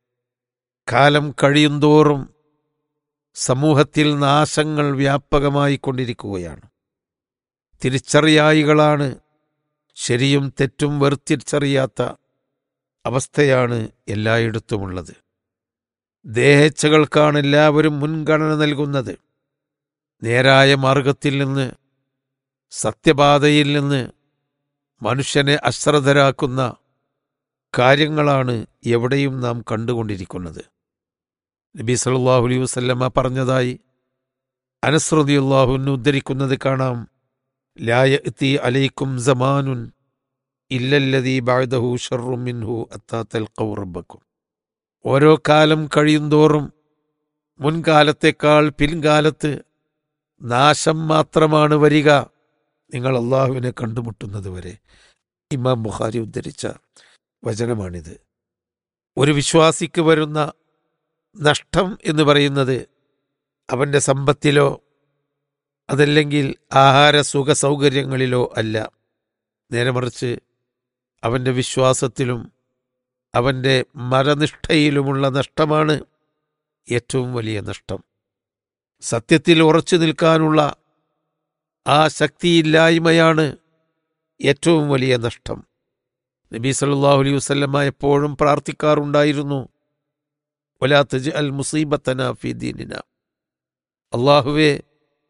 J: കാലം കഴിയുന്തോറും സമൂഹത്തിൽ നാശങ്ങൾ വ്യാപകമായി കൊണ്ടിരിക്കുകയാണ് തിരിച്ചറിയായികളാണ് ശരിയും തെറ്റും വേർതിരിച്ചറിയാത്ത അവസ്ഥയാണ് എല്ലായിടത്തുമുള്ളത് ദേഹേച്ഛകൾക്കാണ് എല്ലാവരും മുൻഗണന നൽകുന്നത് നേരായ മാർഗത്തിൽ നിന്ന് സത്യപാതയിൽ നിന്ന് മനുഷ്യനെ അശ്രദ്ധരാക്കുന്ന കാര്യങ്ങളാണ് എവിടെയും നാം കണ്ടുകൊണ്ടിരിക്കുന്നത് നബി സല്ലല്ലാഹു അലൈഹി വസല്ലമ പറഞ്ഞതായി അനസ്രദിയുള്ളാഹുവിന് ഉദ്ധരിക്കുന്നത് കാണാം ലായത്തി അലൈക്കും സമാനുൻ ഇല്ലല്ലതീ ബഅദഹു ഷർറും മിൻഹു അത്താ തൽഖൗ റബ്ബക്കും ഓരോ കാലം കഴിയുന്തോറും മുൻകാലത്തേക്കാൾ പിൻകാലത്ത് നാശം മാത്രമാണ് വരിക നിങ്ങൾ അള്ളാഹുവിനെ കണ്ടുമുട്ടുന്നത് വരെ ഇമാം ബുഖാരി ഉദ്ധരിച്ച വചനമാണിത് ഒരു വിശ്വാസിക്ക് വരുന്ന നഷ്ടം എന്ന് പറയുന്നത് അവൻ്റെ സമ്പത്തിലോ അതല്ലെങ്കിൽ ആഹാര സുഖ സൗകര്യങ്ങളിലോ അല്ല നേരെ മറിച്ച് അവൻ്റെ വിശ്വാസത്തിലും അവൻ്റെ മരനിഷ്ഠയിലുമുള്ള നഷ്ടമാണ് ഏറ്റവും വലിയ നഷ്ടം സത്യത്തിൽ ഉറച്ചു നിൽക്കാനുള്ള ആ ശക്തിയില്ലായ്മയാണ് ഏറ്റവും വലിയ നഷ്ടം നബി സല്ലല്ലാഹു അലൈഹി വസല്ലമ എപ്പോഴും പ്രാർത്ഥിക്കാറുണ്ടായിരുന്നു വലാ തജ് അൽ മുസീബത്തന ഫി ദീനിന അള്ളാഹുവെ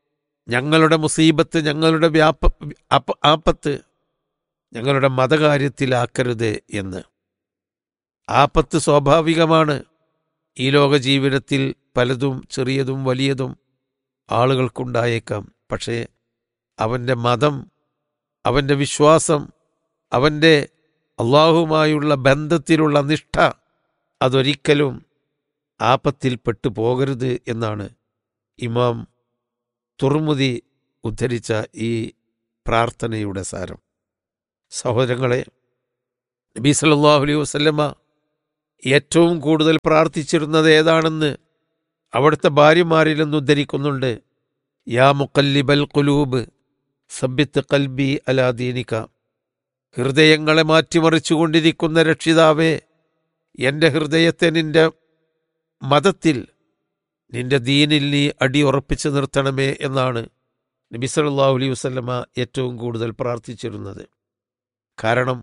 J: ഞങ്ങളുടെ മുസീബത്ത് ഞങ്ങളുടെ വ്യാപ ആപ- ആപത്ത് ഞങ്ങളുടെ മതകാര്യത്തിലാക്കരുത് എന്ന് ആപത്ത് സ്വാഭാവികമാണ് ഈ ലോക ജീവിതത്തിൽ പലതും ചെറിയതും വലിയതും ആളുകൾക്കുണ്ടായേക്കാം പക്ഷേ അവൻ്റെ മതം അവൻ്റെ വിശ്വാസം അവൻ്റെ അള്ളാഹുമായുള്ള ബന്ധത്തിലുള്ള നിഷ്ഠ അതൊരിക്കലും ആപത്തിൽപ്പെട്ടു പോകരുത് എന്നാണ് ഇമാം തുറമുതി ഉദ്ധരിച്ച ഈ പ്രാർത്ഥനയുടെ സാരം സഹോദരങ്ങളെ നബി സല്ലല്ലാഹു അലൈഹി വസല്ലമ ഏറ്റവും കൂടുതൽ പ്രാർത്ഥിച്ചിരുന്നത് ഏതാണെന്ന് അവിടുത്തെ ഭാര്യമാരിൽ നിന്ന് ഉദ്ധരിക്കുന്നുണ്ട് യാ മുക്കല്ലിബൽ കുലൂബ് സബ്ബിത്ത് കൽബി അലാദീനിക ഹൃദയങ്ങളെ മാറ്റിമറിച്ചുകൊണ്ടിരിക്കുന്ന രക്ഷിതാവേ എൻ്റെ ഹൃദയത്തെ നിന്റെ മതത്തിൽ നിന്റെ ദീനിൽ നീ അടിയുറപ്പിച്ച് നിർത്തണമേ എന്നാണ് നബി സല്ലല്ലാഹു അലൈഹി വസല്ലമ ഏറ്റവും കൂടുതൽ പ്രാർത്ഥിച്ചിരുന്നത് കാരണം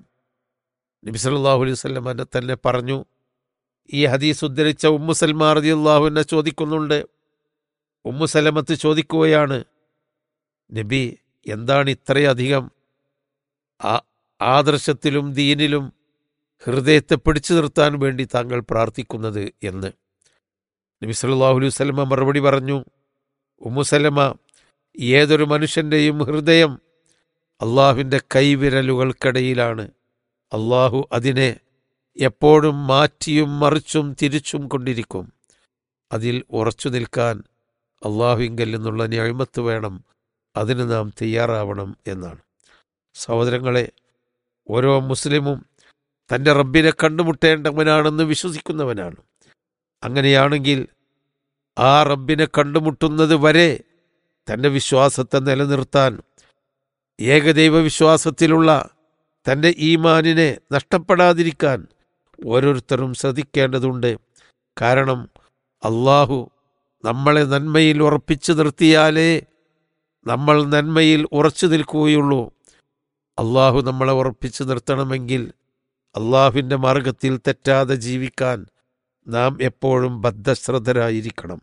J: നബി സല്ലല്ലാഹു അലൈഹി വസല്ലമ തന്നെ പറഞ്ഞു ഈ ഹദീസ് ഉദ്ധരിച്ച ഉമ്മു സൽമാ റളിയല്ലാഹുവിനെ ചോദിക്കുന്നുണ്ട് ഉമ്മു സലമത്ത് ചോദിക്കുകയാണ് നബി എന്താണ് ഇത്രയധികം ആ- ആദർശത്തിലും ദീനിലും ഹൃദയത്തെ പിടിച്ചു നിർത്താൻ വേണ്ടി താങ്കൾ പ്രാർത്ഥിക്കുന്നത് എന്ന് നബി സല്ലല്ലാഹു അലൈഹി വസല്ലമ മറുപടി പറഞ്ഞു ഉമ്മു സലമ ഏതൊരു മനുഷ്യൻ്റെയും ഹൃദയം അള്ളാഹുവിൻ്റെ കൈവിരലുകൾക്കിടയിലാണ് അള്ളാഹു അതിനെ എപ്പോഴും മാറ്റിയും മറിച്ചും തിരിച്ചും കൊണ്ടിരിക്കും അതിൽ ഉറച്ചു നിൽക്കാൻ അള്ളാഹുവിങ്കൽ നിന്നുള്ള ഞാഴ്മത്ത് വേണം അതിന് നാം തയ്യാറാവണം എന്നാണ് സഹോദരങ്ങളെ ഓരോ മുസ്ലിമും തൻ്റെ റബ്ബിനെ കണ്ടുമുട്ടേണ്ടവനാണെന്ന് വിശ്വസിക്കുന്നവനാണ് അങ്ങനെയാണെങ്കിൽ ആ റബ്ബിനെ കണ്ടുമുട്ടുന്നത് വരെ തൻ്റെ വിശ്വാസത്തെ നിലനിർത്താൻ ഏകദൈവ വിശ്വാസത്തിലുള്ള തൻ്റെ ഈമാനിനെ നഷ്ടപ്പെടാതിരിക്കാൻ ഓരോരുത്തരും ശ്രദ്ധിക്കേണ്ടതുണ്ട് കാരണം അള്ളാഹു നമ്മളെ നന്മയിൽ ഉറപ്പിച്ചു നിർത്തിയാലേ നമ്മൾ നന്മയിൽ ഉറച്ചു നിൽക്കുകയുള്ളൂ അള്ളാഹു നമ്മളെ ഉറപ്പിച്ചു നിർത്തണമെങ്കിൽ അള്ളാഹുവിൻ്റെ മാർഗത്തിൽ തെറ്റാതെ ജീവിക്കാൻ നാം എപ്പോഴും ബദ്ധശ്രദ്ധരായിരിക്കണം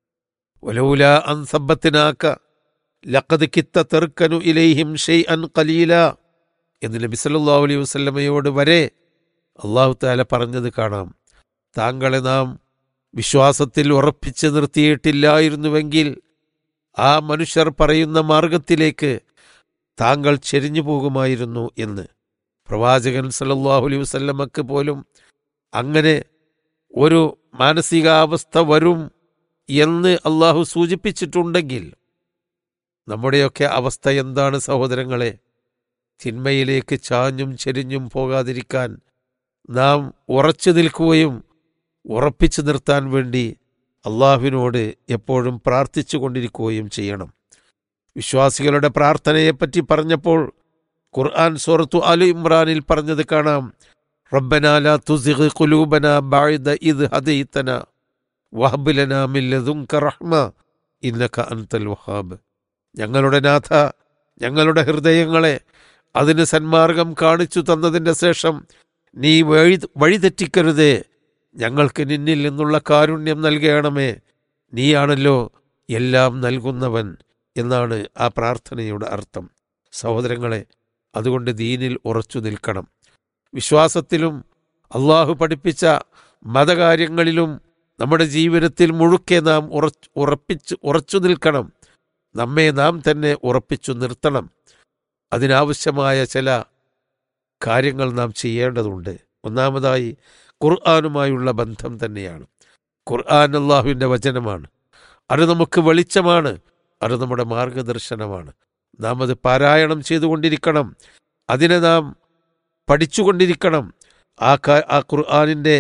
J: ഒലൗല അൻ സമ്പത്തിനാക്ക ലഖദ് കിത്ത തെറുക്കനു ഇലൈഹിം ഷെയ് അൻ കലീല എന്ന് നബി സല്ലല്ലാഹു അലൈഹി വസല്ലമയോട് വരെ അള്ളാഹു താല പറഞ്ഞത് കാണാം താങ്കളെ നാം വിശ്വാസത്തിൽ ഉറപ്പിച്ചു നിർത്തിയിട്ടില്ലായിരുന്നുവെങ്കിൽ ആ മനുഷ്യർ പറയുന്ന മാർഗത്തിലേക്ക് താങ്കൾ ചെരിഞ്ഞു പോകുമായിരുന്നു എന്ന് പ്രവാചകൻ സല്ലല്ലാഹു അലൈഹി വസല്ലമക്ക് പോലും അങ്ങനെ ഒരു മാനസികാവസ്ഥ വരും എന്ന് അള്ളാഹു സൂചിപ്പിച്ചിട്ടുണ്ടെങ്കിൽ നമ്മുടെയൊക്കെ അവസ്ഥ എന്താണ് സഹോദരങ്ങളെ തിന്മയിലേക്ക് ചാഞ്ഞും ചെരിഞ്ഞും പോകാതിരിക്കാൻ നാം ഉറച്ചു നിൽക്കുകയും ഉറപ്പിച്ചു നിർത്താൻ വേണ്ടി അള്ളാഹുവിനോട് എപ്പോഴും പ്രാർത്ഥിച്ചു കൊണ്ടിരിക്കുകയും ചെയ്യണം വിശ്വാസികളുടെ പ്രാർത്ഥനയെപ്പറ്റി പറഞ്ഞപ്പോൾ ഖുർആൻ സൂറത്തു അലു ഇമ്രാനിൽ പറഞ്ഞത് കാണാം റബ്ബന ലാ തുസിഗ് ഖുലൂബന ബഅദ ഇദ് ഹദൈതന വഹബ് ലനാ മിൻ ലദുൻക റഹ്മ ഇന്നക അൻതൽ വഹാബ് ഞങ്ങളുടെ നാഥ ഞങ്ങളുടെ ഹൃദയങ്ങളെ അതിന് സന്മാർഗം കാണിച്ചു തന്നതിൻ്റെ ശേഷം നീ വഴി വഴിതെറ്റിക്കരുതേ ഞങ്ങൾക്ക് നിന്നിൽ നിന്നുള്ള കാരുണ്യം നൽകണമേ നീയാണല്ലോ എല്ലാം നൽകുന്നവൻ എന്നാണ് ആ പ്രാർത്ഥനയുടെ അർത്ഥം സഹോദരങ്ങളെ അതുകൊണ്ട് ദീനിൽ ഉറച്ചു നിൽക്കണം വിശ്വാസത്തിലും അള്ളാഹു പഠിപ്പിച്ച മതകാര്യങ്ങളിലും നമ്മുടെ ജീവിതത്തിൽ മുഴുക്കെ നാം ഉറച്ച് ഉറപ്പിച്ച് ഉറച്ചു നിൽക്കണം നമ്മെ നാം തന്നെ ഉറപ്പിച്ചു നിർത്തണം അതിനാവശ്യമായ ചില കാര്യങ്ങൾ നാം ചെയ്യേണ്ടതുണ്ട് ഒന്നാമതായി ഖുർആാനുമായുള്ള ബന്ധം തന്നെയാണ് ഖുർആൻ അള്ളാഹുവിൻ്റെ വചനമാണ് അത് നമുക്ക് വെളിച്ചമാണ് അത് നമ്മുടെ മാർഗദർശനമാണ് നാം അത് പാരായണം ചെയ്തുകൊണ്ടിരിക്കണം അതിനെ നാം പഠിച്ചുകൊണ്ടിരിക്കണം ആ കാ- ആ ഖുർആാനിൻ്റെ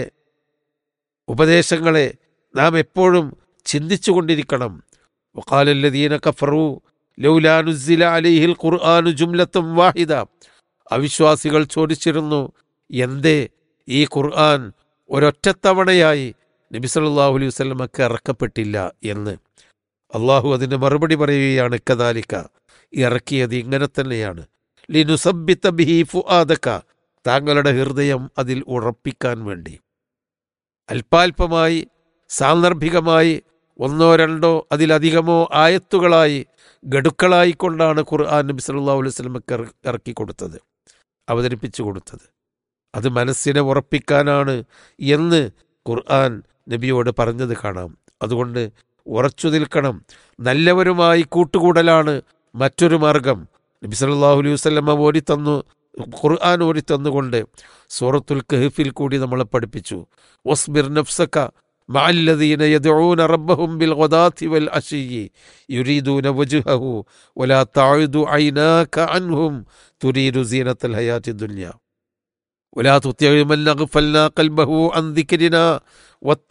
J: ഉപദേശങ്ങളെ നാം എപ്പോഴും ചിന്തിച്ചുകൊണ്ടിരിക്കണം വഖാലല്ലദീന കഫറു ലൗലാ നുസ്സില അലൈഹിൽ ഖുർആാനു ജുംലത്തും വാഹിദ അവിശ്വാസികൾ ചോദിച്ചിരുന്നു എന്തേ ഈ ഖുർആൻ ഒരൊറ്റത്തവണയായി നബി സല്ലല്ലാഹു അലൈഹി വസല്ലമക്ക് ഇറക്കപ്പെട്ടില്ല എന്ന് അള്ളാഹു അതിന് മറുപടി പറയുകയാണ് കദാലിക്ക ഇറക്കിയത് ഇങ്ങനെ തന്നെയാണ് ലിനുസബ്ബിത്ത ബിഹി ഫുആദക താങ്കളുടെ ഹൃദയം അതിൽ ഉറപ്പിക്കാൻ വേണ്ടി അല്പാൽപമായി സാന്ദർഭികമായി ഒന്നോ രണ്ടോ അതിലധികമോ ആയത്തുകളായി ഗഡുക്കളായിക്കൊണ്ടാണ് ഖുർആൻ നബി സല്ലല്ലാഹു അലൈഹി വസല്ലമക്ക് ഇറ- ഇറക്കി കൊടുത്തത് അവതരിപ്പിച്ചു കൊടുത്തത് അത് മനസ്സിനെ ഉറപ്പിക്കാനാണ് എന്ന് ഖുർആൻ നബിയോട് പറഞ്ഞത് കാണാം അതുകൊണ്ട് ഉറച്ചു നിൽക്കണം നല്ലവരുമായി കൂട്ടുകൂടലാണ് മറ്റൊരു മാർഗം നബി സല്ലല്ലാഹു അലൈഹി വസല്ലമ ഓടിത്തന്നു ഖുർആൻ ഓടിത്തന്നുകൊണ്ട് സൂറത്തുൽ കഹഫിൽ കൂടി നമ്മളെ പഠിപ്പിച്ചു വസ്ബിർ നഫ്സക مع الذين يدعون ربهم بالغداة والعشي يريدون وجهه ولا تعد عيناك عنهم تريد زينة الحياة الدنيا ولا تطع من أغفلنا قلبه عن ذكرنا